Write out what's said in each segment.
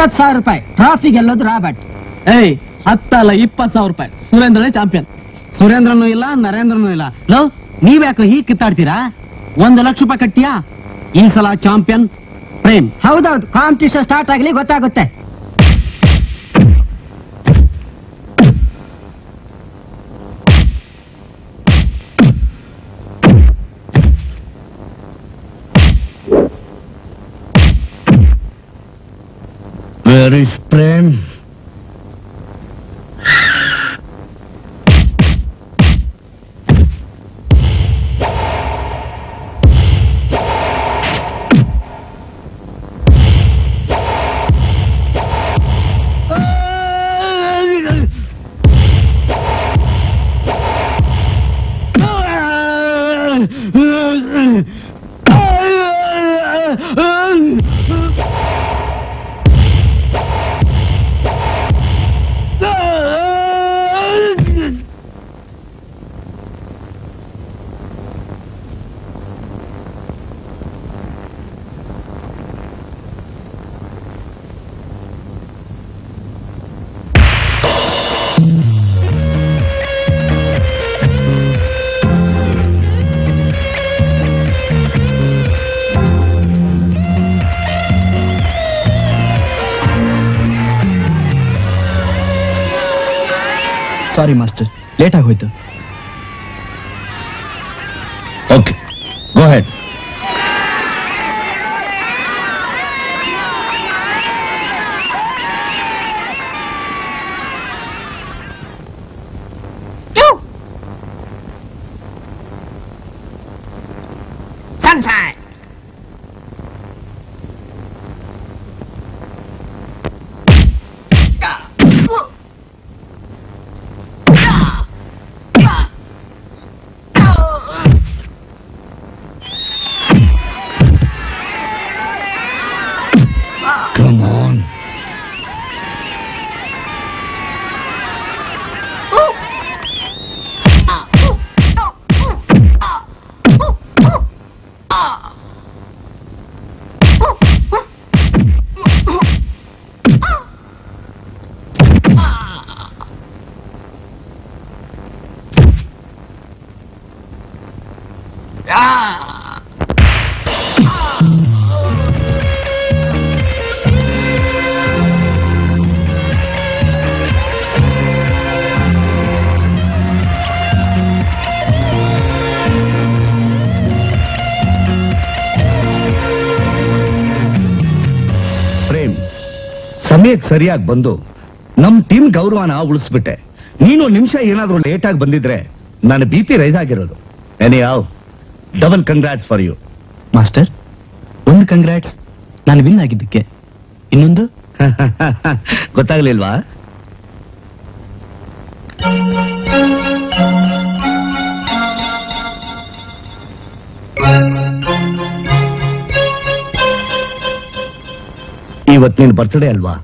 ಹತ್ತತ್ತು ಸಾವಿರ ರೂಪಾಯಿ ಟ್ರಾಫಿ ಗೆಲ್ಲೋದು ರಾಬರ್ಟ್ ಏಯ್ ಹತ್ತಲ್ಲ ಇಪ್ಪತ್ತು ಸಾವಿರ ರೂಪಾಯಿ ಸುರೇಂದ್ರನೇ ಚಾಂಪಿಯನ್ ಸುರೇಂದ್ರನೂ ಇಲ್ಲ ನರೇಂದ್ರನೂ ಇಲ್ಲ ಲೋ ನೀವ್ಯಾಕೋ ಹೀಗ್ ಕಿತ್ತಾಡ್ತೀರಾ ಒಂದು ಲಕ್ಷ ರೂಪಾಯಿ ಕಟ್ಟಿಯಾ ಈ ಸಲ ಚಾಂಪಿಯನ್ ಪ್ರೇಮ್ ಹೌದೌದು ಕಾಂಪಿಟೇಷನ್ ಸ್ಟಾರ್ಟ್ ಆಗಲಿ ಗೊತ್ತಾಗುತ್ತೆ Where is Prem? Sorry master late ಆಗೋಯ್ತು Okay, go ahead. Sunshine. Come on. Prem ಸಮಯಕ್ಕೆ ಸರಿಯಾಗಿ ಬಂದು ನಮ್ ಟೀಮ್ ಗೌರವನ ಉಳಿಸ್ಬಿಟ್ಟೆ ನೀನು ನಿಮಿಷ ಏನಾದ್ರೂ ಲೇಟ್ ಆಗಿ ಬಂದಿದ್ರೆ ನನ್ನ ಬಿ ಪಿ ರೈಸ್ ಆಗಿರೋದು ಎನಿ ಯಾವ double congrats for you master ಒಂದು ಕಂಗ್ರಾಟ್ಸ್ ನಾನು ವಿನ್ ಆಗಿದ್ದಕ್ಕೆ ಇನ್ನೊಂದು ಗೊತ್ತಾಗ್ಲಿಲ್ವಾ ಇವತ್ ನಿನ್ ಬರ್ತ್ಡೇ ಅಲ್ವಾ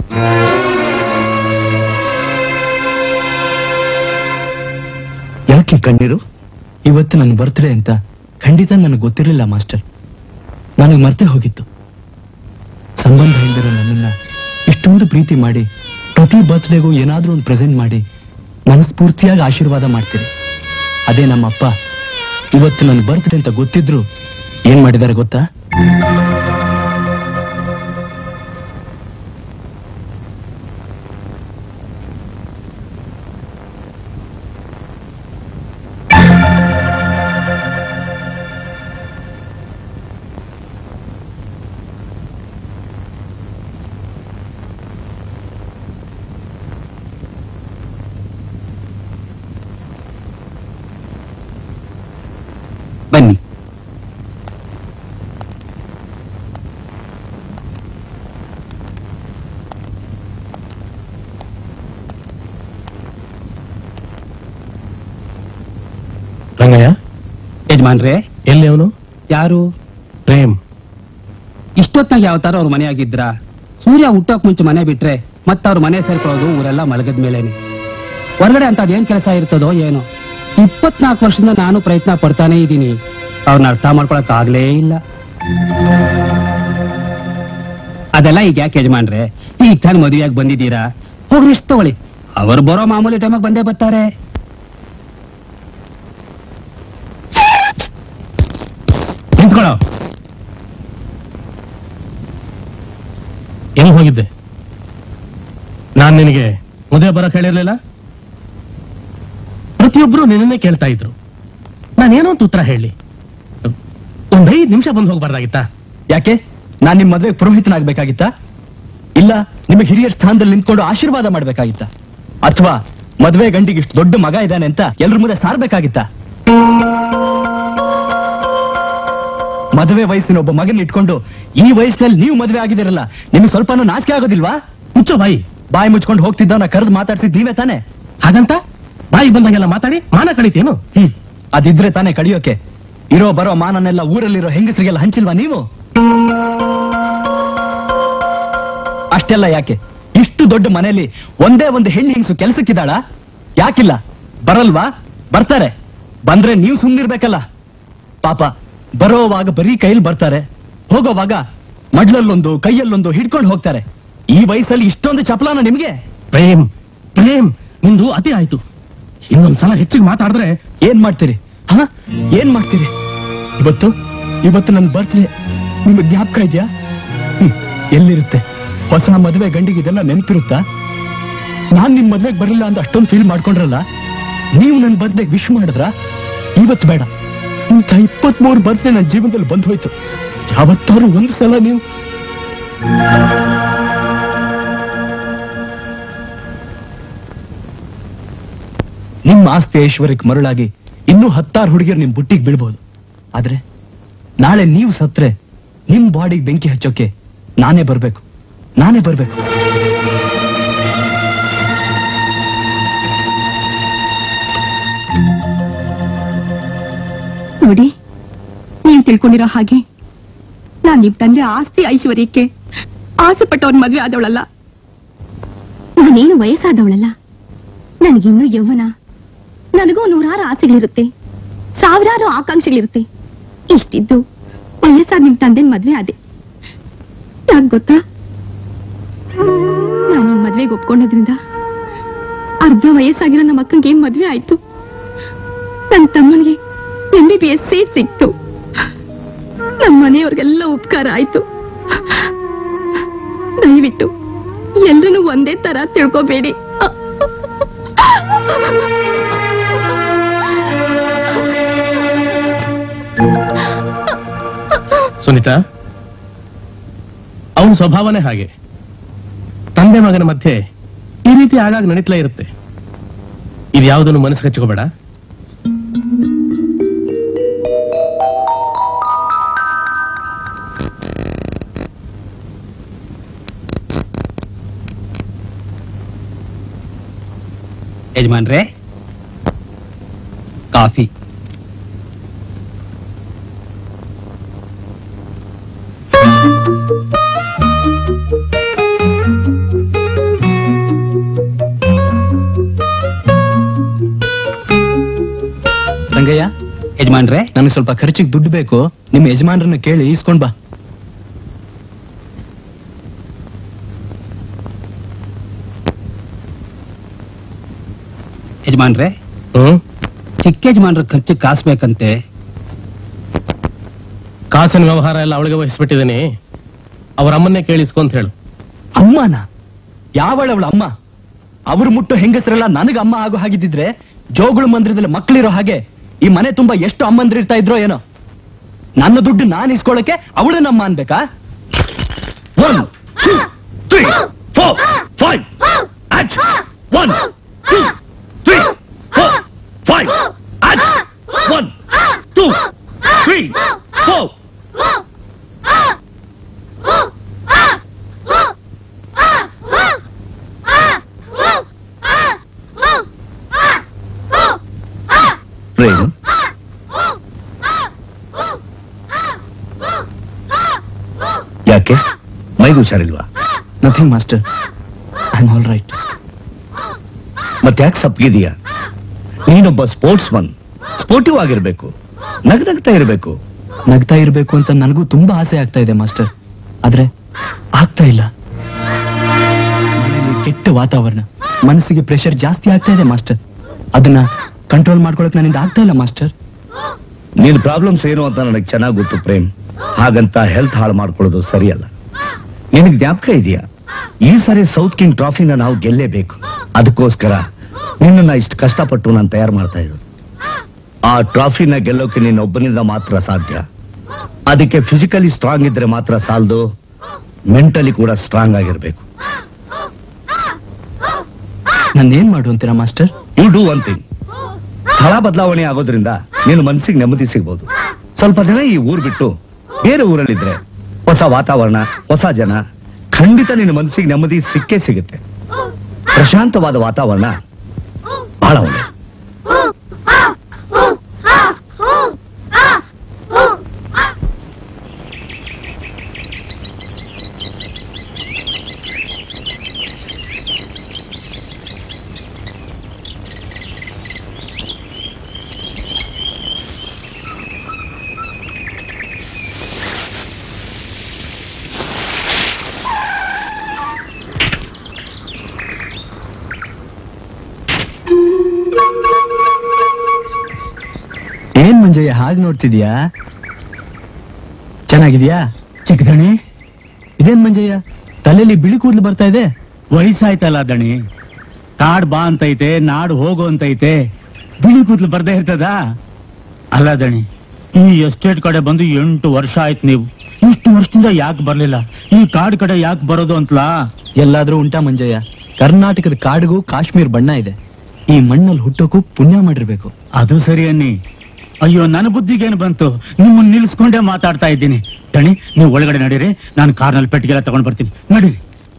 ಯಾಕೆ ಕಣ್ಣೀರು ಇವತ್ತು ನನ್ನ ಬರ್ತ್ಡೇ ಅಂತ ಖಂಡಿತ ನನಗೆ ಗೊತ್ತಿರಲಿಲ್ಲ ಮಾಸ್ಟರ್ ನನಗೆ ಮರ್ತೆ ಹೋಗಿತ್ತು ಸಂಬಂಧ ಇಲ್ಲದಿರೋ ನನ್ನನ್ನ ಇಷ್ಟೊಂದು ಪ್ರೀತಿ ಮಾಡಿ ಪ್ರತಿ ಬರ್ತ್ಡೇಗೂ ಏನಾದ್ರೂ ಒಂದು ಪ್ರೆಸೆಂಟ್ ಮಾಡಿ ಮನಸ್ಫೂರ್ತಿಯಾಗಿ ಆಶೀರ್ವಾದ ಮಾಡ್ತೀರಿ ಅದೇ ನಮ್ಮಪ್ಪ ಇವತ್ತು ನನ್ನ ಬರ್ತ್ಡೇ ಅಂತ ಗೊತ್ತಿದ್ರು ಏನ್ ಮಾಡಿದ್ದಾರೆ ಗೊತ್ತಾ ಬನ್ನಿ ರಂಗಯ್ಯ ಯಜಮಾನ್ರೆ ಎಲ್ಲಿ ಅವನು ಯಾರು ಪ್ರೇಮ್ ಇಷ್ಟೊತ್ತಾಗ ಯಾವ ತರ ಅವ್ರ ಮನೆ ಆಗಿದ್ರ ಸೂರ್ಯ ಹುಟ್ಟೋಕ್ ಮುಂಚೆ ಮನೆ ಬಿಟ್ರೆ ಮತ್ತೆ ಅವ್ರ ಮನೆ ಸೇರ್ಕೊಳ್ಳೋದು ಊರೆಲ್ಲ ಮಲಗದ ಮೇಲೇನೆ ಹೊರಗಡೆ ಅಂತ ಅದೇನ್ ಕೆಲಸ ಇರ್ತದೋ ಏನೋ ಇಪ್ಪತ್ನಾಲ್ಕು ವರ್ಷದಿಂದ ನಾನು ಪ್ರಯತ್ನ ಪಡ್ತಾನೆ ಇದ್ದೀನಿ ಅವ್ರನ್ನ ಅರ್ಥ ಮಾಡ್ಕೊಳಕ್ ಆಗ್ಲೇ ಇಲ್ಲ ಅದೆಲ್ಲ ಈಗ ಯಾಕೆ ಯಜಮಾನ್ರೆ ಈಗ ತಾನು ಮದುವೆಯಾಗಿ ಬಂದಿದ್ದೀರಾ ಹೋಗ್ರಿ ಎಷ್ಟು ತಗೊಳ್ಳಿ ಅವ್ರು ಬರೋ ಮಾಮೂಲಿ ಟೈಮಾಗ ಬಂದೇ ಬರ್ತಾರೆ ನಿಂತ್ಕೊಳ್ಳೋ ಎಲ್ಲಿ ಹೋಗಿದ್ದೆ ನಾನ್ ನಿನಗೆ ಮದುವೆ ಬರಕ್ ಹೇಳಿರ್ಲಿಲ್ಲ ಪ್ರತಿಯೊಬ್ರು ನಿನ್ನೇ ಕೇಳ್ತಾ ಇದ್ರು ನಾನೇನೋ ಅಂತ ಉತ್ತರ ಹೇಳಿ ಒಂದ್ ಐದ್ ನಿಮಿಷ ಬಂದು ಹೋಗ್ಬಾರ್ದಾಗಿತ್ತಾ ಯಾಕೆ ನಾನ್ ನಿಮ್ ಮದ್ವೆಗೆ ಪುರೋಹಿತನಾಗ್ಬೇಕಾಗಿತ್ತ ಇಲ್ಲ ನಿಮಗೆ ಹಿರಿಯರ ಸ್ಥಾನದಲ್ಲಿ ನಿಂತ್ಕೊಂಡು ಆಶೀರ್ವಾದ ಮಾಡ್ಬೇಕಾಗಿತ್ತ ಅಥವಾ ಮದ್ವೆ ಗಂಡಿಗೆ ಇಷ್ಟು ದೊಡ್ಡ ಮಗ ಇದ್ದಾನೆ ಅಂತ ಎಲ್ರ ಮುಂದೆ ಸಾರ್ಬೇಕಾಗಿತ್ತ ಮದುವೆ ವಯಸ್ಸಿನ ಒಬ್ಬ ಮಗನ ಇಟ್ಕೊಂಡು ಈ ವಯಸ್ಸಿನಲ್ಲಿ ನೀವು ಮದುವೆ ಆಗಿದಿರಲ್ಲ ನಿಮ್ಗೆ ಸ್ವಲ್ಪನೂ ನಾಚಿಕೆ ಆಗೋದಿಲ್ವಾ ಮುಚ್ಚೋ ಬಾಯಿ ಬಾಯಿ ಮುಚ್ಕೊಂಡು ಹೋಗ್ತಿದ್ದವನ ಕರೆದು ಮಾತಾಡ್ಸಿದ್ ನೀವೇ ತಾನೆ ಹಾಗಂತ ಬಾಯಿ ಬಂದಾಗೆಲ್ಲ ಮಾತಾಡಿ ಮಾನ ಕಳಿತೇನು ಹ್ಮ್ ಅದಿದ್ರೆ ತಾನೇ ಕಡಿಯೋಕೆ ಇರೋ ಬರೋ ಮಾನನ್ನೆಲ್ಲ ಊರಲ್ಲಿರೋ ಹೆಂಗಸರಿಗೆಲ್ಲ ಹಂಚಿಲ್ವಾ ನೀವು ಅಷ್ಟೆಲ್ಲ ಯಾಕೆ ಇಷ್ಟು ದೊಡ್ಡ ಮನೆಯಲ್ಲಿ ಒಂದೇ ಒಂದು ಹೆಣ್ಣು ಹೆಂಗಸು ಕೆಲಸಕ್ಕಿದ್ದಾಳ ಯಾಕಿಲ್ಲ ಬರಲ್ವಾ ಬರ್ತಾರೆ ಬಂದ್ರೆ ನೀವು ಸುಮ್ನಿರ್ಬೇಕಲ್ಲ ಪಾಪ ಬರೋವಾಗ ಬರೀ ಕೈಯಲ್ಲಿ ಬರ್ತಾರೆ ಹೋಗೋವಾಗ ಮಡ್ಲಲ್ಲೊಂದು ಕೈಯಲ್ಲೊಂದು ಹಿಡ್ಕೊಂಡು ಹೋಗ್ತಾರೆ ಈ ವಯಸ್ಸಲ್ಲಿ ಇಷ್ಟೊಂದು ಚಪಲಾನ ನಿಮ್ಗೆ ಪ್ರೇಮ್ ಪ್ರೇಮ್ ನಿಂದು ಅತಿ ಆಯ್ತು ಇನ್ನೊಂದ್ಸಲ ಹೆಚ್ಚಿಗೆ ಮಾತಾಡಿದ್ರೆ ಏನ್ ಮಾಡ್ತೀರಿ ಹ ಏನ್ ಮಾಡ್ತೀರಿ ಇವತ್ತು ಇವತ್ತು ನನ್ನ ಬರ್ತ್ಡೇ ನಿಮ್ಗೆ ಜ್ಞಾಪಕ ಇದೆಯಾ ಹ್ಮ್, ಎಲ್ಲಿರುತ್ತೆ ಹೊಸ ಮದುವೆ ಗಂಡಿಗೆ ಇದೆಲ್ಲ ನೆನಪಿರುತ್ತಾ ನಾನ್ ನಿಮ್ ಮದ್ವೆಗೆ ಬರಲಿಲ್ಲ ಅಂತ ಅಷ್ಟೊಂದು ಫೀಲ್ ಮಾಡ್ಕೊಂಡ್ರಲ್ಲ ನೀವು ನನ್ನ ಬರ್ತ್ಡೇಗೆ ವಿಶ್ ಮಾಡಿದ್ರ ಇವತ್ತು ಬೇಡ ಇಂಥ ಇಪ್ಪತ್ಮೂರು ಬರ್ತ್ಡೇ ನನ್ನ ಜೀವನದಲ್ಲಿ ಬಂದು ಹೋಯ್ತು ಯಾವತ್ತಾರು ಒಂದು ಸಲ ನೀವು ನಿಮ್ಮ ಆಸ್ತಿ ಐಶ್ವರ್ಯಕ್ಕೆ ಮರುಳಾಗಿ ಇನ್ನೂ ಹತ್ತಾರು ಹುಡುಗಿಯರು ನಿಮ್ ಬುಟ್ಟಿಗೆ ಬೀಳ್ಬಹುದು ಆದ್ರೆ ನಾಳೆ ನೀವು ಸತ್ರೆ ನಿಮ್ ಬಾಡಿಗೆ ಬೆಂಕಿ ಹಚ್ಚೋಕೆ ನಾನೇ ಬರ್ಬೇಕು ನಾನೇ ಬರ್ಬೇಕು ನೋಡಿ ನೀವು ತಿಳ್ಕೊಂಡಿರೋ ಹಾಗೆ ನಾನ್ ನಿಮ್ ತಂದೆ ಆಸ್ತಿ ಐಶ್ವರ್ಯಕ್ಕೆ ಆಸೆ ಪಟ್ಟವನ್ ಮದ್ವೆ ಆದವಳಲ್ಲ ನಾನೇನು ವಯಸ್ಸಾದವಳಲ್ಲ ನನಗಿನ್ನೂ ಯೌವನ ನನಗೂ ನೂರಾರು ಆಸೆಗಳಿರುತ್ತೆ ಸಾವಿರಾರು ಆಕಾಂಕ್ಷೆಗಳಿರುತ್ತೆ ಇಷ್ಟಿದ್ದು ವಯಸ್ಸಾದ ನಿಮ್ ತಂದೆ ಮದ್ವೆ ಆದೆ ಯಾಕ್ ಗೊತ್ತಾ ನಾನು ಈ ಮದ್ವೆಗೆ ಒಪ್ಕೊಂಡೋದ್ರಿಂದ ಅರ್ಧ ವಯಸ್ಸಾಗಿರೋ ನಮ್ಮ ಅಕ್ಕಂಗೆ ಮದ್ವೆ ಆಯ್ತು ನನ್ನ ತಮ್ಮನಿಗೆ M B B S seat ಸಿಕ್ತು ನಮ್ಮ ಮನೆಯವ್ರಿಗೆಲ್ಲ ಉಪಕಾರ ಆಯ್ತು ದಯವಿಟ್ಟು ಎಲ್ರನ್ನೂ ಒಂದೇ ತರ ತಿಳ್ಕೊಬೇಡಿ ಸುನೀತಾ ಅವನ ಸ್ವಭಾವನೇ ಹಾಗೆ ತಂದೆ ಮಗನ ಮಧ್ಯೆ ಈ ರೀತಿ ಆಗಾಗ ನಡೀತ್ಲೇ ಇರುತ್ತೆ ಇದು ಯಾವುದನ್ನು ಮನಸ್ಸು ಹಚ್ಕೋಬೇಡ ಯಜಮಾನ್ರೆ ಕಾಫಿ ರಂಗಯ್ಯ ಯಜಮಾನ್ರೆ ನನಗೆ ಸ್ವಲ್ಪ ಖರ್ಚಿಗೆ ದುಡ್ಡು ಬೇಕು ನಿಮ್ಮ ಯಜಮಾನ್ರನ್ನ ಕೇಳಿ ಇಸ್ಕೊಂಡ್ ಬಾ ಯಜಮಾನ್ರೆ ಹ್ಮ್ ಚಿಕ್ಕ ಯಜಮಾನ್ರ ಖರ್ಚು ಕಾಸು ಬೇಕಂತೆ ಕಾಸಿನ ವ್ಯವಹಾರ ಎಲ್ಲ ಅವಳಿಗೆ ವಹಿಸ್ಬಿಟ್ಟಿದ್ದೀನಿ ಅವ್ರ ಅಮ್ಮನ್ನೇ ಕೇಳಿಸ್ಕೊ ಅಂತ ಹೇಳು ಅಮ್ಮನ ಯಾವಳವಳ ಅಮ್ಮ ಅವ್ರು ಮುಟ್ಟೋ ಹೆಂಗಸರೆಲ್ಲ ನನಗ ಅಮ್ಮ ಆಗೋ ಹಾಗಿದ್ದಿದ್ರೆ ಜೋಗುಳ ಮಂದಿರದಲ್ಲಿ ಮಕ್ಕಳಿರೋ ಹಾಗೆ ಈ ಮನೆ ತುಂಬಾ ಎಷ್ಟು ಅಮ್ಮಂದ್ರಿರ್ತಾ ಇದ್ರೋ ಏನೋ ನನ್ನ ದುಡ್ಡು ನಾನು ಇಸ್ಕೊಳಕ್ಕೆ ಅವಳನ್ನಮ್ಮ ಅನ್ಬೇಕಾ one two three four five ಆಚ್ one two three four five ಆಚ್ one two three four Prem ಯಾಕೆ ಮೈಗೆ ಹುಷಾರಿಲ್ವಾ nothing master I am all right ಮತ್ತೆ ಯಾಕೆ ಸಪ್ಗಿದೀಯಾ ನೀನೊಬ್ಬ ಸ್ಪೋರ್ಟ್ಸ್ ಮನ್ ಸ್ಪೋರ್ಟಿವ್ ಆಗಿರ್ಬೇಕು ನಗ್ ನಗ್ತಾ ಇರ್ಬೇಕು ನಗ್ತಾ ಇರ್ಬೇಕು ಅಂತ ನನಗೂ ತುಂಬಾ ಆಸೆ ಆಗ್ತಾ ಇದೆ ಮಾಸ್ಟರ್ ಆದ್ರೆ ಆಗ್ತಾ ಇಲ್ಲ ಮನೇಲಿ ಕೆಟ್ಟ ವಾತಾವರಣ ಮನಸ್ಸಿಗೆ ಪ್ರೆಷರ್ ಜಾಸ್ತಿ ಆಗ್ತಾ ಇದೆ ಮಾಸ್ಟರ್ ಅದನ್ನ ಕಂಟ್ರೋಲ್ ಮಾಡ್ಕೊಳಕ್ ನನ್ನಿಂದ ಆಗ್ತಾ ಇಲ್ಲ ಮಾಸ್ಟರ್ ನಿನ್ ಪ್ರಾಬ್ಲಮ್ಸ್ ಏನು ಅಂತ ನನಗೆ ಚೆನ್ನಾಗಿ ಗೊತ್ತು ಪ್ರೇಮ್ ಹಾಗಂತ ಹೆಲ್ತ್ ಹಾಳು ಮಾಡ್ಕೊಳ್ಳೋದು ಸರಿಯಲ್ಲ ನಿನಗೆ ಜ್ಞಾಪಕ ಇದೆಯಾ ಈ ಸಾರಿ ಸೌತ್ ಕಿಂಗ್ ಟ್ರಾಫಿನ ನಾವು ಗೆಲ್ಲೇಬೇಕು ಅದಕ್ಕೋಸ್ಕರ ನಿನ್ನನ್ನ ಇಷ್ಟು ಕಷ್ಟಪಟ್ಟು ನಾನು ತಯಾರು ಮಾಡ್ತಾ ಇರೋದು ಆ ಟ್ರಾಫಿನ ಗೆಲ್ಲೋಕೆ ನೀನ್ ಒಬ್ಬನಿಂದ ಮಾತ್ರ ಸಾಧ್ಯ ಅದಕ್ಕೆ ಫಿಸಿಕಲಿ ಸ್ಟ್ರಾಂಗ್ ಇದ್ರೆ ಮಾತ್ರ ಸಾಲದು ಮೆಂಟಲಿ ಕೂಡ ಸ್ಟ್ರಾಂಗ್ ಆಗಿರ್ಬೇಕು ನಾನು ಏನ್ ಮಾಡು ಅಂತೀರಾ master you do one thing ಸ್ಥಳ ಬದಲಾವಣೆ ಆಗೋದ್ರಿಂದ ನೀನು ಮನಸ್ಸಿಗೆ ನೆಮ್ಮದಿ ಸಿಗ್ಬೋದು ಸ್ವಲ್ಪ ದಿನ ಈ ಊರ್ ಬಿಟ್ಟು ಬೇರೆ ಊರಲ್ಲಿದ್ರೆ ಹೊಸ ವಾತಾವರಣ ಹೊಸ ಜನ ಖಂಡಿತ ನಿನ್ನ ಮನಸ್ಸಿಗೆ ನೆಮ್ಮದಿ ಸಿಕ್ಕೇ ಸಿಗುತ್ತೆ ಪ್ರಶಾಂತವಾದ ವಾತಾವರಣ ಬಹಳ ಒಳ್ಳೆ ಏನ್ ಮಂಜಯ್ಯ ಹಾಗೆ ನೋಡ್ತಿದ್ಯಾ ಚೆನ್ನಾಗಿದ್ಯಾ ಚಿಕ್ಕದಣಿ ಇದೇನ್ ಮಂಜಯ್ಯ ತಲೆಯಲ್ಲಿ ಬಿಳಿ ಕೂದಲು ಬರ್ತಾ ಇದೆ ವಯಸ್ಸಾಯ್ತಲ್ಲ ದಣಿ ಕಾಡ್ ಬಾ ಅಂತೈತೆ ನಾಡು ಹೋಗು ಅಂತೈತೆ ಬಿಳಿ ಕೂದ್ಲು ಬರ್ದೇ ಇರ್ತದ ಅಲ್ಲ ದಣಿ ಈ ಎಸ್ಟೇಟ್ ಕಡೆ ಬಂದು ಎಂಟು ವರ್ಷ ಆಯ್ತು ನೀವು ಇಷ್ಟು ವರ್ಷದಿಂದ ಯಾಕೆ ಬರ್ಲಿಲ್ಲ ಈ ಕಾಡ್ ಕಡೆ ಯಾಕೆ ಬರೋದು ಅಂತಲಾ ಎಲ್ಲಾದ್ರೂ ಉಂಟಾ ಮಂಜಯ್ಯ ಕರ್ನಾಟಕದ ಕಾಡಿಗೂ ಕಾಶ್ಮೀರ್ ಬಣ್ಣ ಇದೆ ಈ ಮಣ್ಣಲ್ಲಿ ಹುಟ್ಟೋಕು ಪುಣ್ಯ ಮಾಡಿರ್ಬೇಕು ಅದು ಸರಿ ಅನ್ನಿ ಅಯ್ಯೋ ನನ್ನ ಬುದ್ಧಿಗೇನು ಬಂತು ನಿಮ್ಮನ್ನ ನಿಲ್ಸ್ಕೊಂಡೇ ಮಾತಾಡ್ತಾ ಇದ್ದೀನಿ ದಣಿ ನೀವು ಒಳಗಡೆ ನಡೀರಿ ನಾನು ಕಾರ್ನಲ್ಲಿ ಪೆಟ್ಟಿಗೆಲ್ಲ ತಗೊಂಡ್ ಬರ್ತೀನಿ ನಡೀರಿ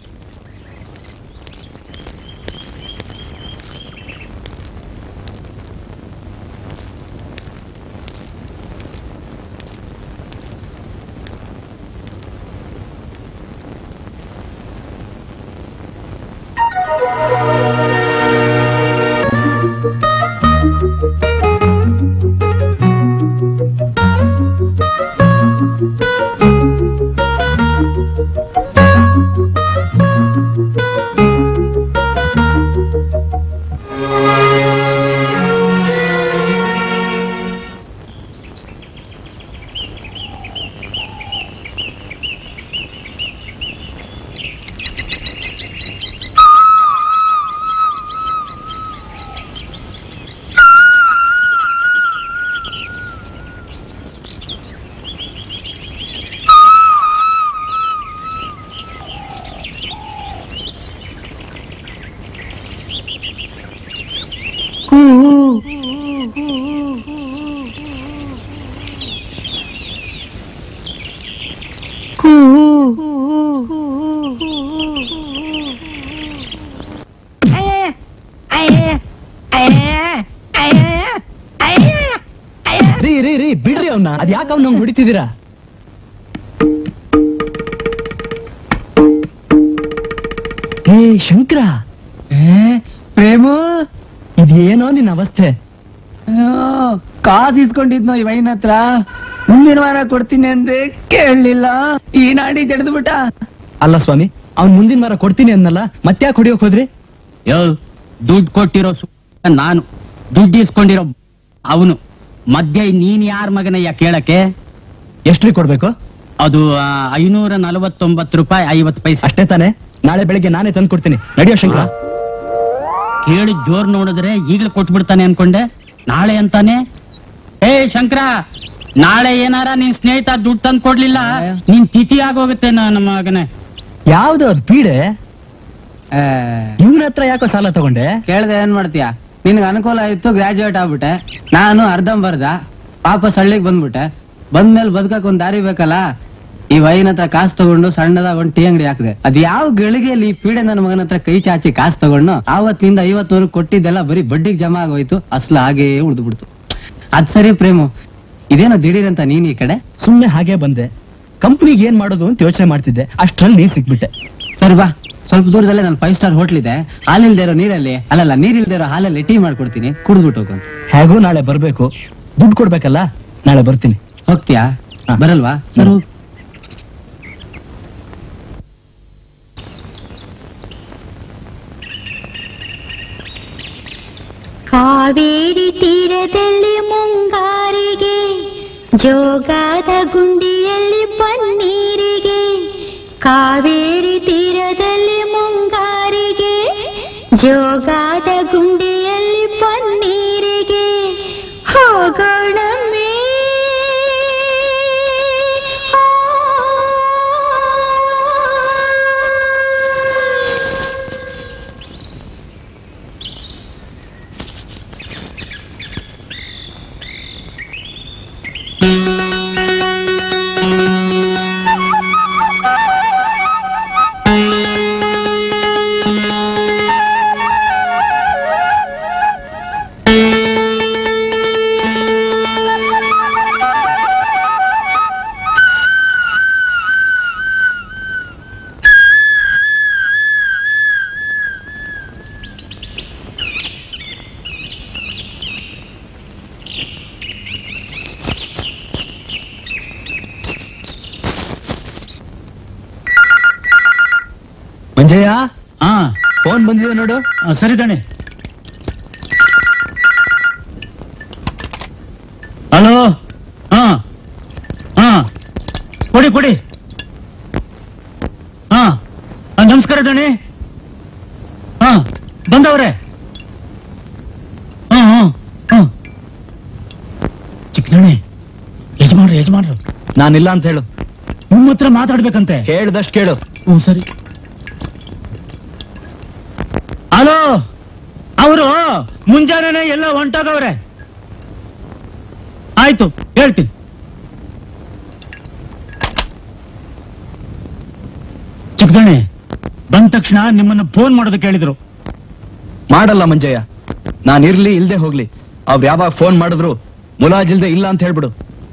ರೀ ರೀ ರೀ ಬಿಡ್ರಿ ಅವನ್ನ ಅದ್ ಯಾಕೆ ಅವ್ನ ಹೊಡಿತಿದ್ದೀರಾ ಏ ಶಂಕರ ಪ್ರೇಮು ಇದೇನೋ ನಿನ್ನ ಅವಸ್ಥೆ ಕಾಸು ಇಸ್ಕೊಂಡಿದ್ನೋ ಈ ವೈನ್ ಹತ್ರ ಮುಂದಿನ ವಾರ ಕೊಡ್ತೀನಿ ಅಂದೆ ಕೇಳಲಿಲ್ಲ ಈ ನಾಡಿ ಜಡ್ದು ಬಿಟ್ಟ ಅಲ್ಲ ಸ್ವಾಮಿ ಅವ್ನ್ ಮುಂದಿನ ವಾರ ಕೊಡ್ತೀನಿ ಅನ್ನಲ್ಲ ಮತ್ತ್ಯಾಕ್ ಹೊಡಿಯೋಕ್ ಹೋದ್ರಿ ಯೋ ದುಡ್ಡು ಕೊಟ್ಟಿರೋ ಸು- ನಾನು ದುಡ್ಡು ಇಸ್ಕೊಂಡಿರೋ ಅವನು ಮಧ್ಯ ನೀನ್ ಯಾರ ಮಗನಯ್ಯ ಕೇಳಕ್ಕೆ ಎಷ್ಟ್ರಿ ಕೊಡ್ಬೇಕು ಅದು ಆ, ಐನೂರ ನಲವತ್ತೊಂಬತ್ತು ರೂಪಾಯಿ ಐವತ್ತು ಪೈಸೆ ಅಷ್ಟೇ ತಾನೆ ನಾಳೆ ಬೆಳಿಗ್ಗೆ ನಾನೇ ತಂದು ಕೊಡ್ತೀನಿ ನಡಿಯೋ ಶಂಕರ ಕೇಳಿ ಜೋರ್ ನೋಡಿದ್ರೆ ಈಗಲೇ ಕೊಟ್ಬಿಡ್ತಾನೆ ಅನ್ಕೊಂಡೆ ನಾಳೆ ಅಂತಾನೆ ಏ ಶಂಕರ ನಾಳೆ ಏನಾರ ನಿನ್ ಸ್ನೇಹಿತ ದುಡ್ಡು ತಂದು ಕೊಡ್ಲಿಲ್ಲ ನಿನ್ ತಿಥಿ ಆಗೋಗುತ್ತೆ ನನ್ನ ಮಗನೇ ಯಾವ್ದು ಅವ್ರ ಪೀಡೆ ಇವನ ಹತ್ರ ಯಾಕೋ ಸಾಲ ತಗೊಂಡೆ ಕೇಳ್ದೆ ಏನ್ ಮಾಡ್ತೀಯ ನಿನ್ಗೆ ಅನುಕೂಲ ಆಯ್ತು ಗ್ರಾಜುಯೇಟ್ ಆಗ್ಬಿಟ್ಟೆ ನಾನು ಅರ್ಧಂಬರ್ಧ ವಾಪಸ್ ಹಳ್ಳಿಗೆ ಬಂದ್ಬಿಟ್ಟೆ ಬಂದ್ಮೇಲೆ ಬದುಕಕ್ ಒಂದ್ ದಾರಿ ಬೇಕಲ್ಲ ಈ ವೈನ್ ಹತ್ರ ಕಾಸು ತಗೊಂಡು ಸಣ್ಣದಾಗ ಒಂದ್ ಟೀ ಅಂಗಡಿ ಹಾಕಿದೆ ಅದ್ ಯಾವ ಗಳಿಗೆಯಲ್ಲಿ ಈ ಪೀಡೆ ನನ್ನ ಮಗನ ಹತ್ರ ಕೈ ಚಾಚಿ ಕಾಸು ತಗೊಂಡು ಆವತ್ತಿಂದ ಐವತ್ತೂರು ಕೊಟ್ಟಿದ್ದೆಲ್ಲ ಬರೀ ಬಡ್ಡಿಗೆ ಜಮಾ ಆಗೋಯ್ತು ಅಸ್ಲ ಹಾಗೇ ಉಳ್ದು ಬಿಡ್ತು ಅದ್ ಸರಿ ಪ್ರೇಮು ಇದೇನೋ ದಿಢೀರ್ ಅಂತ ನೀನ್ ಈ ಕಡೆ ಸುಮ್ನೆ ಹಾಗೆ ಬಂದೆ ಕಂಪ್ನಿಗೆ ಏನ್ ಮಾಡೋದು ಅಂತ ಯೋಚನೆ ಮಾಡ್ತಿದ್ದೆ ಅಷ್ಟ್ರಲ್ಲಿ ನೀ ಸಿಕ್ಬಿಟ್ಟೆ ಸರಿ ಬಾ ಸ್ವಲ್ಪ ದೂರದಲ್ಲೇ ನಾನು ಫೈವ್ ಸ್ಟಾರ್ ಹೋಟ್ಲ್ ಇದೆ ಹಾಲಿಲ್ದೇ ಇರೋ ನೀರಲ್ಲಿ ಅಲ್ಲಲ್ಲ ನೀರಿಲ್ದೇ ಇರೋ ಹಾಲಲ್ಲಿ ಟೀ ಮಾಡ್ಕೊಡ್ತೀನಿ ಕುಡಿದ್ಬಿಟ್ಟು ಹೋಗಂತ ಹೇಗೂ ನಾಳೆ ಬರ್ಬೇಕು ದುಡ್ಡು ಕೊಡ್ಬೇಕಲ್ಲ ನಾಳೆ ಬರ್ತೀನಿ ಹೋಗ್ತೀಯಾ ಹಾ. ಬರಲ್ವಾ ಸರ್ ಹೋಗ್ ಕಾವೇರಿ ತೀರದಲ್ಲಿ ಮುಂಗಾರಿಗೆ ಜೋಗಾದ ಗುಂಡಿಯಲ್ಲಿ ಪನ್ನೀರಿಗೆ ಕಾವೇರಿ ತೀರದಲ್ಲಿ ಮುಂಗಾರಿಗೆ ಜೋಗಾದ ಗುಂಡಿಯಲ್ಲಿ ಪನ್ನೀರಿಗೆ ಹೋಗೋಣಮ್ಮೇ ಮಂಜಯ್ಯ ಹಾ ಫೋನ್ ಬಂದಿದೆ ನೋಡು ಆ, ಸರಿ ದಣಿ ಹಲೋ ಹಾ ಹಾ ಕೊಡಿ ಕೊಡಿ ಹಾ ಆ, ನಮಸ್ಕಾರ ದಣಿ ಹಾ ಬಂದವ್ರೆ ಹಾ ಹಾ ಹಾ ಚಿಕ್ಕ ದಣಿ ಯಜಮಾನ್ರು ಯಜಮಾನ್ರು ನಾನಿಲ್ಲ ಅಂತ ಹೇಳು ನಿಮ್ಮ ಹತ್ರ ಮಾತಾಡ್ಬೇಕಂತೆ ಹೇಳ್ದಷ್ಟು ಕೇಳು ಹ್ಞೂ ಸರಿ ಹಲೋ ಅವರು ಮುಂಜಾನೆ ಎಲ್ಲ ಹೊಂಟೋಗವ್ರೆ ಆಯ್ತು ಹೇಳ್ತೀನಿ ಚಿಕ್ಕದಣಿ ಬಂದ ತಕ್ಷಣ ನಿಮ್ಮನ್ನ ಫೋನ್ ಮಾಡೋದಕ್ಕೆ ಹೇಳಿದ್ರು ಮಾಡಲ್ಲ ಮಂಜಯ್ಯ ನಾನು ಇರ್ಲಿ ಇಲ್ದೆ ಹೋಗ್ಲಿ ಅವ್ರು ಯಾವಾಗ ಫೋನ್ ಮಾಡಿದ್ರು ಮುಲಾಜಿಲ್ದೆ ಇಲ್ಲ ಅಂತ ಹೇಳ್ಬಿಡು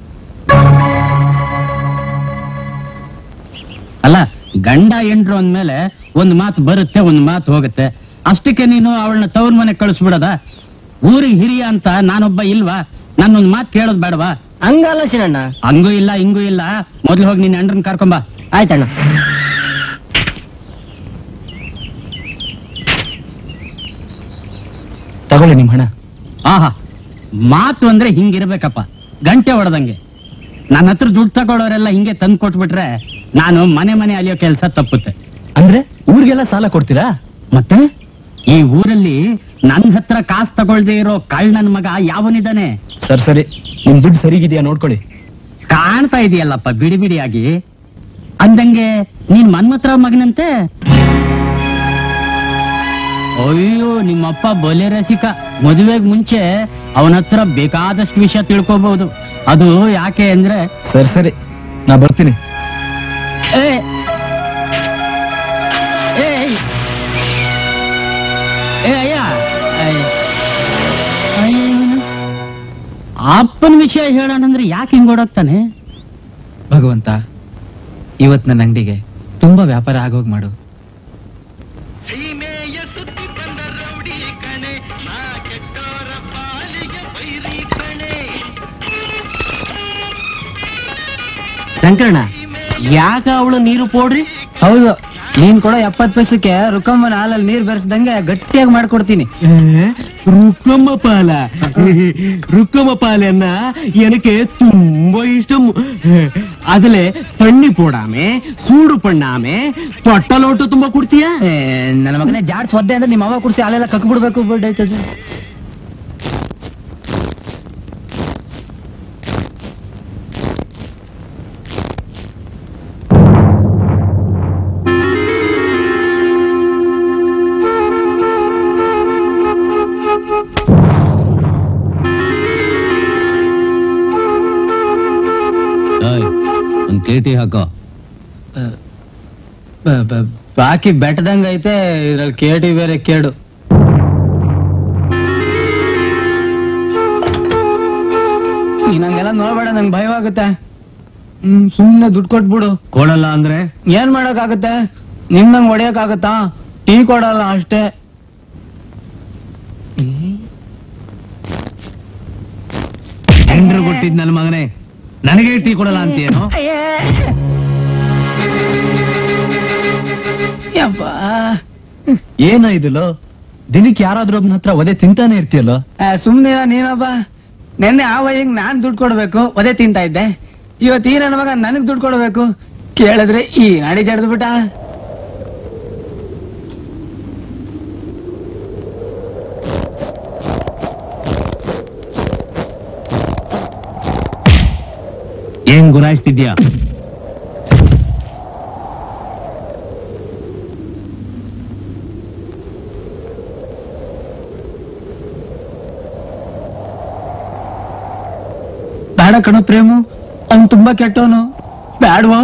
ಅಲ್ಲ ಗಂಡ ಎಂಡ್ರು ಅಂದ್ಮೇಲೆ ಒಂದ್ ಮಾತು ಬರುತ್ತೆ ಒಂದ್ ಮಾತು ಹೋಗುತ್ತೆ ಅಷ್ಟಕ್ಕೆ ನೀನು ಅವಳನ್ನ ತವ್ರ ಮನೆ ಕಳಿಸ್ಬಿಡದ ಊರಿಗೆ ಹಿರಿಯ ಅಂತ ನಾನೊಬ್ಬ ಇಲ್ವಾ ನಾನೊಂದ್ ಮಾತು ಕೇಳೋದ್ ಬೇಡವಾ ಹಂಗಲ್ಲ ಶಿವಣ್ಣ ಹಂಗೂ ಇಲ್ಲ ಹಿಂಗೂ ಇಲ್ಲ ಮೊದ್ಲು ಹೋಗಿ ನಿನ್ನ ಅಂಡ್ರನ್ ಕರ್ಕೊಂಬ ಆಯ್ತಣ್ಣ ತಗೊಳ್ಳಿ ನಿಮ್ ಹಣ ಆಹಾ ಮಾತು ಅಂದ್ರೆ ಹಿಂಗಿರ್ಬೇಕಪ್ಪ ಗಂಟೆ ಹೊಡೆದಂಗೆ ನನ್ನ ಹತ್ರ ದುಡ್ಡು ತಗೊಳ್ಳೋರೆಲ್ಲ ಹಿಂಗೆ ತಂದು ಕೊಟ್ಬಿಟ್ರೆ ನಾನು ಮನೆ ಮನೆ ಅಲಿಯೋ ಕೆಲಸ ತಪ್ಪುತ್ತೆ ಅಂದ್ರೆ ಊರಿಗೆಲ್ಲ ಸಾಲ ಕೊಡ್ತೀರಾ ಮತ್ತೆ ಈ ಊರಲ್ಲಿ ನನ್ನ ಹತ್ರ ಕಾಸು ತಗೊಳ್ದೆ ಇರೋ ಕಳ್ ನನ್ ಮಗ ಯಾವನಿದ್ದಾನೆ ಸರಿ ಸರಿ ನಿಮ್ ದುಡ್ಡು ಸರಿಗಿದ್ಯಾ ನೋಡ್ಕೊಳ್ಳಿ ಕಾಣ್ತಾ ಇದೆಯಲ್ಲಪ್ಪ ಬಿಡಿ ಬಿಡಿಯಾಗಿ ಅಂದಂಗೆ ನೀನ್ ಮನ್ಮತ್ರ ಮಗನಂತೆ ಅಯ್ಯೋ ನಿಮ್ಮಪ್ಪ ಬಲೆ ರಸಿಕ ಮದುವೆಗ್ ಮುಂಚೆ ಅವನ ಹತ್ರ ಬೇಕಾದಷ್ಟು ವಿಷಯ ತಿಳ್ಕೊಬಹುದು ಅದು ಯಾಕೆ ಅಂದ್ರೆ ಸರಿ ಸರಿ ನಾ ಬರ್ತೀನಿ ಏ ಏಯ್! ಏ ಅಯ್ಯ ಅಯ್ಯ. ಅಯ್ಯ ನೀನು. ಅಪ್ಪನ ವಿಷಯ ಹೇಳೋಣಂದ್ರೆ ಯಾಕೆ ಹಿಂಗ್ ಓಡೋಗ್ತಾನೆ ಭಗವಂತ ಇವತ್ ನನ್ನ ಅಂಗಡಿಗೆ ತುಂಬಾ ವ್ಯಾಪಾರ ಆಗೋಗ್ ಮಾಡು ಶಂಕರಣ್ಣ ಯಾಕ ಅವಳು ನೀರು ಪೋಡ್ರಿ ಹೌದು ನೀನ್ ಕೊಡೋ ಎಪ್ಪತ್ ಪೈಸಕ್ಕೆ ರುಕ್ಕಮ್ಮನ ಹಾಲಲ್ಲಿ ನೀರ್ ಬೆರೆಸ್ದಂಗೆ ಗಟ್ಟಿಯಾಗಿ ಮಾಡ್ಕೊಡ್ತೀನಿ ರುಕ್ಕಮ್ಮ ಪಾಲ ರುಕ್ಕಮ್ಮ ಪಾಲನ್ನ எனக்கு ತುಂಬಾ ಇಷ್ಟ அதுல தண்ணி போடாம சூடு பண்ணாம தொட்டலோட்டு ತುಂಬಾ ಕುಡ್ತೀಯಾ ಏ, ನನ್ನ ಮಗನೇ ಜಾಡ್ಸ್ ಒದ್ದೆ ಅಂದ್ರೆ ನಿಮ್ಮ ಅವ ಕುರ್ಸಿ ಹಾಲೆಲ್ಲ ಕಕ್ ಬಿಡ್ಬೇಕು ಬಿಡೈತದೆ ಒಂದ್ ಕೇಟಿ ಹಾಕೋ ಬ- ಬ- ಬಾಕಿ ಬೆಟ್ಟದಂಗ ಐತೆ ಇದ್ರಲ್ಲಿ ಕೇಟಿ ಬೇರೆ ಕೇಡು ನೀನ್ ಹಂಗೆಲ್ಲ ನೋಡ್ಬೇಡ ನಂಗೆ ಭಯವಾಗುತ್ತೆ ಹ್ಮ್ ಸುಮ್ನೆ ದುಡ್ಡು ಕೊಟ್ಬಿಡು ಕೊಡಲ್ಲ ಅಂದ್ರೆ ಏನ್ ಮಾಡಕ್ಕಾಗತ್ತೆ ನಿಮ್ದಂಗ್ ಹೊಡಿಯಕ್ಕಾಗತ್ತಾ ಟೀ ಕೊಡಲ್ಲ ಅಷ್ಟೇ ಹೆಂಡ್ರು ಕೊಟ್ಟಿದ್ ನನ್ನ ಮಗನೇ ನನಗೆ ಟೀ ಕೊಡಲ್ಲ ಅಂತೀಯೇನೋ ಯಪ್ಪಾ ಏನ ಇದಿಲ್ಲೋ ದಿನಕ್ಕೆ ಯಾರಾದ್ರೂ ಒಬ್ಬನ ಹತ್ರ ಒದೆ ತಿಂತಾನೆ ಇರ್ತೀಯಲ್ಲ ಸುಮ್ನೆ ನೀನೊಬ್ಬ ನೆನ್ನೆ ಆ ವಯ್ಯಂಗ್ ನಾನ್ ದುಡ್ಡು ಕೊಡ್ಬೇಕು ಒದೆ ತಿಂತಾ ಇದ್ದೆ ಇವತ್ತು ಈ ನನ್ನ ಮಗ ನನಗ್ ದುಡ್ಡು ಕೊಡ್ಬೇಕು ಕೇಳಿದ್ರೆ ಈ ನಾಡಿ ಜಡ್ದು ಬಿಟ್ಟ ಏನ್ ಗುರಾಯಿಸ್ತಿದ್ಯಾ ಬೇಡ ಕಣೋ ಪ್ರೇಮು ಅವ್ನು ತುಂಬಾ ಕೆಟ್ಟವನು ಬ್ಯಾಡ್ವಾ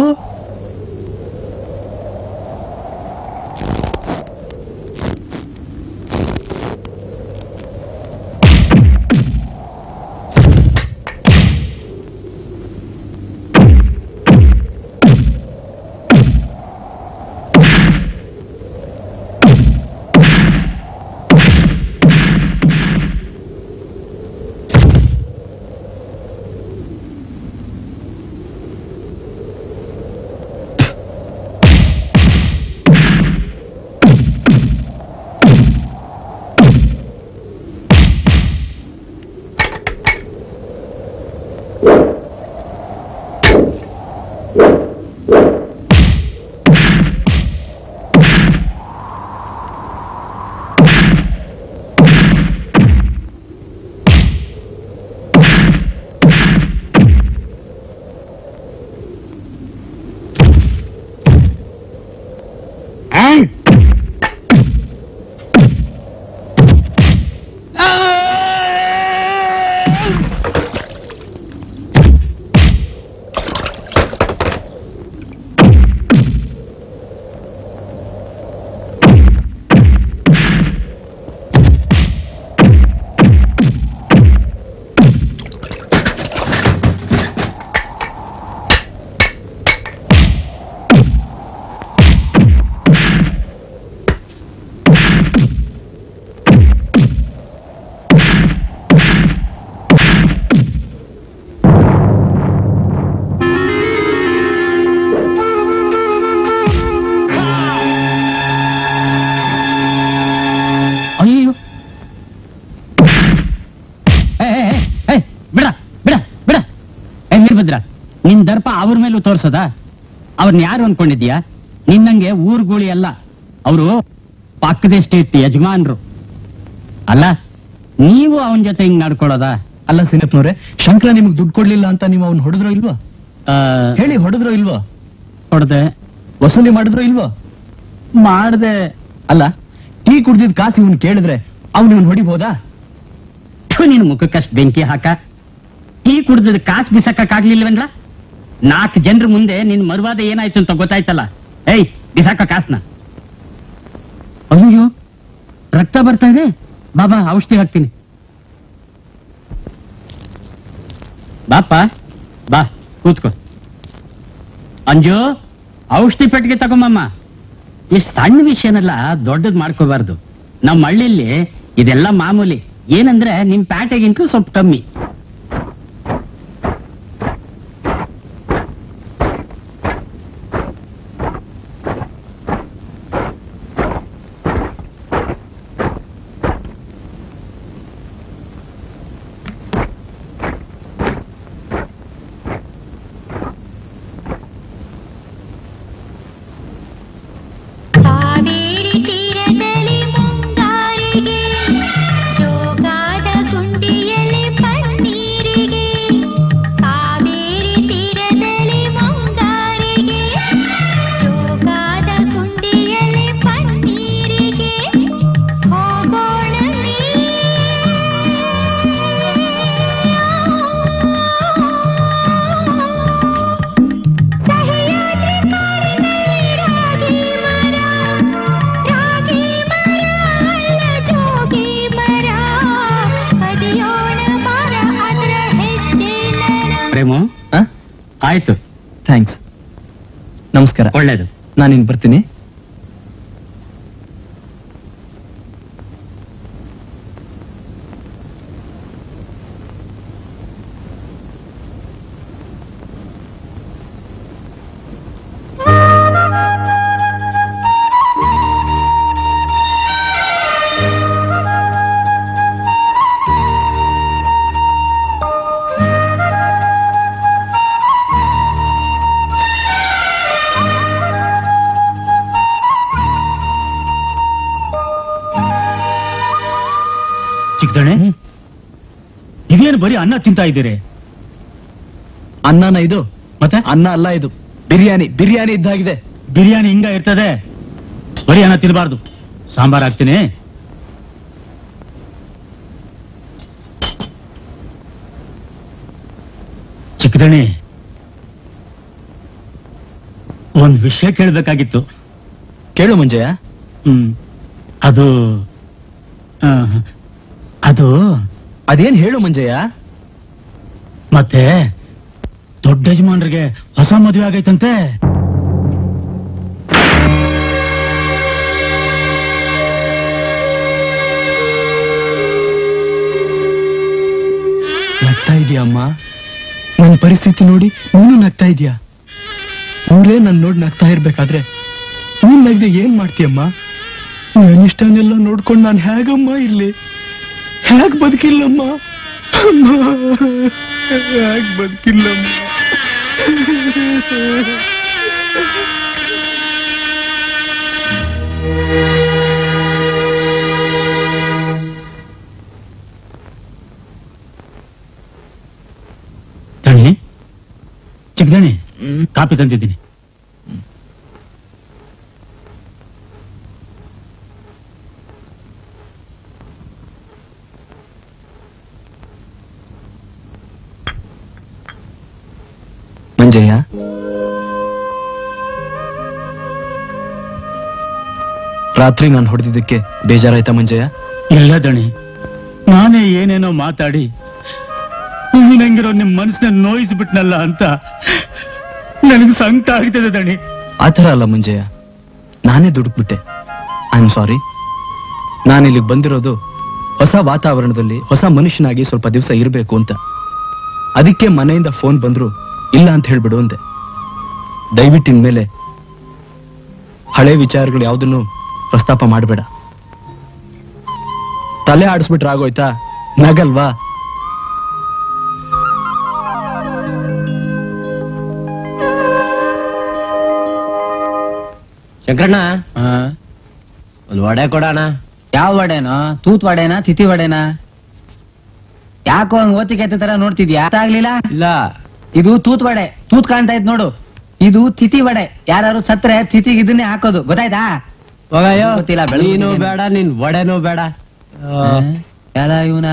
ಅಯ್ಯೋ ಏ, ಏ, ಏ, ಏ, ಬಿಡ ಬಿಡ ಬಿಡ ಏ ವೀರಭದ್ರ ನಿನ್ ದರ್ಪ ಅವ್ರ ಮೇಲೂ ತೋರ್ಸದ ಅವ್ರನ್ನ ಯಾರು ಅನ್ಕೊಂಡಿದ್ಯಾ ನಿನ್ನಂಗೆ ಊರ್ಗೂಳಿ ಅಲ್ಲ ಅವರು ಪಕ್ಕದ ಸ್ಟೇಟ್ ಯಜಮಾನ್ರು ಅಲ್ಲ ನೀವು ಅವನ ಜೊತೆ ಹಿಂಗ್ ನಡ್ಕೊಳ್ಳೋದಾ ಅಲ್ಲ ಸಿನಪ್ನವ್ರೆ ಶಂಕರ ನಿಮಗ್ ದುಡ್ಡು ಕೊಡ್ಲಿಲ್ಲ ಅಂತ ನೀವು ಅವ್ನು ಹೊಡೆದ್ರೋ ಇಲ್ವಾ ಹೇಳಿ ಹೊಡೆದ್ರೋ ಇಲ್ವಾ ಹೊಡೆದೆ ವಸೂಲಿ ಮಾಡಿದ್ರೋ ಇಲ್ವಾ ಮಾಡ್ದೆ ಅಲ್ಲ ಟೀ ಕುಡ್ದಿದ್ ಕಾಸು ಇವನ್ ಕೇಳಿದ್ರೆ ಅವ್ನು ಇವನ್ ಹೊಡಿಬೋದಾ ಥು, ನಿನ್ ಮುಖಕ್ಕಷ್ಟು ಬೆಂಕಿ ಹಾಕ ಟೀ ಕುಡ್ದದ ಕಾಸು ಬಿಸಾಕಕ್ಕಾಗ್ಲಿಲ್ವೇನ್ಲ ನಾಲ್ಕು ಜನರ ಮುಂದೆ ನಿನ್ ಮರುವಾದ ಏನಾಯ್ತು ಅಂತ ಗೊತ್ತಾಯ್ತಲ್ಲ ಏಯ್ ಬಿಸಾಕ ಕಾಸ್ನ ಅಯ್ಯೋ ರಕ್ತ ಬರ್ತಾ ಇದೆ ಬಾಬಾ ಔಷಧಿ ಹಾಕ್ತೀನಿ ಬಾಪ ಬಾ ಕೂತ್ಕೋ ಅಂಜು ಔಷಧಿ ಪೆಟ್ಟಿಗೆ ತಗೊಂಬಮ್ಮ ಇಷ್ಟು ಸಣ್ಣ ವಿಷಯನೆಲ್ಲ ದೊಡ್ಡದ್ ಮಾಡ್ಕೋಬಾರ್ದು ನಮ್ಮ ಹಳ್ಳಿಲಿ ಇದೆಲ್ಲ ಮಾಮೂಲಿ ಏನಂದ್ರೆ ನಿಮ್ ಪ್ಯಾಟೆಗಿಂತಲೂ ಸ್ವಲ್ಪ ಕಮ್ಮಿ ಕಾವೇರಿ ತೀರದಲ್ಲಿ ಮುಂಗಾರಿಗೆ ಜೋಗಾದ ಗುಂಡಿಯಲ್ಲಿ ಪನ್ನೀರಿಗೆ ಕಾವೇರಿ ತೀರದಲ್ಲಿ ಮುಂಗಾರಿಗೆ ಜೋಗಾದ ಗುಂಡಿಯಲ್ಲಿ ಪನ್ನೀರಿಗೆ ಹೋಗೋಣ ಸಹ್ಯಾದ್ರಿ ಕಾಡಿನಲ್ಲಿ ರಾಗಿ ಮರ ರಾಗಿ ಮರ ಅಲ್ಲ ಜೋಗಿ ಮರ ಕದಿಯೋಣ ಮರ ಅದರ ಹೆಜ್ಜೆನ ಪ್ರೇಮು ಆಯ್ತು ಥ್ಯಾಂಕ್ಸ್ ನಮಸ್ಕಾರ ಒಳ್ಳೇದು ನಾನಿನ್ ಬರ್ತೀನಿ ಚಿಕ್ಕದಣೆ ಇದೇನು ಬರೀ ಅನ್ನ ತಿಂತಾ ಇದ್ದೀರಿ ಅನ್ನನ ಇದು ಮತ್ತೆ ಅನ್ನ ಅಲ್ಲ ಇದು ಬಿರಿಯಾನಿ ಬಿರಿಯಾನಿ ಇದ್ದಾಗಿದೆ ಬಿರಿಯಾನಿ ಹಿಂಗ ಇರ್ತದೆ ಬರೀ ಅನ್ನ ತಿನ್ನಬಾರ್ದು ಸಾಂಬಾರ್ ಹಾಕ್ತೀನಿ ಚಿಕ್ಕದಣಿ ಒಂದ್ ವಿಷಯ ಕೇಳ್ಬೇಕಾಗಿತ್ತು ಕೇಳು ಮಂಜಯ್ಯ ಹ್ಮ್ ಅದು ಆ, ಅದು ಅದೇನ್ ಹೇಳು ಮಂಜಯ್ಯ ಮತ್ತೆ ದೊಡ್ಡ ಯಜಮಾನ್ರಿಗೆ ಹೊಸ ಮದುವೆ ಆಗೈತಂತೆ ನಗ್ತಾ ಇದೀಯ ಅಮ್ಮ ನನ್ನ ಪರಿಸ್ಥಿತಿ ನೋಡಿ ನೀನು ನಗ್ತಾ ಇದೀಯ ಊರೇ ನನ್ ನೋಡಿ ನಗ್ತಾ ಇರ್ಬೇಕಾದ್ರೆ ನೀನ್ ನಗ್ದೆ ಏನ್ ಮಾಡ್ತೀಯಮ್ಮ ನನ್ನಿಷ್ಟನೆಲ್ಲ ನೋಡ್ಕೊಂಡು ನಾನು ಹೇಗಮ್ಮ ಇರ್ಲಿ ಹೇಗ್ ಬದುಕಿಲ್ಲಮ್ಮ ಅಮ್ಮ ಹೇಗ್ ಬದುಕಿಲ್ಲಮ್ಮ ದಣಿ ಚಿಕ್ಕದಣಿ ಕಾಪಿ ತಂದಿದ್ದೀನಿ ಮಂಜಯ್ಯ ರಾತ್ರಿ ನಾನು ಹೊಡೆದಿದ್ದಕ್ಕೆ ಬೇಜಾರಾಯ್ತಾ ಮಂಜಯ್ಯ ಇಲ್ಲ ದಣಿ ನಾನೇ ಏನೇನೋ ಮಾತಾಡಿ ನೀನಂಗಿರೋ ನಿಮ್ ಮನಸ್ಸನ್ನ ನೋಯಿಸ್ಬಿಟ್ನಲ್ಲ ಅಂತ ನನಗೆ ಸಂಕಟ ಆಗ್ತದೆ ದಣಿ ಆತರ ಅಲ್ಲ ಮಂಜಯ್ಯ ನಾನೇ ದುಡುಕ್ಬಿಟ್ಟೆ ಐ ಆಮ್ ಸಾರಿ ನಾನು ಇಲ್ಲಿಗೆ ಬಂದಿರೋದು ಹೊಸ ವಾತಾವರಣದಲ್ಲಿ ಹೊಸ ಮನುಷ್ಯನಾಗಿ ಸ್ವಲ್ಪ ದಿವಸ ಇರಬೇಕು ಅಂತ ಅದಕ್ಕೆ ಮನೆಯಿಂದ ಫೋನ್ ಬಂದ್ರು ಇಲ್ಲ ಅಂತ ಹೇಳ್ಬಿಡು ಅಂದೆ ದಯವಿಟ್ಟು ಇನ್ಮೇಲೆ ಹಳೆ ವಿಚಾರಗಳು ಯಾವುದನ್ನು ಪ್ರಸ್ತಾಪ ಮಾಡಬೇಡ ತಲೆ ಆಡಿಸ್ಬಿಟ್ರೆ ಆಗೋಯ್ತಾ ನಗಲ್ವಾ ಶಂಕರಣ್ಣ ಒಂದು ವಡೆ ಕೊಡೋಣ ಯಾವ ವಡೆನೋ ತೂತ್ ವಡೆನಾ ತಿಥಿ ವಡೆನಾ ಯಾಕೋ ಹಂಗ್ ಓತಿಗೆ ತರ ನೋಡ್ತಿದ್ಯಾ ಅರ್ಥ ಆಗ್ಲಿಲ್ಲ ಇಲ್ಲ ಇದು ತೂತ್ ವಡೆ ತೂತ್ ಕಾಣ್ತಾ ಇದ್ ನೋಡು ಇದು ತಿಥಿ ವಡೆ ಯಾರು ಸತ್ರೆ ತಿಥಿಗೆ ಇದನ್ನೇ ಹಾಕೋದು ಗೊತ್ತಾಯ್ತಾ ಹೋಗಯ್ಯೋ ಗೊತ್ತಿಲ್ಲ, ಬೆಳಗ್ಗೆ ನೀನು ಬಂದಿದ್ದೀನಿ. ಬೇಡ ನಿನ್ ವಡೆನೂ ಬೇಡ ಎಲ್ಲ ಇವನ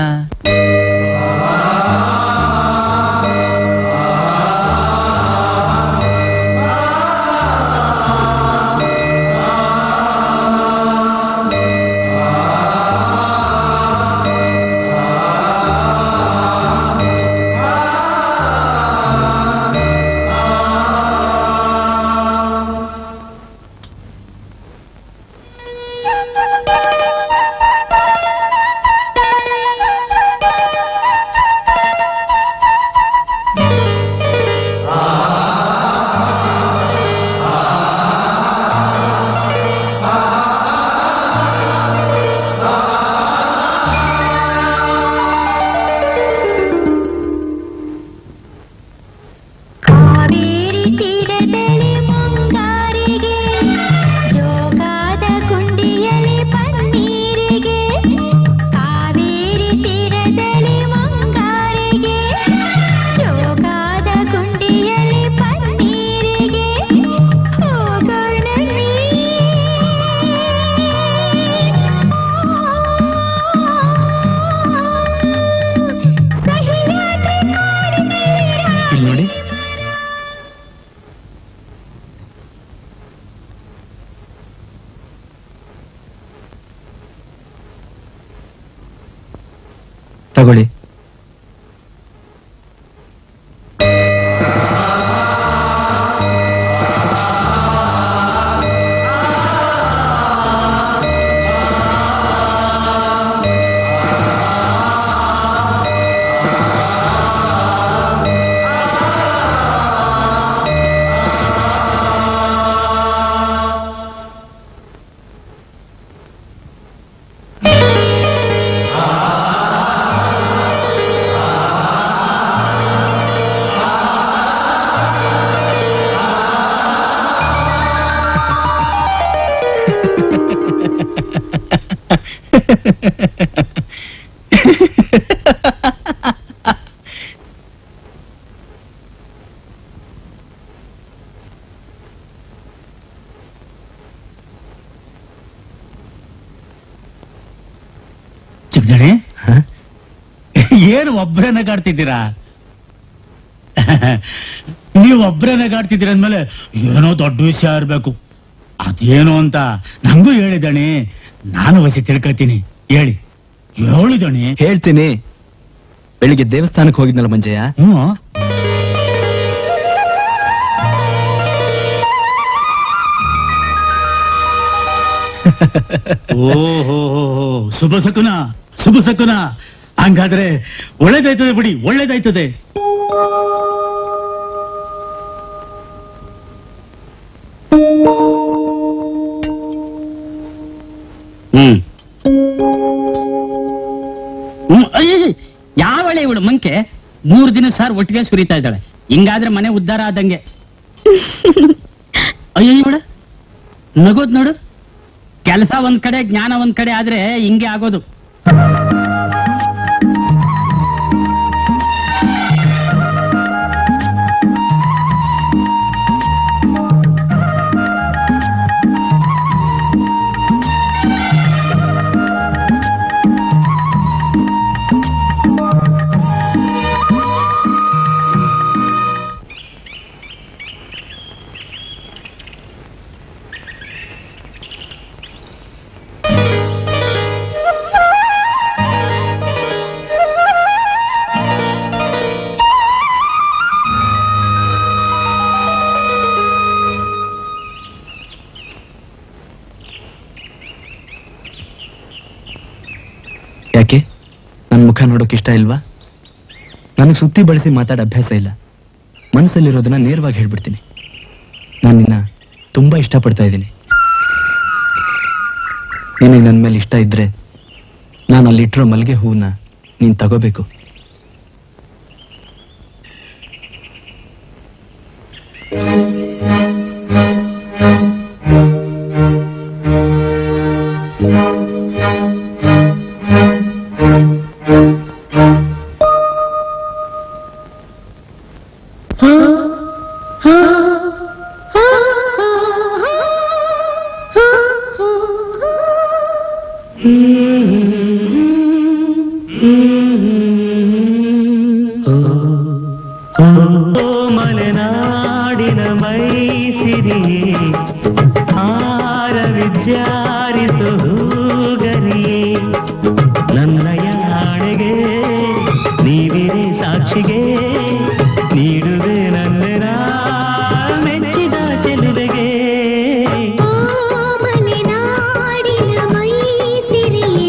ಕಾವೇರಿ ತೀರದಲ್ಲಿ ಮುಂಗಾರಿಗೆ ಜೋಗಾದ ಗುಂಡಿಯಲ್ಲಿ ಪನ್ನೀರಿಗೆ ಕಾವೇರಿ ತೀರದಲ್ಲಿ ಮುಂಗಾರಿಗೆ ಜೋಗಾದ ಗುಂಡಿಯಲ್ಲಿ ಪನ್ನೀರಿಗೆ ಹೋಗೋಣ ನೀ. ಸಹ್ಯಾದ್ರಿ ಇಲ್ಲಿ ನೋಡಿ ತಗೊಳ್ಳಿ ಜಗದಣೆ ಏನು ಒಬ್ಬರೇ ನಗಾಡ್ತಿದ್ದೀರಾ ನೀವು ಒಬ್ಬರೇ ನಗಾಡ್ತಿದ್ದೀರ ಅಂದ್ಮೇಲೆ ಏನೋ ದೊಡ್ಡ ವಿಷಯ ಇರ್ಬೇಕು ಅದೇನು ಅಂತ ನಂಗೂ ಹೇಳಿದಣಿ ನಾನು ವಸಿ ತಿಳ್ಕೊತೀನಿ ಹೇಳಿ ಹೇಳಿದಣಿ ಹೇಳ್ತೀನಿ ಬೆಳಿಗ್ಗೆ ದೇವಸ್ಥಾನಕ್ಕೆ ಹೋಗಿದ್ನಲ್ಲ ಮಂಜಯ್ಯ ಹ್ಞೂ ಓಹೋ ಶುಭ ಸಕುನ ಶುಭ ಸಕುನ ಹಂಗಾದ್ರೆ ಒಳ್ಳೇದಾಯ್ತದೆ ಬಿಡಿ ಒಳ್ಳೇದಾಯ್ತದೆ ಹ್ಮ್ ಯಾವಳೆ ಇವಳು ಮಂಕೆ ಮೂರ್ ದಿನ ಸಾರ್ ಒಟ್ಟಿಗೆ ಸುರಿತಾ ಇದ್ದಾಳೆ ಹಿಂಗಾದ್ರೆ ಮನೆ ಉದ್ಧಾರ ಆದಂಗೆ ಅಯ್ಯೋ ಇವಳು ನಗೋದ್ ನೋಡು ಕೆಲಸ ಒಂದ್ ಕಡೆ ಜ್ಞಾನ ಒಂದ್ ಕಡೆ ಆದ್ರೆ ಹಿಂಗೆ ಆಗೋದು ಯಾಕೆ ನನ್ನ ಮುಖ ನೋಡೋಕೆ ಇಷ್ಟ ಇಲ್ವಾ ನನಗೆ ಸುತ್ತಿ ಬಳಸಿ ಮಾತಾಡೋ ಅಭ್ಯಾಸ ಇಲ್ಲ ಮನಸ್ಸಲ್ಲಿರೋದನ್ನ ನೇರವಾಗಿ ಹೇಳ್ಬಿಡ್ತೀನಿ ನಾನು ನಿನ್ನ ತುಂಬಾ ಇಷ್ಟಪಡ್ತಾ ಇದ್ದೀನಿ ನಿನಗೆ ನನ್ನ ಮೇಲೆ ಇಷ್ಟ ಇದ್ರೆ ನಾನು ಅಲ್ಲಿಟ್ಟಿರೋ ಮಲ್ಲಿಗೆ ಹೂವನ್ನ ನೀನು ತಗೋಬೇಕು ಮಲೆನಾಡಿನ ಮೈಸಿರಿಯೇ ಆರ ವಿಚಾರಿಸು ಹೂಗರಿಯೇ ನನ್ನ ಯಾಣೆಗೆ ನೀವಿರೇ ಸಾಕ್ಷಿಗೆ ನೀಡುವೆ ನನ್ನ ಮೆಚ್ಚಿದ ಚೆಲುವೆಗೆ ಮಲೆನಾಡಿನ ಮೈಸಿರಿಯೇ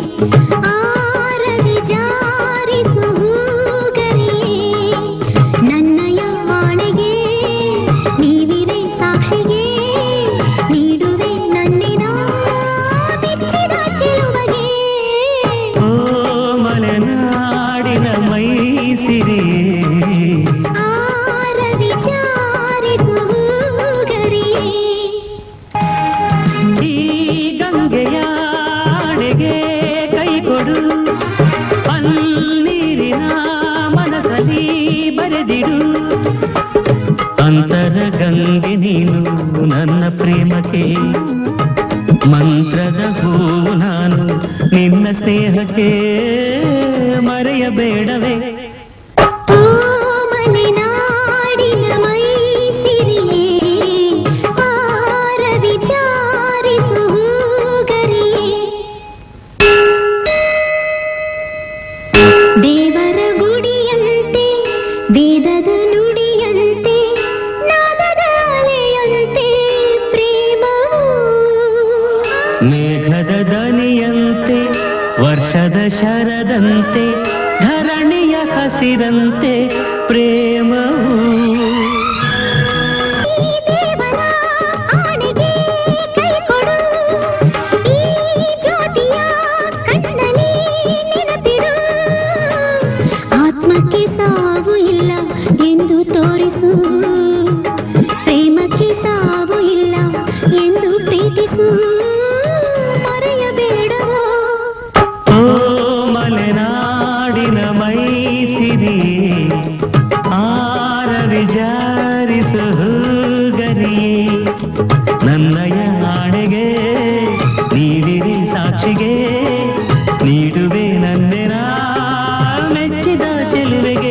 ಆರವಿ ಜಾರಿಸು ಹೂಗರಿಯೇ ನನ್ನಯ ಆಣೆಗೆ ನೀವಿರೇ ಸಾಕ್ಷಿಗೆ ನೀಡುವೆ ನನ್ನಿನ ಮೆಚ್ಚಿದ ಚೆಲುವಗೆ ಓ ಮಲೆನಾಡಿನ ಮೈಸಿರಿಯೇ ಆರವಿ ಜಾರಿಸು ಹೂಗರಿಯೇ ಈ ಗಂಗೆಯಾಡೆಗೆ ಕೈ ಕೊಡು ನೀರಿನ ಮನಸಲಿ ಬರೆದಿಡು ಅಂತರ ಗಂಗೆ ನೀನು ನನ್ನ ಪ್ರೇಮಕ್ಕೆ ಮಂತ್ರದ ಹೂವು ನಾನು ನಿನ್ನ ಸ್ನೇಹಕ್ಕೆ ಮರೆಯಬೇಡವೇ ಓ ಮಲೆನಾಡಿನ ಮೈಸಿರಿಯೇ ಆರವಿ ಜಾರಿಸು ಹೂಗರಿಯೇ ದೇವರ ಗುಡಿಯಂತೆ ವೇದದ ನುಡಿಯಂತೆ ನಾದದ ಅಲೆಯಂತೆ ಪ್ರೇಮವು ಮೇಘದ ದನಿಯಂತೆ ವರ್ಷದ ಶರದಂತೆ ಧರಣಿಯ ಹಸಿರಂತೆ ಪ್ರೇಮವು ಈ ದೇವರ ಆಣೆಗೆ ಕೈ ಕೊಡು ಈ ಜ್ಯೋತಿಯ ಕಣ್ಣಲ್ಲಿ ನೆನಪಿರು ಆತ್ಮಕ್ಕೆ ಸಾವು ಇಲ್ಲ ಎಂದು ತೋರಿಸು ಪ್ರೇಮಕ್ಕೆ ಸಾವು ಇಲ್ಲ ಎಂದು ಪ್ರೀತಿಸು ಮರೆಯಬೇಡವೋ ಓ ಮಲೆನಾಡಿನ ಮೈಸಿರಿಯೇ ಆರ ವಿಚಾರಿಸು ಗರಿಯೇ ನನ್ನಯ ಆಣೆಗೆ ನೀವಿರಿ ಸಾಕ್ಷಿಗೆ ನೀಡುವೆ ನನ್ನೆನ ಮೆಚ್ಚಿದ ಚೆಲುವೆಗೆ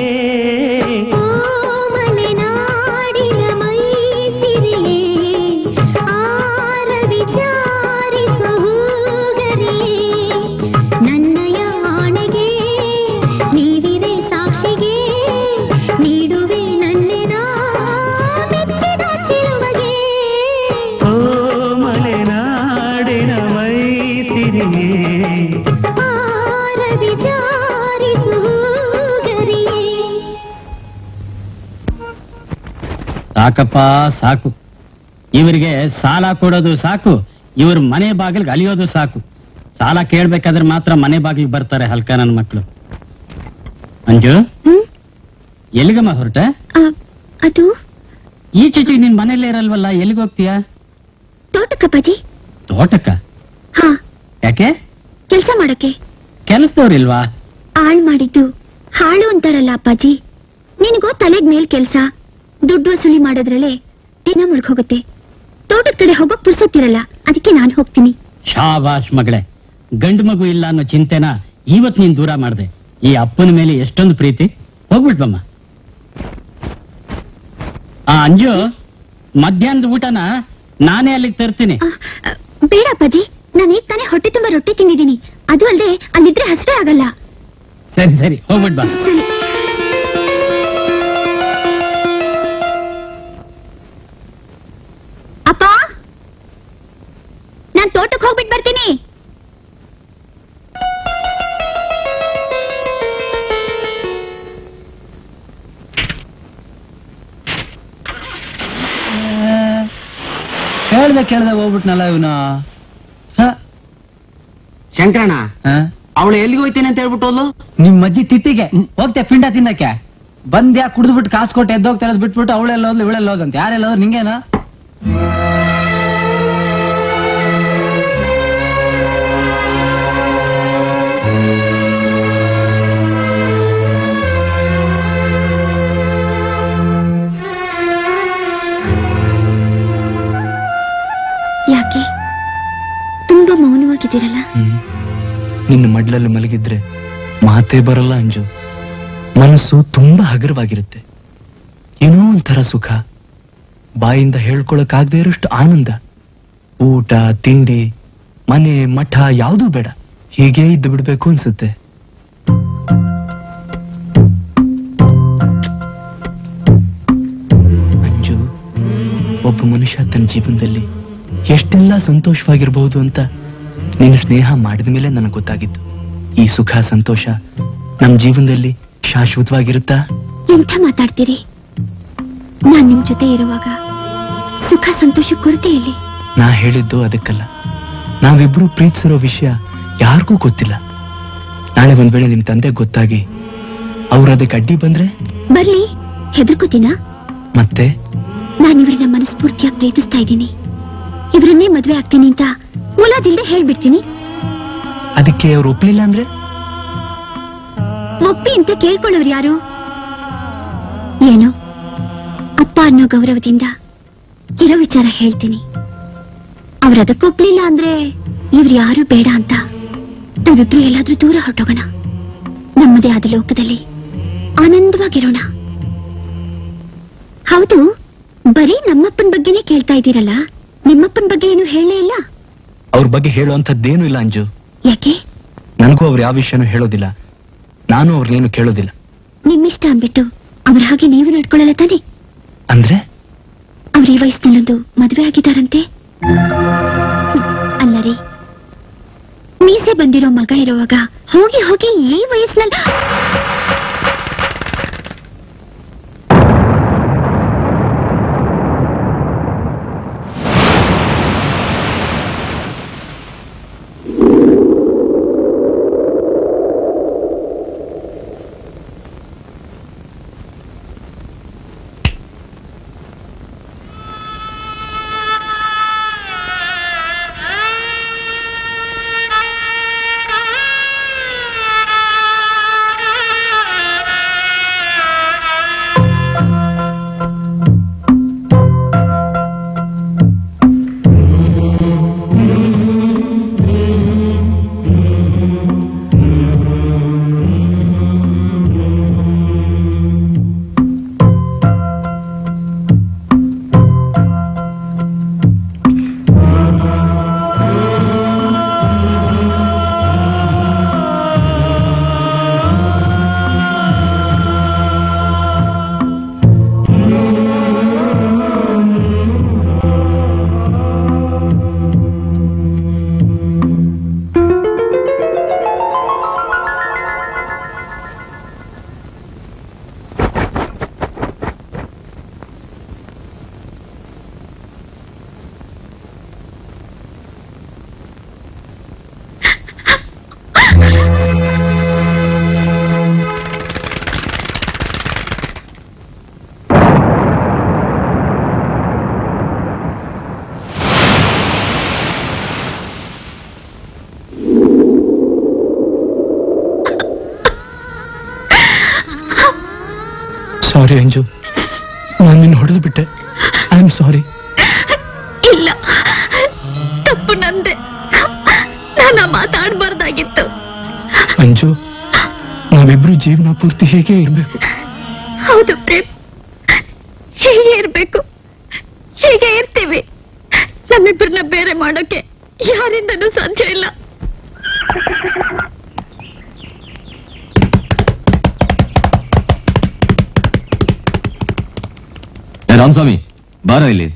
ಮಲೆನಾಡಿನ ಮೈಸಿರಿಯೇ ಆರ ವಿಚಾರಿಸು ಹೂಗರಿಯೇ ನನ್ನಯ ಆಣೆಗೆ ನೀವಿರೆ ಸಾಕ್ಷಿಗೆ ನೀಡುವೆ ನನ್ನೆನ ಮೆಚ್ಚಿದ ಚಿರುವಗೆ ಓ ಮಲೆನಾಡಿನ ಮೈಸಿರಿಯೇ ಆರ ವಿಚಾರಿಸು ಹೂಗರಿಯೇ ಸಾಕಪ್ಪ ಸಾಕು ಇವರಿಗೆ ಸಾಲ ಕೊಡೋದು ಸಾಕು ಇವ್ರ ಮನೆ ಬಾಗಿಲ್ಗೆ ಅಲಿಯೋದು ಸಾಕು ಸಾಲ ಕೇಳ್ಬೇಕಾದ್ರೆ ಮಾತ್ರ ಮನೆ ಬಾಗಿಲಿಗೆ ಬರ್ತಾರೆ ಹಲ್ಕ ನನ್ನ ಮಕ್ಕಳು ಅಂಜು ಎಲ್ಲಿಗಮ್ಮ ಹೊರಟ ಅದು ಈಚೆಚಿಗೆ ನಿನ್ ಮನೇಲೇ ಇರಲ್ವಲ್ಲ ಎಲ್ಲಿಗೆ ಹೋಗ್ತೀಯಾ ತೋಟಕ್ಕಪ್ಪಾಜಿ ತೋಟಕ್ಕ ಹಾ ಯಾಕೆ ಕೆಲ್ಸ ಮಾಡಕ್ಕೆ ಕೆಲಸದವ್ರಿಲ್ವಾ ಆಳ್ ಮಾಡಿದ್ದು ಹಾಳು ಅಂತಾರಲ್ಲ ಅಪ್ಪಾಜಿ ನಿನಗೋ ತಲೆಗ್ ಮೇಲ್ ಕೆಲ್ಸ ದುಡ್ಡು ವಸೂಲಿ ಮಾಡೋದ್ರಲ್ಲೇ ದಿನ ಮುಳುಗೋಗುತ್ತೆ ತೋಟದ ಕಡೆ ಹೋಗೋಕ್ ಪುರ್ಸೊತ್ತಿರಲ್ಲ ಅದಕ್ಕೆ ನಾನು ಹೋಗ್ತೀನಿ ಶಾಬಾಷ್ ಮಗಳೇ ಗಂಡು ಮಗು ಇಲ್ಲ ಅನ್ನೋ ಚಿಂತೆನ ಇವತ್ ನೀನ್ ದೂರ ಮಾಡ್ದೆ ಈ ಅಪ್ಪನ ಮೇಲೆ ಎಷ್ಟೊಂದು ಪ್ರೀತಿ ಹೋಗ್ಬಿಟ್ಬಮ್ಮ ಆ ಅಂಜು ಮಧ್ಯಾಹ್ನದ ಊಟನ ನಾನೇ ಅಲ್ಲಿಗೆ ತರ್ತೀನಿ ಬೇಡ ಅಪ್ಪಾಜಿ ನಾನು ಈಗ ತಾನೇ ಹೊಟ್ಟೆ ತುಂಬಾ ರೊಟ್ಟಿ ತಿಂದಿದ್ದೀನಿ ಅದು ಅಲ್ಲದೆ ಅಲ್ಲಿದ್ರೆ ಹಸಿವೆ ಆಗಲ್ಲ ಸರಿ ಸರಿ ಹೋಗ್ಬಿಟ್ ಬಾ ಸರಿ ಅಪ್ಪ ನಾನ್ ತೋಟಕ್ಕೆ ಹೋಗ್ಬಿಟ್ಟು ಬರ್ತೀನಿ ಕೇಳ್ದೆ ಕೇಳ್ದೆ ಹೋಗ್ಬಿಟ್ನಲ್ಲ ಇವನು ಶಂಕರಣ್ಣ ಅವಳು ಎಲ್ಲಿಗೆ ಹೋಯ್ತೇನೆ ಅಂತ ಹೇಳ್ಬಿಟ್ಟು ಹೋದ್ಲು ನಿಮ್ ಅಜ್ಜಿ ತಿತ್ತಿಗೆ ಹೋಗ್ತೆ ಪಿಂಡ ತಿನ್ನಕ್ಕೆ ಬಂದ್ಯಾ ಕುಡಿದ್ಬಿಟ್ಟು ಕಾಸು ಕೊಟ್ಟು ಎದ್ದೋಗ್ತಾ ಇರೋದು ಬಿಟ್ಬಿಟ್ಟು ಅವಳೆಲ್ಲ ಹೋದ್ಲು ಇವಳೆಲ್ಲ ಹೋದಂತ ಯಾರೆಲ್ಲ ಹೋದ್ರು ನಿಂಗೇನ ಯಾಕೆ ತುಂಬಾ ಮೌನವಾಗಿದ್ದೀರಲ್ಲ ನಿನ್ನ ಮಡ್ಲಲ್ಲಿ ಮಲಗಿದ್ರೆ ಮಾತೇ ಬರಲ್ಲ ಅಂಜು ಮನಸ್ಸು ತುಂಬಾ ಹಗುರವಾಗಿರುತ್ತೆ ಏನೋ ಒಂಥರ ಸುಖ ಬಾಯಿಂದ ಹೇಳ್ಕೊಳಕ್ಕಾಗದೇ ಇರೋಷ್ಟು ಆನಂದ ಊಟ ತಿಂಡಿ ಮನೆ ಮಠ ಯಾವುದೂ ಬೇಡ ಹೀಗೆ ಇದ್ದು ಬಿಡ್ಬೇಕು ಅನ್ಸುತ್ತೆ ಅಂಜು ಒಬ್ಬ ಮನುಷ್ಯ ತನ್ನ ಜೀವನದಲ್ಲಿ ಎಷ್ಟೆಲ್ಲ ಸಂತೋಷವಾಗಿರ್ಬಹುದು ಅಂತ ನಿನ್ನ ಸ್ನೇಹ ಮಾಡಿದ ಮೇಲೆ ನನಗೆ ಗೊತ್ತಾಗಿತ್ತು ಈ ಸುಖ ಸಂತೋಷ ನಮ್ಮ ಜೀವನದಲ್ಲಿ ಶಾಶ್ವತವಾಗಿರುತ್ತಾ ಎಂಥ ಮಾತಾಡ್ತೀರಿ ನಾನ್ ನಿಮ್ ಜೊತೆ ಇರುವಾಗ ಸುಖ ಸಂತೋಷ ಕೊರತೆ ಇಲ್ಲಿ ನಾ ಹೇಳಿದ್ದು ಅದಕ್ಕಲ್ಲ ನಾವಿಬ್ರು ಪ್ರೀತಿಸಿರೋ ವಿಷಯ ಯಾರಿಗೂ ಗೊತ್ತಿಲ್ಲ ನಾಳೆ ಒಂದ್ ವೇಳೆ ನಿಮ್ ತಂದೆ ಗೊತ್ತಾಗಿ ಅವ್ರು ಅದಕ್ಕೆ ಅಡ್ಡಿ ಬಂದ್ರೆ ಬರ್ಲಿ ಹೆದರ್ಕೋತೀನಾ ಮತ್ತೆ ನಾನು ಇವ್ರನ್ನ ಮನಸ್ಫೂರ್ತಿಯಾಗಿ ಪ್ರೀತಿಸ್ತಾ ಇದ್ದೀನಿ ಇವ್ರನ್ನೇ ಮದ್ವೆ ಆಗ್ತೀನಿ ಅಂತ ಮುಲಾಜಿಲ್ದೆ ಹೇಳ್ಬಿಡ್ತೀನಿ ಅದಕ್ಕೆ ಅವ್ರು ಒಪ್ಲಿಲ್ಲ ಅಂದ್ರೆ ಒಪ್ಪಿ ಅಂತ ಕೇಳ್ಕೊಳ್ಳೋರು ಯಾರು ಏನೋ ಅಪ್ಪ ಅನ್ನೋ ಗೌರವದಿಂದ ಇರೋ ವಿಚಾರ ಹೇಳ್ತೀನಿ ಅವ್ರ ಅದಕ್ಕೊಪ್ಲಿಲ್ಲ ಅಂದ್ರೆ ಇವ್ರು ಯಾರು ಬೇಡ ಅಂತ ನಾವಿಬ್ರು ಎಲ್ಲಾದ್ರೂ ದೂರ ಹೊರಟೋಗೋಣ ನಮ್ಮದೇ ಆದ ಲೋಕದಲ್ಲಿ ಆನಂದವಾಗಿರೋಣ ಹೌದು ಬರೀ ನಮ್ಮಪ್ಪನ ಬಗ್ಗೆನೇ ಕೇಳ್ತಾ ಇದ್ದೀರಲ್ಲ ನಿಮ್ಮಪ್ಪನ ಬಗ್ಗೆ ಏನು ಹೇಳೇ ಇಲ್ಲ ಅವ್ರ ಬಗ್ಗೆ ಹೇಳುವಂಥದ್ದೇನೂ ಇಲ್ಲ ಅಂಜು ಯಾಕೆ ನನಗೂ ಅವ್ರು ಯಾವ ವಿಷಯನೂ ಹೇಳೋದಿಲ್ಲ ನಾನು ಅವ್ರನ್ನೇನು ಕೇಳೋದಿಲ್ಲ ನಿಮ್ಮಿಷ್ಟ ಅಂದ್ಬಿಟ್ಟು ಅವ್ರ ಹಾಗೆ ನೀವು ನಡ್ಕೊಳ್ಳಲ್ಲ ತಾನೆ ಅಂದ್ರೆ ಅವ್ರ ಈ ವಯಸ್ಸಿನಲ್ಲೊಂದು ಮದುವೆ ಆಗಿದಾರಂತೆ ಹ್ಮ್, ಅಲ್ಲ ರೀ ಮೀಸೆ ಬಂದಿರೋ ಮಗ ಇರುವಾಗ ಹೋಗಿ ಹೋಗಿ ಈ ವಯಸ್ಸಿನಲ್ಲಿ ಆ ಸಾರಿ ಅಂಜು ನಾನು ನಿನ್ನ ಹೊಡೆದು ಬಿಟ್ಟೆ ಐ ಆಮ್ ಸಾರಿ ಇಲ್ಲ ತಪ್ಪು ನಂದೆ ನಾನು ಮಾತಾಡಬಾರ್ದಾಗಿತ್ತು ಅಂಜು ನಾವಿಬ್ರು ಜೀವನ ಪೂರ್ತಿ ಹೇಗೆ ಇರ್ಬೇಕು ಹೌದು ಪ್ರೇಮ್ ಹೀಗೆ ಇರ್ಬೇಕು ಹೀಗೆ ಇರ್ತೀವಿ ನಮ್ಮಿಬ್ಬರನ್ನ ಬೇರೆ ಮಾಡೋಕೆ ಯಾರಿಂದನೂ ಸಾಧ್ಯ ಇಲ್ಲ ಏ ರಾಮಸ್ವಾಮಿ ಬಾರ ಇಲ್ಲಿ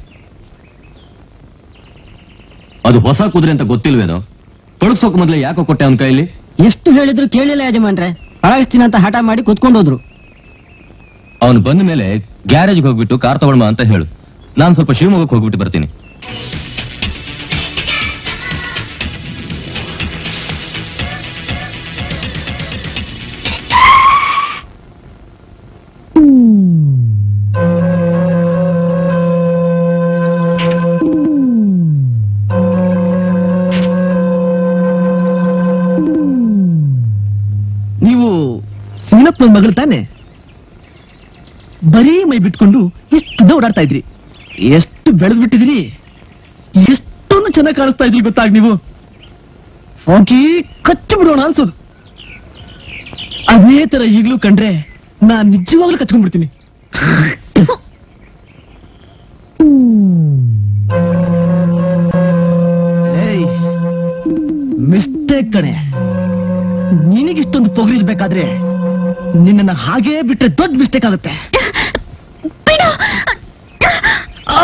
ಅದು ಹೊಸ ಕುದುರೆ ಅಂತ ಗೊತ್ತಿಲ್ವೇನೋ ಕಳುಗ್ಸೋಕ್ ಮೊದ್ಲೇ ಯಾಕೋ ಕೊಟ್ಟೆ ಅವನ ಕೈಲಿ ಎಷ್ಟು ಹೇಳಿದ್ರು ಕೇಳಿಲ್ಲ ಯಜಮಾನ್ರೆ ಪಳಗಿಸ್ತೀನಿ ಅಂತ ಹಠ ಮಾಡಿ ಕುತ್ಕೊಂಡು ಹೋದ್ರು ಅವನು ಬಂದ ಮೇಲೆ ಗ್ಯಾರೇಜ್ಗೆ ಹೋಗ್ಬಿಟ್ಟು ಕಾರ್ ತಗೊಳ್ಮ ಅಂತ ಹೇಳು ನಾನು ಸ್ವಲ್ಪ ಶಿವಮೊಗ್ಗಕ್ಕೆ ಹೋಗ್ಬಿಟ್ಟು ಬರ್ತೀನಿ ನೀವು ಸೀನಪ್ಪನ ಮಗಳು ತಾನೆ ಬರೀ ಮೈ ಬಿಟ್ಕೊಂಡು ಎಷ್ಟು ಓಡಾಡ್ತಾ ಇದ್ರಿ ಎಷ್ಟು ಬೆಳೆದ್ ಬಿಟ್ಟಿದ್ರಿ ಎಷ್ಟೊಂದು ಚೆನ್ನಾಗಿ ಕಾಣಿಸ್ತಾ ಇದ್ರಿ ಗೊತ್ತಾಗ ನೀವು ಹೋಗಿ ಕಚ್ಚಿ ಬಿಡೋಣ ಅನ್ಸೋದು ಅದೇ ತರ ಈಗ್ಲೂ ಕಂಡ್ರೆ ನಾನ್ ನಿಜವಾಗ್ಲೂ ಕಚ್ಕೊಂಡ್ಬಿಡ್ತೀನಿ ಮಿಸ್ಟೇಕ್ ಕಣೆ ನಿನಗಿಷ್ಟೊಂದು ಪೊಗರಿರ್ಬೇಕಾದ್ರೆ ನಿನ್ನನ್ನ ಹಾಗೇ ಬಿಟ್ರೆ ದೊಡ್ಡ ಮಿಸ್ಟೇಕ್ ಆಗುತ್ತೆ ಆ!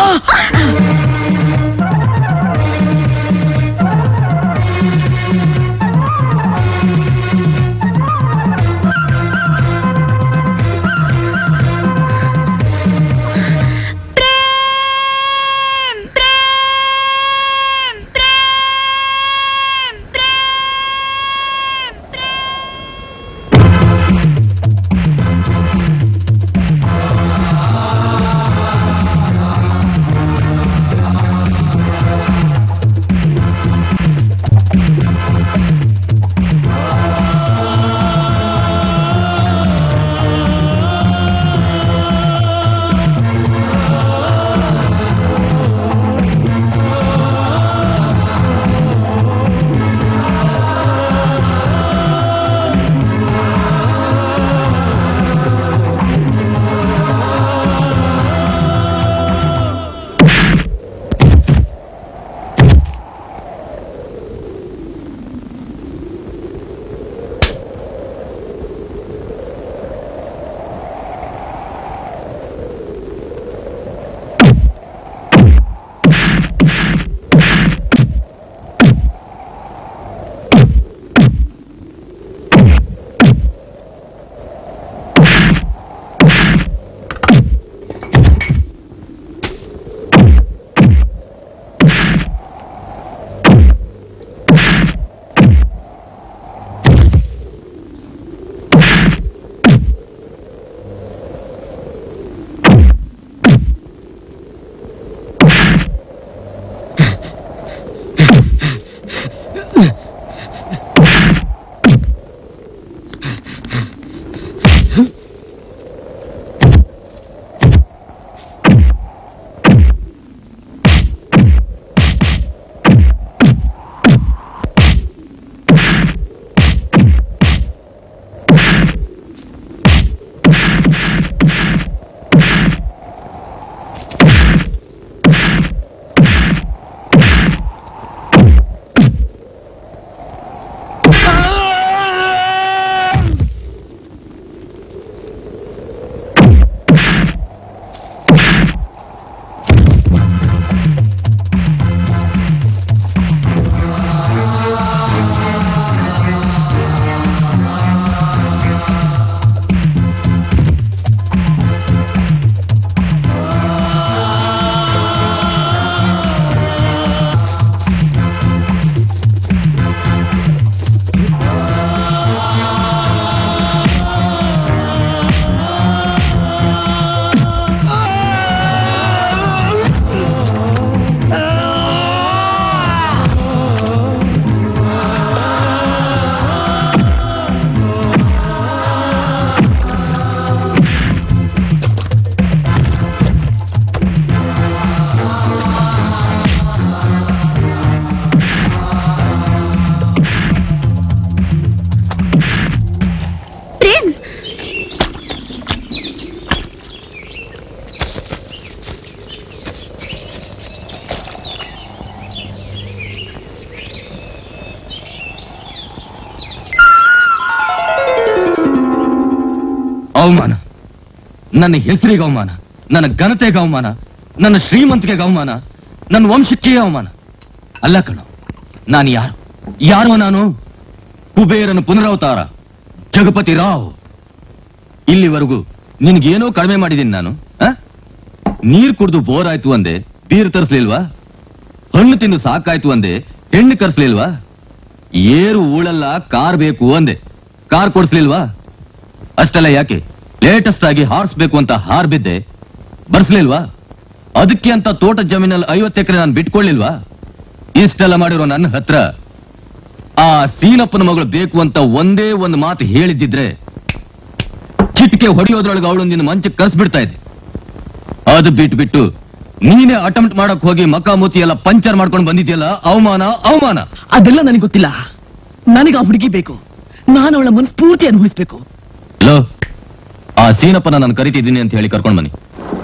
ಅವಮಾನ ನನ್ನ ಹೆಸರಿಗೆ ಅವಮಾನ ನನ್ನ ಘನತೆಗೆ ಅವಮಾನ ನನ್ನ ಶ್ರೀಮಂತಿಗೆ ಅವಮಾನ ನನ್ನ ವಂಶಕ್ಕೆ ಅವಮಾನ ಅಲ್ಲ ಕಣೋ ನಾನು ಯಾರು ಯಾರೋ ನಾನು ಕುಬೇರನ ಪುನರಾವತಾರ ಜಗಪತಿ ರಾವ್ ಇಲ್ಲಿವರೆಗೂ ನಿನ್ಗೇನೋ ಕಡಿಮೆ ಮಾಡಿದ್ದೀನಿ ನಾನು ಆ? ನೀರ್ ಕುಡ್ದು ಬೋರ್ ಆಯ್ತು ಅಂದೆ ಬೀರ್ ತರಿಸ್ಲಿಲ್ವಾ ಹಣ್ಣು ತಿಂದು ಸಾಕಾಯ್ತು ಅಂದೆ ಹೆಣ್ಣು ಕರ್ಸ್ಲಿಲ್ವಾ ಏರು ಊಳಲ್ಲ ಕಾರ್ ಬೇಕು ಅಂದೆ ಕಾರ್ ಕೊಡ್ಸ್ಲಿಲ್ವಾ ಅಷ್ಟೆಲ್ಲ ಯಾಕೆ ಲೇಟೆಸ್ಟ್ ಆಗಿ ಹಾರ್ಸ್ ಬೇಕು ಅಂತ ಹಾರ್ ಬಿದ್ದೆ ಬರ್ಸ್ಲಿಲ್ವಾ ಅದಕ್ಕೆ ಅಂತ ತೋಟ ಜಮೀನಲ್ಲಿ ಐವತ್ತು ಎಕರೆ ನಾನು ಬಿಟ್ಕೊಳ್ಳಿಲ್ವಾ ಇಷ್ಟೆಲ್ಲ ಮಾಡಿರೋ ನನ್ನ ಹತ್ರ ಆ ಸೀನಪ್ಪನ ಮಗಳು ಬೇಕು ಅಂತ ಒಂದೇ ಒಂದು ಮಾತು ಹೇಳಿದ್ದಿದ್ರೆ ಚಿಟಿಕೆ ಹೊಡೆಯೋದ್ರೊಳಗೆ ಅವಳು ನಿನ್ನ ಮಂಚಕ್ಕೆ ಕರ್ಸ್ಬಿಡ್ತಾ ಇದ್ದೆ ಅದು ಬಿಟ್ಬಿಟ್ಟು ನೀನೇ ಅಟೆಂಪ್ಟ್ ಮಾಡಕ್ ಹೋಗಿ ಮಕ ಮೂತಿ ಎಲ್ಲ ಪಂಚರ್ ಮಾಡ್ಕೊಂಡು ಬಂದಿದ್ಯಲ್ಲ ಅವಮಾನ ಅವಮಾನ ಅದೆಲ್ಲ ನನಗೆ ಗೊತ್ತಿಲ್ಲ ನನಗೆ ಆ ಹುಡುಗಿ ಬೇಕು ನಾನು ಅವಳ ಮನಸ್ಫೂರ್ತಿ ಅನುಭವಿಸ್ಬೇಕು ಲೋ ಆ ಸೀನಪ್ಪನ ನಾನು ಕರಿತಿದ್ದೀನಿ ಅಂತ ಹೇಳಿ ಕರ್ಕೊಂಡ್ ಬನ್ನಿ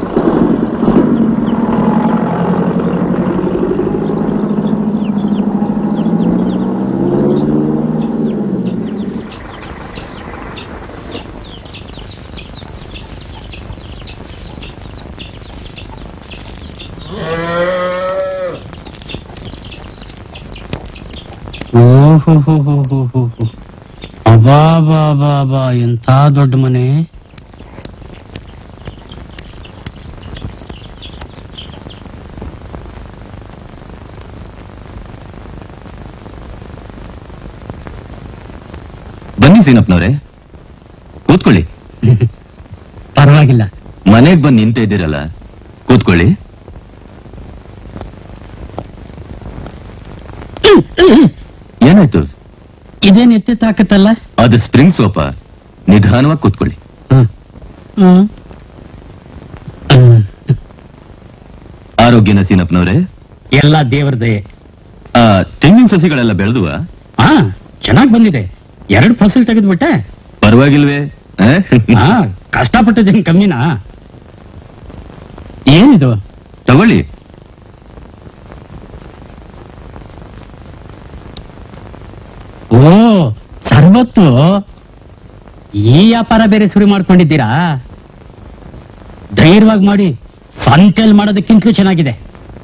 ಓಹೋ ಅಬಾ ಬಾ ಬಾ ಬಾ ಎಂತ ದೊಡ್ಡ ಮನೆ ಬನ್ನಿ ಸೀನಪ್ಪನವ್ರೆ ಕೂತ್ಕೊಳ್ಳಿ ಪರವಾಗಿಲ್ಲ ಮನೆಗ್ ಬಂದು ನಿಂತ ಇದ್ದೀರಲ್ಲ ಕೂತ್ಕೊಳ್ಳಿ ಏನಾಯ್ತು ಇದೇನ್ ಎತ್ತಿ ತಾಕತ್ತಲ್ಲ ಅದು ಸ್ಪ್ರಿಂಗ್ ಸೋಪ ನಿಧಾನವಾಗಿ ಕೂತ್ಕೊಳ್ಳಿ ಹ್ಮ್ ಆರೋಗ್ಯನ ಸೀನಪ್ಪನವ್ರೆ ಎಲ್ಲ ದೇವರ ದಯೆ ಆ ತೆಂಗಿನ ಸಸಿಗಳೆಲ್ಲ ಬೆಳೆದುವ ಹಾ ಚೆನ್ನಾಗ್ ಬಂದಿದೆ ಎರಡು ಫಸಲ್ ತೆಗೆದ್ಬಿಟ್ಟೆ ಪರವಾಗಿಲ್ವೇ ಆ? ಹಾ ಕಷ್ಟಪಟ್ಟಿದ್ದೇನೆ ಕಮ್ಮಿನಾ ಏನಿದು ತಗೊಳ್ಳಿ ಓ ಸರ್ವತ್ತು ಈ ವ್ಯಾಪಾರ ಬೇರೆ ಶುರು ಮಾಡ್ಕೊಂಡಿದ್ದೀರಾ ಧೈರ್ಯವಾಗಿ ಮಾಡಿ ಸಂತೆಲ್ ಮಾಡೋದಕ್ಕಿಂತಲೂ ಚೆನ್ನಾಗಿದೆ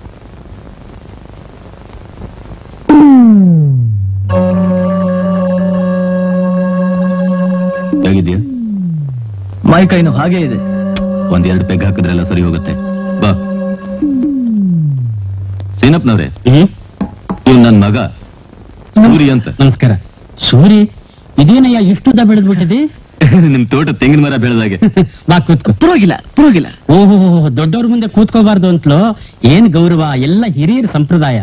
ಹೇಗಿದ್ಯಾ ಮೈ ಕೈನು ಹಾಗೆ ಇದೆ ಒಂದೆರಡು ಪೆಗ್ ಹಾಕಿದ್ರೆಲ್ಲ ಸರಿ ಹೋಗುತ್ತೆ ಬಾ ಸೀನಪ್ಪನವ್ರೆ ಇವ್ ನನ್ ಮಗ ಸೂರಿ ಅಂತ ನಮಸ್ಕಾರ ಸೂರಿ ಇದೇನಯ್ಯ ಇಷ್ಟುದ್ದ ಬೆಳೆದ್ಬಿಟ್ಟಿದೆ ನಿಮ್ ತೋಟ ತೆಂಗಿನ ಮರ ಬೆಳೆದಾಗೆ ಬಾ ಕೂತ್ಕೋ ಪರವಾಗಿಲ್ಲ ಪರವಾಗಿಲ್ಲ ಓಹೋ ದೊಡ್ಡವ್ರ ಮುಂದೆ ಕೂತ್ಕೋಬಾರ್ದು ಅಂತಲೋ ಏನ್ ಗೌರವ ಎಲ್ಲ ಹಿರಿಯರ ಸಂಪ್ರದಾಯ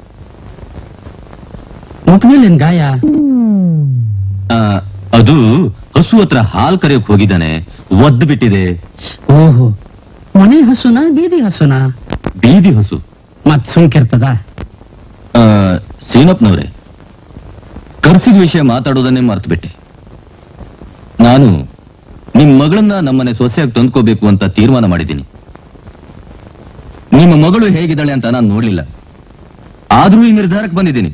ಮುಖಮೇಲೆ ಏನ್ ಗಾಯ ಆ, ಅದು ಹಸು ಹತ್ರ ಹಾಲ್ ಕರೆಯಕ್ ಹೋಗಿದ್ದಾನೆ ಒದ್ದು ಬಿಟ್ಟಿದೆ ಓಹೋ ಮನೆ ಹಸುನಾ ಬೀದಿ ಹಸುನಾ ಬೀದಿ ಹಸು ಮತ್ ಸುಮ್ಕಿರ್ತದ ಆ, ಸೀನಪ್ಪನವ್ರೆ ಕರ್ಸಿದ ವಿಷಯ ಮಾತಾಡೋದನ್ನೇ ಮರ್ತು ಬಿಟ್ಟೆ ನಾನು ನಿಮ್ ಮಗಳನ್ನ ನಮ್ಮನೆ ಸೊಸೆಯಾಗಿ ತಂದ್ಕೋಬೇಕು ಅಂತ ತೀರ್ಮಾನ ಮಾಡಿದ್ದೀನಿ ನಿಮ್ಮ ಮಗಳು ಹೇಗಿದ್ದಾಳೆ ಅಂತ ನಾನು ನೋಡ್ಲಿಲ್ಲ ಆದ್ರೂ ಈ ನಿರ್ಧಾರಕ್ಕೆ ಬಂದಿದ್ದೀನಿ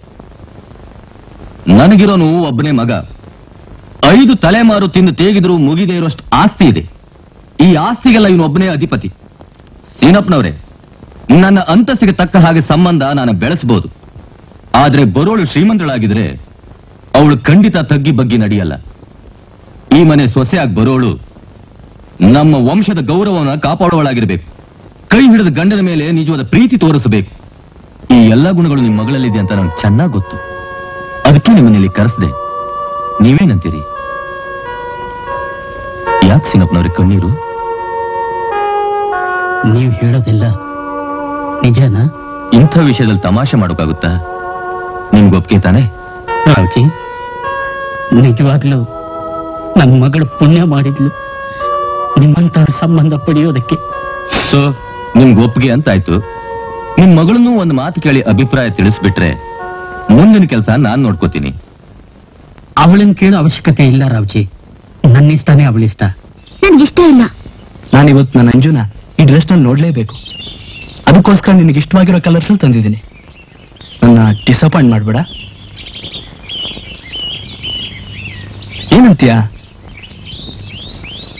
ನನಗಿರೋನು ಒಬ್ಬನೇ ಮಗ ಐದು ತಲೆಮಾರು ತಿಂದು ತೇಗಿದ್ರು ಮುಗಿದೇ ಇರೋಷ್ಟು ಆಸ್ತಿ ಇದೆ ಈ ಆಸ್ತಿಗೆಲ್ಲ ಇವನೊಬ್ಬನೇ ಅಧಿಪತಿ ಸೀನಪ್ಪನವ್ರೆ ನನ್ನ ಅಂತಸ್ತಿಗೆ ತಕ್ಕ ಹಾಗೆ ಸಂಬಂಧ ನಾನು ಬೆಳೆಸಬಹುದು ಆದ್ರೆ ಬರೋಳು ಶ್ರೀಮಂತಳಾಗಿದ್ರೆ ಅವಳು ಖಂಡಿತ ತಗ್ಗಿ ಬಗ್ಗಿ ನಡೆಯಲ್ಲ ಈ ಮನೆ ಸೊಸೆಯಾಗಿ ಬರೋಳು ನಮ್ಮ ವಂಶದ ಗೌರವವನ್ನು ಕಾಪಾಡುವಳಾಗಿರ್ಬೇಕು ಕೈ ಹಿಡಿದ ಗಂಡನ ಮೇಲೆ ನಿಜವಾದ ಪ್ರೀತಿ ತೋರಿಸಬೇಕು ಈ ಎಲ್ಲಾ ಗುಣಗಳು ನಿಮ್ಮ ಮಗಳಲ್ಲಿದೆ ಅಂತ ನನಗೆ ಚೆನ್ನಾಗಿ ಗೊತ್ತು ಅದಕ್ಕೆ ನಿಮ್ಮನ್ನಿಲ್ಲಿ ಕರೆಸ್ದೆ ನೀವೇನಂತೀರಿ ಯಾಕೆ ಸಿನಪ್ಪನವ್ರಿಗೆ ಕಣ್ಣೀರು ನೀವ್ ಹೇಳೋದಿಲ್ಲ ನಿಜನಾ ಇಂಥ ವಿಷಯದಲ್ಲಿ ತಮಾಷೆ ಮಾಡೋಕ್ಕಾಗುತ್ತಾ ನಿಮ್ಗೆ ಒಪ್ಗೆ ತಾನೆ ರಾವ್ಜಿ ನಿಜವಾಗ್ಲೂ ನನ್ ಮಗಳು ಪುಣ್ಯ ಮಾಡಿದ್ಲು ನಿಮ್ಮಂತವ್ರ ಸಂಬಂಧ ಪಡೆಯೋದಕ್ಕೆ ಸೊ ನಿಮ್ಗೆ ಒಪ್ಪಿಗೆ ಅಂತ ಆಯ್ತು ನಿಮ್ ಮಗಳನ್ನು ಒಂದು ಮಾತು ಕೇಳಿ ಅಭಿಪ್ರಾಯ ತಿಳಿಸ್ಬಿಟ್ರೆ ಮುಂದಿನ ಕೆಲಸ ನಾನ್ ನೋಡ್ಕೋತೀನಿ ಅವಳನ್ನ ಕೇಳೋ ಅವಶ್ಯಕತೆ ಇಲ್ಲ ರಾವ್ಜಿ ನನ್ನ ಇಷ್ಟನೇ ಅವಳಿಷ್ಟ ನನ್ಗಿಷ್ಟ ಇಲ್ಲ ನಾನಿವತ್ತು ನನ್ನ ಅಂಜುನ ಈ ಡ್ರೆಸ್ ನಾನು ನೋಡ್ಲೇಬೇಕು ಅದಕ್ಕೋಸ್ಕರ ನಿನಗೆ ಇಷ್ಟವಾಗಿರೋ ಕಲರ್ಸ್ ತಂದಿದ್ದೀನಿ ನನ್ನ ಡಿಸಪಾಯಿಂಟ್ ಮಾಡ್ಬೇಡ ಏನಂತೀಯ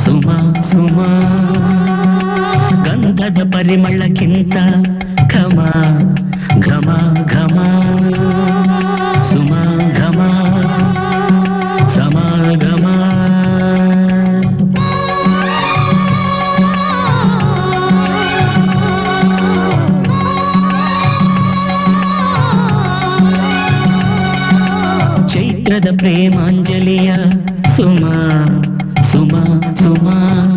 ಸುಮ ಸುಮ ಗಂಧದ ಪರಿಮಳಕ್ಕಿಂತ ಘಮ ಘಮ ಘಮ ಸುಮ ಘಮ ಸಮಾಗಮ ಚೈತ್ರದ ಪ್ರೇಮಾಂಜಲಿಯ ಸುಮ ಸುಮ ಸುಮ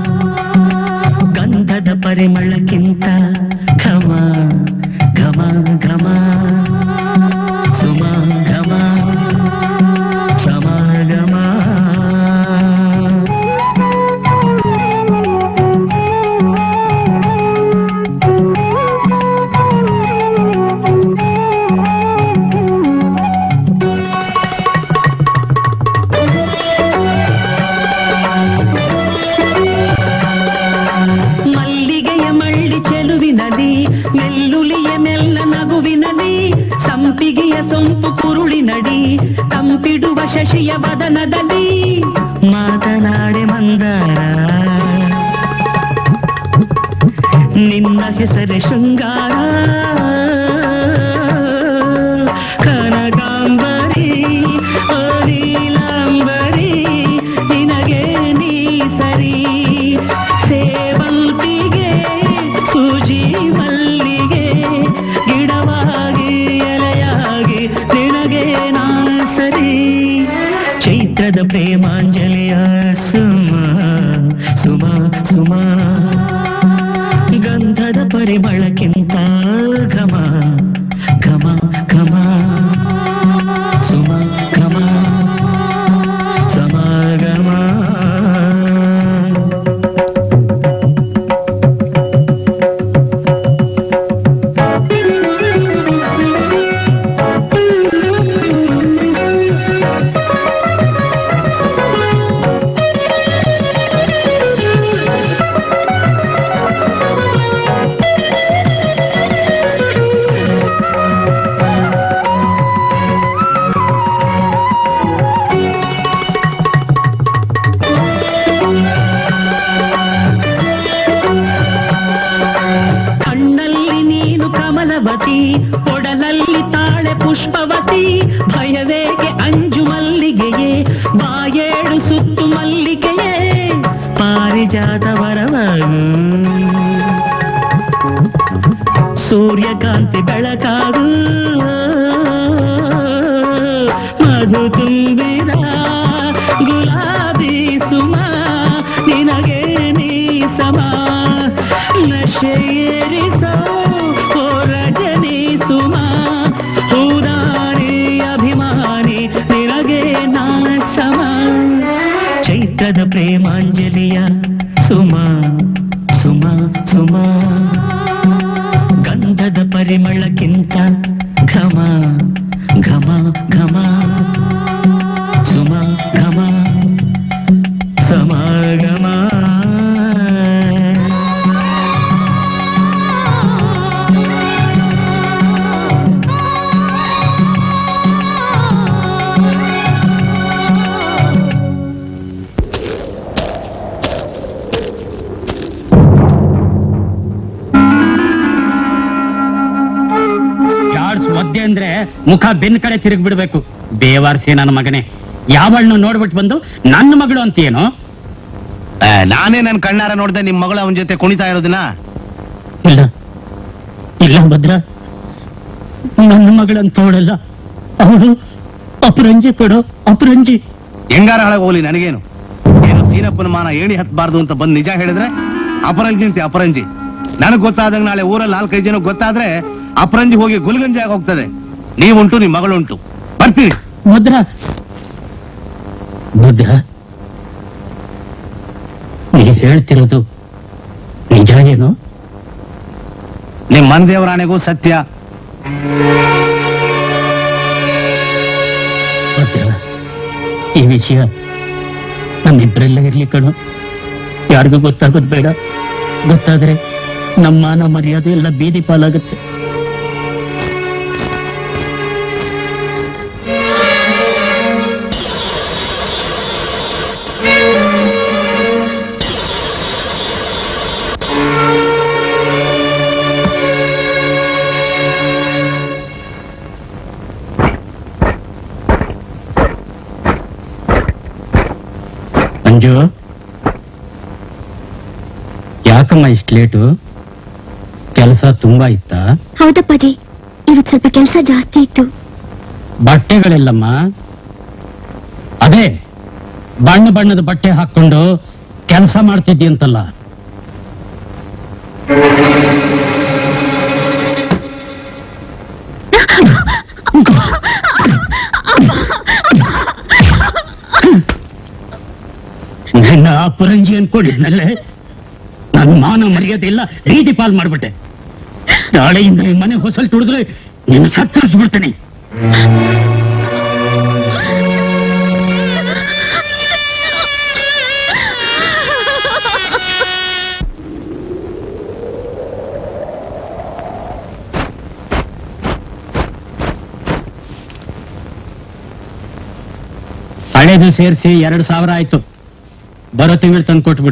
ಗಂಧದ ಪರಿಮಳಕ್ಕಿಂತ ಘಮ ಘಮ ಘಮ ಸುಮ ಘಮ ಸಮಾಗಮ ಮಲ್ಲಿಗೆಯ ಮಳ್ಳಿ ಚೆಲುವಿನಲ್ಲಿ ಮೆಲ್ಲುಲಿಯ ಮೆಲ್ಲ ನಗುವಿನಲ್ಲಿ ಸಂಪಿಗೆಯ ಸೊಂಪು ಕುರುಳಿನಡಿ ತಂಪಿಡುವ ಶಶಿಯ ವದನದಲ್ಲಿ ಮಾತನಾಡೆ ಮಂದಾರ ನಿನ್ನ ಹೆಸರೇ ಶೃಂಗಾರ ಕನಕಾಂಬರಿ ಓ ನೀಲಾಂಬರಿ ನಿನಗೆ ನೀ ಸರಿ ಸೇವಂತಿಗೆ ಸೂಜಿ ಮಲ್ಲಿಗೆ ಗಿಡವಾಗಿ ಎಲೆಯಾಗಿ ನಿನಗೆ ನಾ ಸರಿ ಚೈತ್ರದ ಪ್ರೇಮಾಂಜಲಿಯ ಸುಮ ಸುಮ ಸುಮ ಗಂಧದ ಪರಿಮಳಕ್ಕಿಂತ ಘಮ ಘಮ ಘಮ ಸುಮ ಘಮ ಸಮಾಗಮ ಕಣ್ಣಲ್ಲಿ ನೀನು ಕಮಲವತಿ ಕೊಡಲಲ್ಲಿ ತಾಳೆ ಪುಷ್ಪವತಿ ಭಯವೇಗೆ ಅಂಜು ಮಲ್ಲಿಗೆಯೇ ಬಾಯೇಳು ಸುತ್ತು ಮಲ್ಲಿಗೆಯೇ ಪಾರಿಜಾತ ವರವಾಗು ಸೂರ್ಯಕಾಂತಿ ಬೆಳಕಾಗು ಮಧು ತುಂಬಿದ ಗುಲಾಬಿ ಸುಮ ನಿನಗೆ ನೀ ಸಮ ನಶೆಯೇರಿಸೋ ಓ ರಜನಿ ಸುಮ ಹೂದಾರಿ ಅಭಿಮಾನಿ ನಿನಗೆ ನಾ ಸಮ ಚೈತ್ರದ ಪ್ರೇಮಾಂಜಲಿಯ ಸುಮ ಸುಮ ಸುಮ ಗಂಧದ ಪರಿಮಳಕ್ಕಿಂತ ಘಮ ಘಮ ಘಮ ಸುಮ ಘಮ ಸಮಾಗಮ ಜಾಡ್ಸ್ ಒದ್ದೆ ಅಂದ್ರೆ ಮುಖ ಬೆನ್ ಕಡೆ ತಿರುಗಿ ಬಿಡ್ಬೇಕು ಬೇವಾರ್ಸಿ ನನ್ನ ಮಗನೇ ಯಾವಳನ್ನು ನೋಡ್ಬಿಟ್ಟು ಬಂದು ನನ್ನ ಮಗಳು ಅಂತೀಯೇನೋ ಆ, ನಾನೇ ನನ್ನ ಕಣ್ಣಾರ ನೋಡ್ದೆ ನಿಮ್ ಮಗಳು ಅವನ ಜೊತೆ ಕುಣಿತಾ ಇರೋದಿನ ಇಲ್ಲ ಇಲ್ಲ ಭದ್ರ ನನ್ನ ಮಗಳಂತವಳಲ್ಲ ಅವಳು ಅಪರಂಜಿ ಕೊಡು ಅಪರಂಜಿ ಹೆಂಗಾರ ಹಾಳಾಗ್ ಹೋಗ್ಲಿ ನನಗೇನು ಏನು ಸೀನಪ್ಪನ ಮಾನ ಏಣಿ ಹತ್ಬಾರ್ದು ಅಂತ ಬಂದ್ ನಿಜ ಹೇಳಿದ್ರೆ ಅಪರಂಜಿ ಅಂತೆ ಅಪರಂಜಿ ನನಗ್ ಗೊತ್ತಾದಂಗ ನಾಳೆ ಊರಲ್ಲಿ ನಾಲ್ಕೈದು ಜನ ಗೊತ್ತಾದ್ರೆ ಅಪರಂಜಿ ಹೋಗಿ ಗುಲ್ಗಂಜಿ ಆಗಿ ಹೋಗ್ತದೆ ನೀವುಂಟು ನಿಮ್ ಮಗಳುಂಟು ಬರ್ತೀರಿ ಭದ್ರ ಭದ್ರ ನೀ ಹೇಳ್ತಿರೋದು ನಿಜ ಏನು ನಿಮ್ ಮನದೇವರಾಣೆಗೂ ಸತ್ಯ ಭದ್ರ ಈ ವಿಷಯ ನಮ್ಮಿಬ್ಬರೆಲ್ಲ ಇರ್ಲಿ ಕಣು ಯಾರಿಗೂ ಗೊತ್ತಾಗೋದು ಬೇಡ ಗೊತ್ತಾದ್ರೆ ನಮ್ಮ ಮಾನ ಮರ್ಯಾದೆ ಎಲ್ಲ ಬೀದಿ ಪಾಲಾಗುತ್ತೆ ಯಾಕಮ್ಮ ಇಷ್ಟು ಲೇಟು ಕೆಲಸ ತುಂಬಾ ಇತ್ತಾ ಹೌದಪ್ಪಾಜಿ ಇವತ್ತು ಸ್ವಲ್ಪ ಕೆಲಸ ಜಾಸ್ತಿ ಇತ್ತು ಬಟ್ಟೆಗಳೆಲ್ಲಮ್ಮ ಅದೇ ಬಣ್ಣ ಬಣ್ಣದ ಬಟ್ಟೆ ಹಾಕೊಂಡು ಕೆಲಸ ಮಾಡ್ತಿದ್ಯಂತಲ್ಲ ನಿನ್ನ ಅಪರಂಜಿ ಅನ್ಕೊಂಡಿದ್ನಲ್ಲೇ ನನ್ನ ಮಾನ ಮರ್ಯಾದೆ ಇಲ್ಲ ರೀತಿ ಪಾಲ್ ಮಾಡ್ಬಿಟ್ಟೆ ನಾಳೆಯಿಂದ ಈ ಮನೆ ಹೊಸಲ್ ತುಳಿದ್ರೆ ನಿನ್ನ ಸತ್ತರಿಸ್ಬಿಡ್ತೇನೆ ಹಳೇದು ಸೇರಿಸಿ ಎರಡು ಸಾವಿರ ಆಯ್ತು ಬರೋ ತಿಂಗಳು ತಂದು ಕೊಟ್ಬಿಡು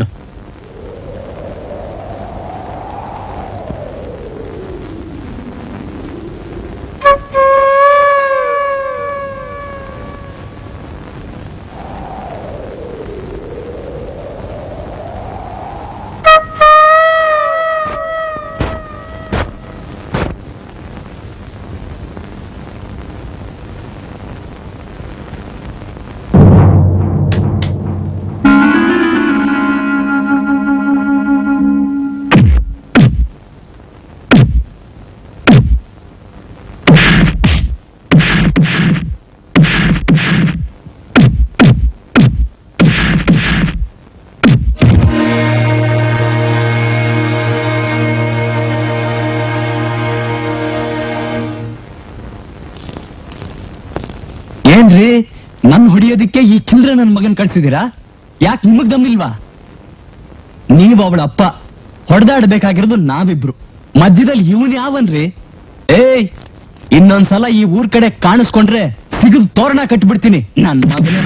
ಏನ್ರಿ ನನ್ ಹೊಡಿಯೋದಿಕ್ಕೆ ಈ ಚಿಲ್ಡ್ರ ನನ್ ಮಗನ್ ಕಳ್ಸಿದೀರಾ ಯಾಕೆ ನಿಮಗ್ ದಮ್ಮಿಲ್ವಾ ನೀವ್ ಅವಳ ಅಪ್ಪ ಹೊಡೆದಾಡ್ಬೇಕಾಗಿರೋದು ನಾವಿಬ್ರು ಮಧ್ಯದಲ್ಲಿ ಇವನ್ ಯಾವನ್ರಿ ಏಯ್ ಇನ್ನೊಂದ್ಸಲ ಈ ಊರ್ ಕಡೆ ಕಾಣಿಸ್ಕೊಂಡ್ರೆ ಸಿಗದ್ ತೋರಣ ಕಟ್ಬಿಡ್ತೀನಿ ನನ್ ಮಗನ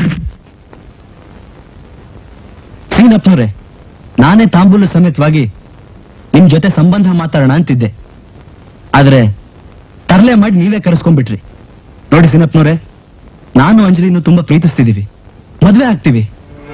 ಸೀನಪ್ಪನವ್ರೆ ನಾನೇ ತಾಂಬೂಲ ಸಮೇತವಾಗಿ ನಿಮ್ ಜೊತೆ ಸಂಬಂಧ ಮಾತಾಡೋಣ ಅಂತಿದ್ದೆ ಆದ್ರೆ ತರ್ಲೆ ಮಾಡಿ ನೀವೇ ಕರೆಸ್ಕೊಂಡ್ಬಿಟ್ರಿ ನೋಡಿ ಸಿನಪ್ನವ್ರೆ ನಾನು ಅಂಜಲಿನು ತುಂಬಾ ಪ್ರೀತಿಸ್ತಿದೀವಿ ಮದ್ವೆ ಆಗ್ತೀವಿ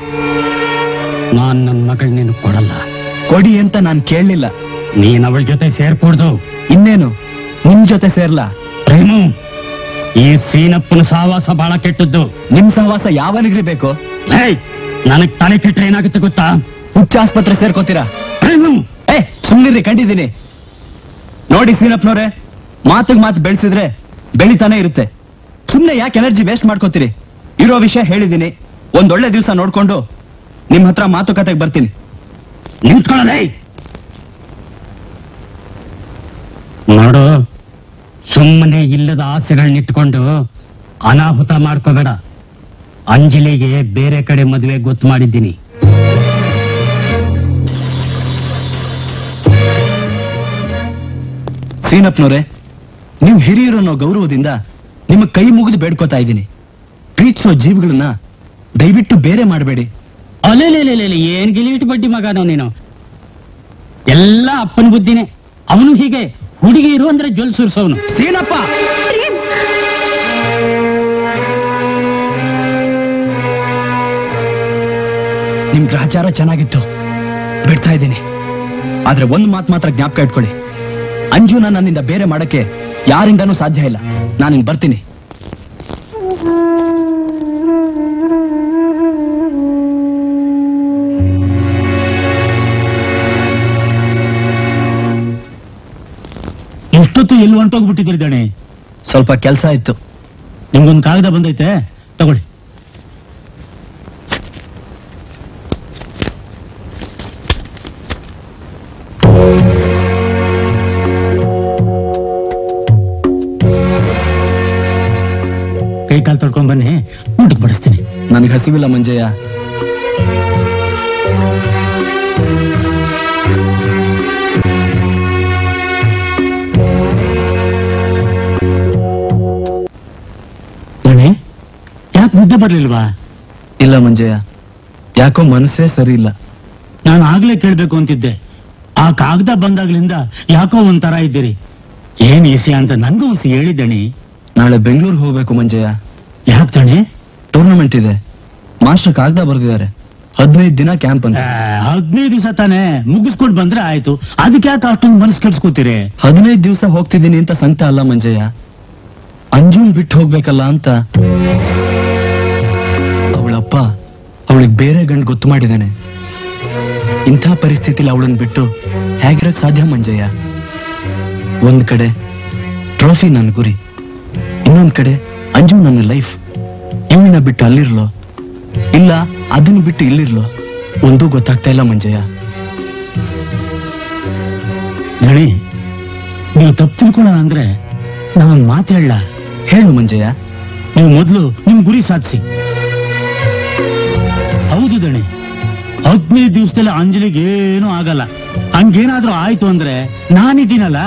ನಾನ್ ನನ್ನ ಮಗಳ್ ನೀನು ಕೊಡಲ್ಲ ಕೊಡಿ ಅಂತ ನಾನ್ ಕೇಳಲಿಲ್ಲ ನೀನ್ ಅವಳ ಜೊತೆ ಸೇರ್ಕೊಡ್ದು ಇನ್ನೇನು ನಿಮ್ ಜೊತೆ ಸೇರ್ಲಾ ಪ್ರೇಮು ಈ ಸೀನಪ್ಪನ ಸಹವಾಸ ಬಹಳ ಕೆಟ್ಟದ್ದು ನಿಮ್ ಸಹವಾಸ ಯಾವನಿಗ್ರಿ ಬೇಕು ನನಗ್ ತಲೆ ಕೆಟ್ರೆ ಏನಾಗುತ್ತೆ ಗೊತ್ತಾ ಹುಚ್ಚ ಆಸ್ಪತ್ರೆ ಸೇರ್ಕೋತೀರಾ ಪ್ರೇಮು ಏ ಸುಮ್ನಿರ್ರಿ ಕಂಡಿದ್ದೀನಿ ನೋಡಿ ಸೀನಪ್ಪನವ್ರೆ ಮಾತಿಗೆ ಮಾತು ಬೆಳೆಸಿದ್ರೆ ಬೆಳಿತಾನೆ ಇರುತ್ತೆ ಸುಮ್ನೆ ಯಾಕೆ ಎನರ್ಜಿ ವೇಸ್ಟ್ ಮಾಡ್ಕೋತೀರಿ ಇರೋ ವಿಷಯ ಹೇಳಿದೀನಿ ಒಂದೊಳ್ಳೆ ದಿವಸ ನೋಡ್ಕೊಂಡು ನಿಮ್ ಹತ್ರ ಮಾತುಕತೆಗೆ ಬರ್ತೀನಿ ನಿಂತ್ಕೊಳ್ಳಲೇ ನೋಡು ಸುಮ್ಮನೆ ಇಲ್ಲದ ಆಸೆಗಳನ್ನಿಟ್ಕೊಂಡು ಅನಾಹುತ ಮಾಡ್ಕೋಬೇಡ ಅಂಜಲಿಗೆ ಬೇರೆ ಕಡೆ ಮದುವೆ ಗೊತ್ತು ಮಾಡಿದ್ದೀನಿ ಸೀನಪ್ಪನವ್ರೆ ನೀವು ಹಿರಿಯರು ಅನ್ನೋ ಗೌರವದಿಂದ ನಿಮ್ಮ ಕೈ ಮುಗಿದು ಬೇಡ್ಕೋತಾ ಇದ್ದೀನಿ ಪ್ರೀತಿಸೋ ಜೀವಿಗಳನ್ನ ದಯವಿಟ್ಟು ಬೇರೆ ಮಾಡಬೇಡಿ ಅಲೆಲೆಲೆಲೆ ಏನ್ ಗಿಲಿಟ್ ಬಡ್ಡಿ ಮಗನೋ ನೀನು ಎಲ್ಲ ಅಪ್ಪನ ಬುದ್ಧಿನೇ ಅವನು ಹೀಗೆ ಹುಡುಗಿ ಇರು ಅಂದ್ರೆ ಜೊಲ್ ಸುರ್ಸವನು ಸೀನಪ್ಪ ನಿಮ್ ಗ್ರಹಚಾರ ಚೆನ್ನಾಗಿತ್ತು ಬಿಡ್ತಾ ಇದ್ದೀನಿ ಆದ್ರೆ ಒಂದ್ ಮಾತು ಮಾತ್ರ ಜ್ಞಾಪಕ ಇಟ್ಕೊಳ್ಳಿ ಅಂಜುನ ನನ್ನಿಂದ ಬೇರೆ ಮಾಡಕ್ಕೆ ಯಾರಿಂದನೂ ಸಾಧ್ಯ ಇಲ್ಲ ನಾನು ಹಿಂಗ್ ಬರ್ತೀನಿ ಎಷ್ಟೊತ್ತು ಎಲ್ಲಿ ಹೊಂಟೋಗ್ಬಿಟ್ಟಿದ್ದೀರಿ ದಣೆ ಸ್ವಲ್ಪ ಕೆಲಸ ಇತ್ತು ನಿಮ್ಗೊಂದು ಕಾಗದ ಬಂದೈತೆ ತಗೊಳ್ಳಿ ಕೈ ಕಾಲು ತೊಳ್ಕೊಂಡ್ ಬನ್ನಿ ಊಟಕ್ಕೆ ಬಡಿಸ್ತೀನಿ ನನಗೆ ಹಸಿವಿಲ್ಲ ಮಂಜಯ್ಯ ದಣೆ ಯಾಕೆ ಮುದ್ದೆ ಬರ್ಲಿಲ್ವಾ ಇಲ್ಲ ಮಂಜಯ್ಯ ಯಾಕೋ ಮನಸ್ಸೇ ಸರಿ ಇಲ್ಲ ನಾನು ಆಗ್ಲೇ ಕೇಳ್ಬೇಕು ಅಂತಿದ್ದೆ ಆ ಕಾಗದ ಬಂದಾಗ್ಲಿಂದ ಯಾಕೋ ಒಂಥರ ಇದ್ದೀರಿ ಏನ್ ವಿಷಯ ಅಂತ ನನ್ಗೂ ವಿಷಯ ಹೇಳಿದ್ದಣಿ ನಾಳೆ ಬೆಂಗಳೂರು ಹೋಗ್ಬೇಕು ಮಂಜಯ್ಯ ಯಾಕೆ ದಣೆ ಟೂರ್ನಮೆಂಟ್ ಇದೆ ಮಾಸ್ಟರ್ ಕಾಗದ ಬರೆದಿದ್ದಾರೆ ಹದಿನೈದು ದಿನ ಕ್ಯಾಂಪ್ ಅಂತ ಹದಿನೈದು ದಿವಸ ತಾನೇ ಮುಗಿಸ್ಕೊಂಡು ಬಂದ್ರೆ ಆಯ್ತು ಅದಕ್ಕೆ ಯಾಕೆ ಅಷ್ಟೊಂದು ಮನಸ್ಸು ಕೆಡ್ಸ್ಕೊತೀರಿ ಹದಿನೈದು ದಿವಸ ಹೋಗ್ತಿದ್ದೀನಿ ಅಂತ ಸಂಕಟ ಅಲ್ಲ ಮಂಜಯ್ಯ ಅಂಜುನ್ ಬಿಟ್ಟು ಹೋಗ್ಬೇಕಲ್ಲ ಅಂತ ಅವಳಪ್ಪ ಅವಳಿಗೆ ಬೇರೆ ಗಂಡು ಗೊತ್ತು ಮಾಡಿದಾನೆ ಇಂಥ ಪರಿಸ್ಥಿತಿಲಿ ಅವಳನ್ನ ಬಿಟ್ಟು ಹೇಗಿರಕ್ ಸಾಧ್ಯ ಮಂಜಯ್ಯ ಒಂದ್ ಕಡೆ ಟ್ರೋಫಿ ನನ್ನ ಗುರಿ ಇನ್ನೊಂದ್ ಕಡೆ ಅಂಜು ನನ್ನ ಲೈಫ್ ಇವಳನ್ನ ಬಿಟ್ಟು ಅಲ್ಲಿರ್ಲೋ ಇಲ್ಲ ಅದನ್ನ ಬಿಟ್ಟು ಇಲ್ಲಿರ್ಲೋ ಒಂದೂ ಗೊತ್ತಾಗ್ತಾ ಇಲ್ಲ ಮಂಜಯ್ಯ ಗಣಿ ನೀವು ತಪ್ಪು ತಿಳ್ಕೊಳ್ಳೋಣ ಅಂದ್ರೆ ನಾವೊಂದು ಮಾತು ಹೇಳ ಹೇಳು ಮಂಜಯ್ಯ ನೀವು ಮೊದಲು ನಿಮ್ ಗುರಿ ಸಾಧಿಸಿ ಹೌದು ದಣಿ ಹದಿನೈದು ದಿವಸದಲ್ಲಿ ಅಂಜಲಿಗೆ ಏನೂ ಆಗಲ್ಲ ಹಂಗೇನಾದ್ರೂ ಆಯ್ತು ಅಂದ್ರೆ ನಾನಿದ್ದೀನಲ್ಲ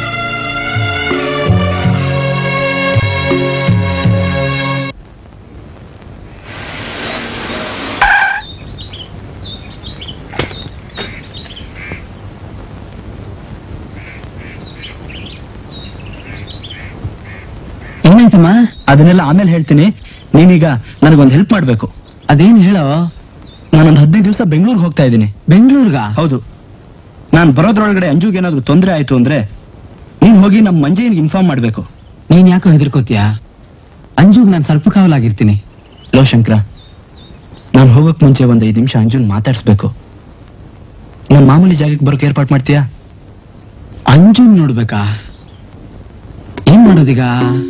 ಏನಾಯ್ತಮ್ಮ ಅದನ್ನೆಲ್ಲ ಆಮೇಲೆ ಹೇಳ್ತೀನಿ ನೀನೀಗ ನನಗೊಂದು ಹೆಲ್ಪ್ ಮಾಡ್ಬೇಕು ಅದೇನ್ ಹೇಳೋ ನಾನೊಂದು ಹದಿನೈದು ದಿವಸ ಬೆಂಗಳೂರಿಗೆ ಹೋಗ್ತಾ ಇದ್ದೀನಿ ಬೆಂಗಳೂರ್ಗ ಹೌದು ನಾನು ಬರೋದ್ರೊಳಗಡೆ ಅಂಜುಗೆ ಏನಾದ್ರು ತೊಂದರೆ ಆಯ್ತು ಅಂದ್ರೆ ನೀನ್ ಹೋಗಿ ನಮ್ಮ ಮಂಜಯ್ಯನಿಗೆ ಇನ್ಫಾರ್ಮ್ ಮಾಡ್ಬೇಕು ನೀನ್ ಯಾಕೋ ಹೆದರ್ಕೋತೀಯ ಅಂಜುಗ್ ನಾನು ಸ್ವಲ್ಪ ಕಾವಲಾಗಿರ್ತೀನಿ ಲೋ ಶಂಕರ ನಾನು ಹೋಗೋಕ್ ಮುಂಚೆ ಒಂದ್ ಐದು ನಿಮಿಷ ಅಂಜುನ್ ಮಾತಾಡ್ಸ್ಬೇಕು ನಮ್ಮ ಮಾಮೂಲಿ ಜಾಗಕ್ಕೆ ಬರೋಕೆ ಏರ್ಪಾಟ್ ಮಾಡ್ತೀಯಾ ಅಂಜುನ್ ನೋಡ್ಬೇಕಾ ಏನ್ ಮಾಡೋದೀಗ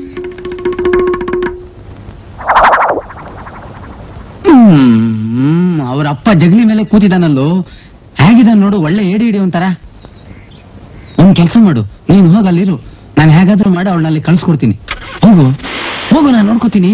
ಹ್ಮ್ ಅವ್ರ ಅಪ್ಪ ಜಗಲಿ ಮೇಲೆ ಕೂತಿದಾನಲ್ಲೋ ಹೇಗಿದ ನೋಡು ಒಳ್ಳೆ ಏಡಿ ಹಿಡಿ ಒಂಥರ ಒಂದ್ ಕೆಲ್ಸ ಮಾಡು ನೀನ್ ಹೋಗ ಅಲ್ಲಿರು ನಾನು ಹೇಗಾದ್ರೂ ಮಾಡಿ ಅವಳನ್ನ ಅಲ್ಲಿ ಕಳ್ಸ್ಕೊಡ್ತೀನಿ ಹೋಗು ಹೋಗು ನಾನು ನೋಡ್ಕೋತೀನಿ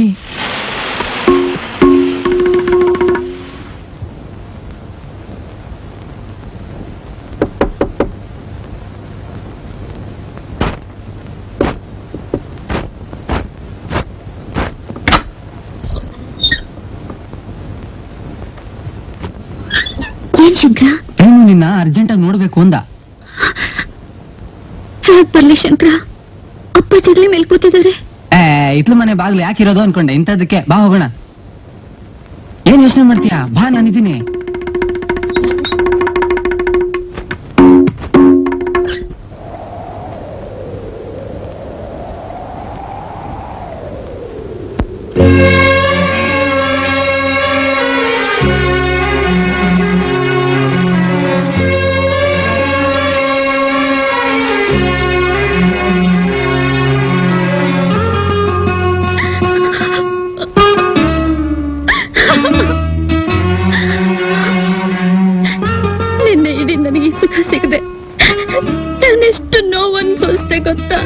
ಏನ್ ಶಂಕರ ಪ್ರೇಮು ನಿನ್ನ ಅರ್ಜೆಂಟ್ ಆಗಿ ನೋಡ್ಬೇಕು ಅಂದ ಹೇಗ್ ಬರ್ಲಿ ಶಂಕರ ಅಪ್ಪ ಜಗಲಿ ಮೇಲೆ ಕೂತಿದ್ದಾರೆ ಏ ಇತ್ಲ ಮನೆ ಬಾಗ್ಲು ಯಾಕಿರೋದು ಅನ್ಕೊಂಡೆ ಇಂಥದಕ್ಕೆ ಬಾ ಹೋಗೋಣ ಏನ್ ಯೋಚನೆ ಮಾಡ್ತೀಯಾ ಬಾ ನಾನಿದ್ದೀನಿ ನಿನ್ನೆ ಇಡೀ ನನಗೆ ಈ ಸುಖ ಸಿಗದೆ ನಾನೆಷ್ಟು ನೋವು ಅನ್ಭವಿಸ್ದೆ ಗೊತ್ತಾ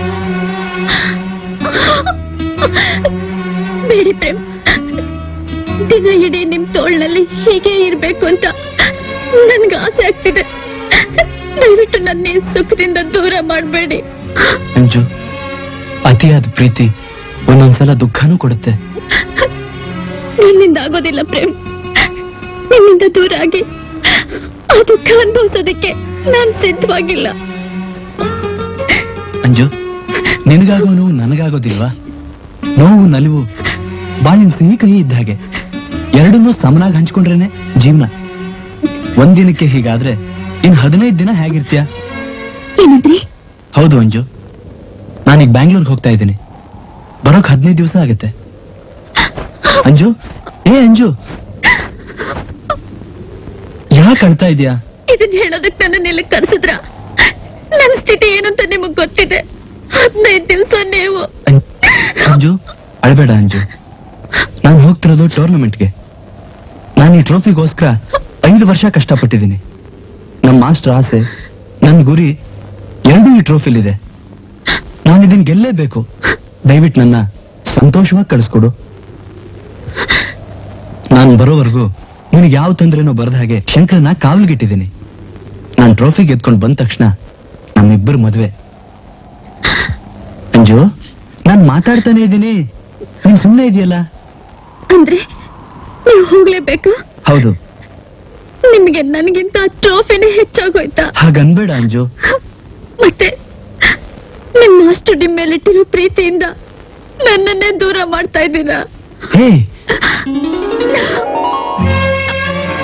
ಬೇಡಿ ಪ್ರೇಮ್ ದಿನ ಇಡೀ ನಿಮ್ ತೋಳ್ನಲ್ಲಿ ಹೀಗೆ ಇರ್ಬೇಕು ಅಂತ ನನ್ಗೆ ಆಸೆ ಆಗ್ತಿದೆ ದಯವಿಟ್ಟು ನನ್ನ ಈ ಸುಖದಿಂದ ದೂರ ಮಾಡಬೇಡಿ ಅಂಜು ಅತಿಯಾದ ಪ್ರೀತಿ ಒಂದೊಂದ್ಸಲ ದುಃಖನೂ ಕೊಡುತ್ತೆ ನನ್ನಿಂದ ಆಗೋದಿಲ್ಲ ಪ್ರೇಮ್ ನಿನ್ನಿಂದ ದೂರ ಆಗಿ ಆ ದುಃಖ ಅನುಭವಿಸೋದಕ್ಕೆ ನಾನ್ ಸಿದ್ಧವಾಗಿಲ್ಲ ಅಂಜು ನಿನಗಾಗೋ ನೋವು ನನಗಾಗೋದಿಲ್ವಾ ನೋವು ನಲಿವು ಬಾಳಿನ ಸಿಹಿ ಕಹಿ ಇದ್ದ ಹಾಗೆ ಎರಡನ್ನೂ ಸಮನಾಗಿ ಹಂಚ್ಕೊಂಡ್ರೇನೆ ಜೀವನ ಒಂದಿನಕ್ಕೆ ಹೀಗಾದ್ರೆ ಇನ್ ಹದಿನೈದು ದಿನ ಹೇಗಿರ್ತೀಯ ಏನಂದ್ರಿ ಹೌದು ಅಂಜು ನಾನೀಗ ಬ್ಯಾಂಗ್ಳೂರ್ಗೆ ಹೋಗ್ತಾ ಇದ್ದೀನಿ ಬರೋಕ್ ಹದಿನೈದು ದಿವಸ ಆಗುತ್ತೆ ಅಂಜು ಏ ಅಂಜು ಯಾಕೆ ಅಳ್ತಾ ಇದೀಯಾ ಇದನ್ನ ಹೇಳೋದಕ್ ನನ್ನ ಇಲ್ಲಿ ಕರ್ಸಿದ್ರ ನನ್ನ ಸ್ಥಿತಿ ಏನು ಅಂತ ನಿಮಗ್ ಗೊತ್ತಿದೆ ಹದಿನೈದು ದಿವಸ ನೀವು ಅಂಜು ಅಳ್ಬೇಡ ಅಂಜು ನಾನು ಹೋಗ್ತಿರೋದು ಟೂರ್ನಮೆಂಟ್ಗೆ ನಾನು ಈ ಟ್ರೋಫಿಗೋಸ್ಕರ ಐದು ವರ್ಷ ಕಷ್ಟಪಟ್ಟಿದ್ದೀನಿ ನಮ್ಮ ಮಾಸ್ಟರ್ ಆಸೆ ನನ್ನ ಗುರಿ ಎರಡೂ ಈ ಟ್ರೋಫಿಲಿದೆ ನಾನು ಇದನ್ನ ಗೆಲ್ಲೇಬೇಕು ದಯವಿಟ್ಟು ನನ್ನ ಸಂತೋಷವಾಗಿ ಕಳಿಸ್ಕೊಡು ನಾನು ಬರೋವರೆಗೂ ನಿನಗೆ ಯಾವ ತೊಂದರೆನೋ ಬರದ ಹಾಗೆ ಶಂಕರನ ಕಾವಲ್ಗಿಟ್ಟಿದ್ದೀನಿ ನಾನು ಟ್ರೋಫಿ ಗೆದ್ಕೊಂಡು ಬಂದ ತಕ್ಷಣ ನಮ್ಮಿಬ್ಬರು ಮದುವೆ ಅಂಜು ನಾನ್ ಮಾತಾಡ್ತಾನೆ ಇದ್ದೀನಿ ನೀನ್ ಸುಮ್ಮನೆ ಇದೆಯಲ್ಲ ಅಂದ್ರೆ ನೀವು ಹೋಗ್ಲೇಬೇಕಾ ಹೌದು ನಿಮ್ಗೆ ನನ್ಗಿಂತ ಟ್ರೋಫಿನೇ ಹೆಚ್ಚಾಗೋಯ್ತಾ ಹಾಗನ್ಬೇಡ ಅಂಜು ಮತ್ತೆ ನಿಮ್ ಮಾಸ್ಟರ್ ನಿಮ್ ಮೇಲಿಟ್ಟಿರೋ ಪ್ರೀತಿಯಿಂದ ನನ್ನನ್ನೇ ದೂರ ಮಾಡ್ತಾ ಇದ್ದೀರಾ ಹೇ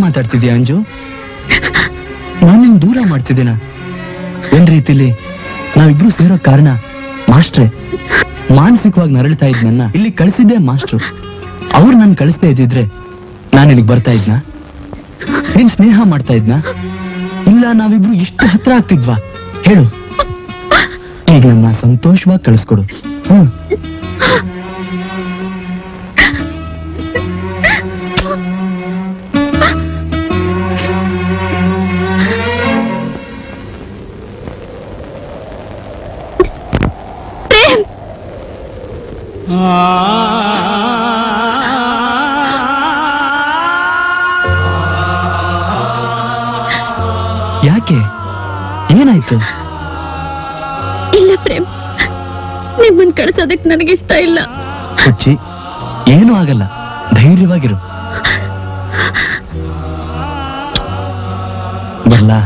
ಮಾತಾಡ್ತಿದ್ಯಾ ಅಂಜು ನಾನು ನಿನ್ ದೂರ ಮಾಡ್ತಿದ್ದೀನ ಒಂದ್ ರೀತಿಲಿ ನಾವಿಬ್ರು ಸೇರೋ ಕಾರಣ ಮಾಸ್ಟ್ರೆ ಮಾನಸಿಕವಾಗಿ ನರಳ್ತಾ ಇದ್ ನನ್ನ ಇಲ್ಲಿ ಕಳಿಸಿದ್ದೆ ಮಾಸ್ಟ್ರು ಅವ್ರು ನನ್ ಕಳಿಸ್ತಾ ಇದ್ದಿದ್ರೆ ನಾನು ಇಲ್ಲಿಗೆ ಬರ್ತಾ ಇದ್ನಾ ನಿನ್ ಸ್ನೇಹ ಮಾಡ್ತಾ ಇದ್ನಾ ಇಲ್ಲ ನಾವಿಬ್ರು ಎಷ್ಟು ಹತ್ರ ಆಗ್ತಿದ್ವಾ ಹೇಳು ಈಗ ನನ್ನ ಸಂತೋಷವಾಗಿ ಕಳಿಸ್ಕೊಡು ಹ್ಮ್ ಯಾಕೆ ಏನಾಯ್ತು ಇಲ್ಲ ಪ್ರೇಮ್ ನಿಮ್ಮನ್ ಕಳ್ಸೋದಕ್ ನನಗಿಷ್ಟ ಇಲ್ಲ ಹುಚ್ಚಿ ಏನೂ ಆಗಲ್ಲ ಧೈರ್ಯವಾಗಿರು ಬರ್ಲಾ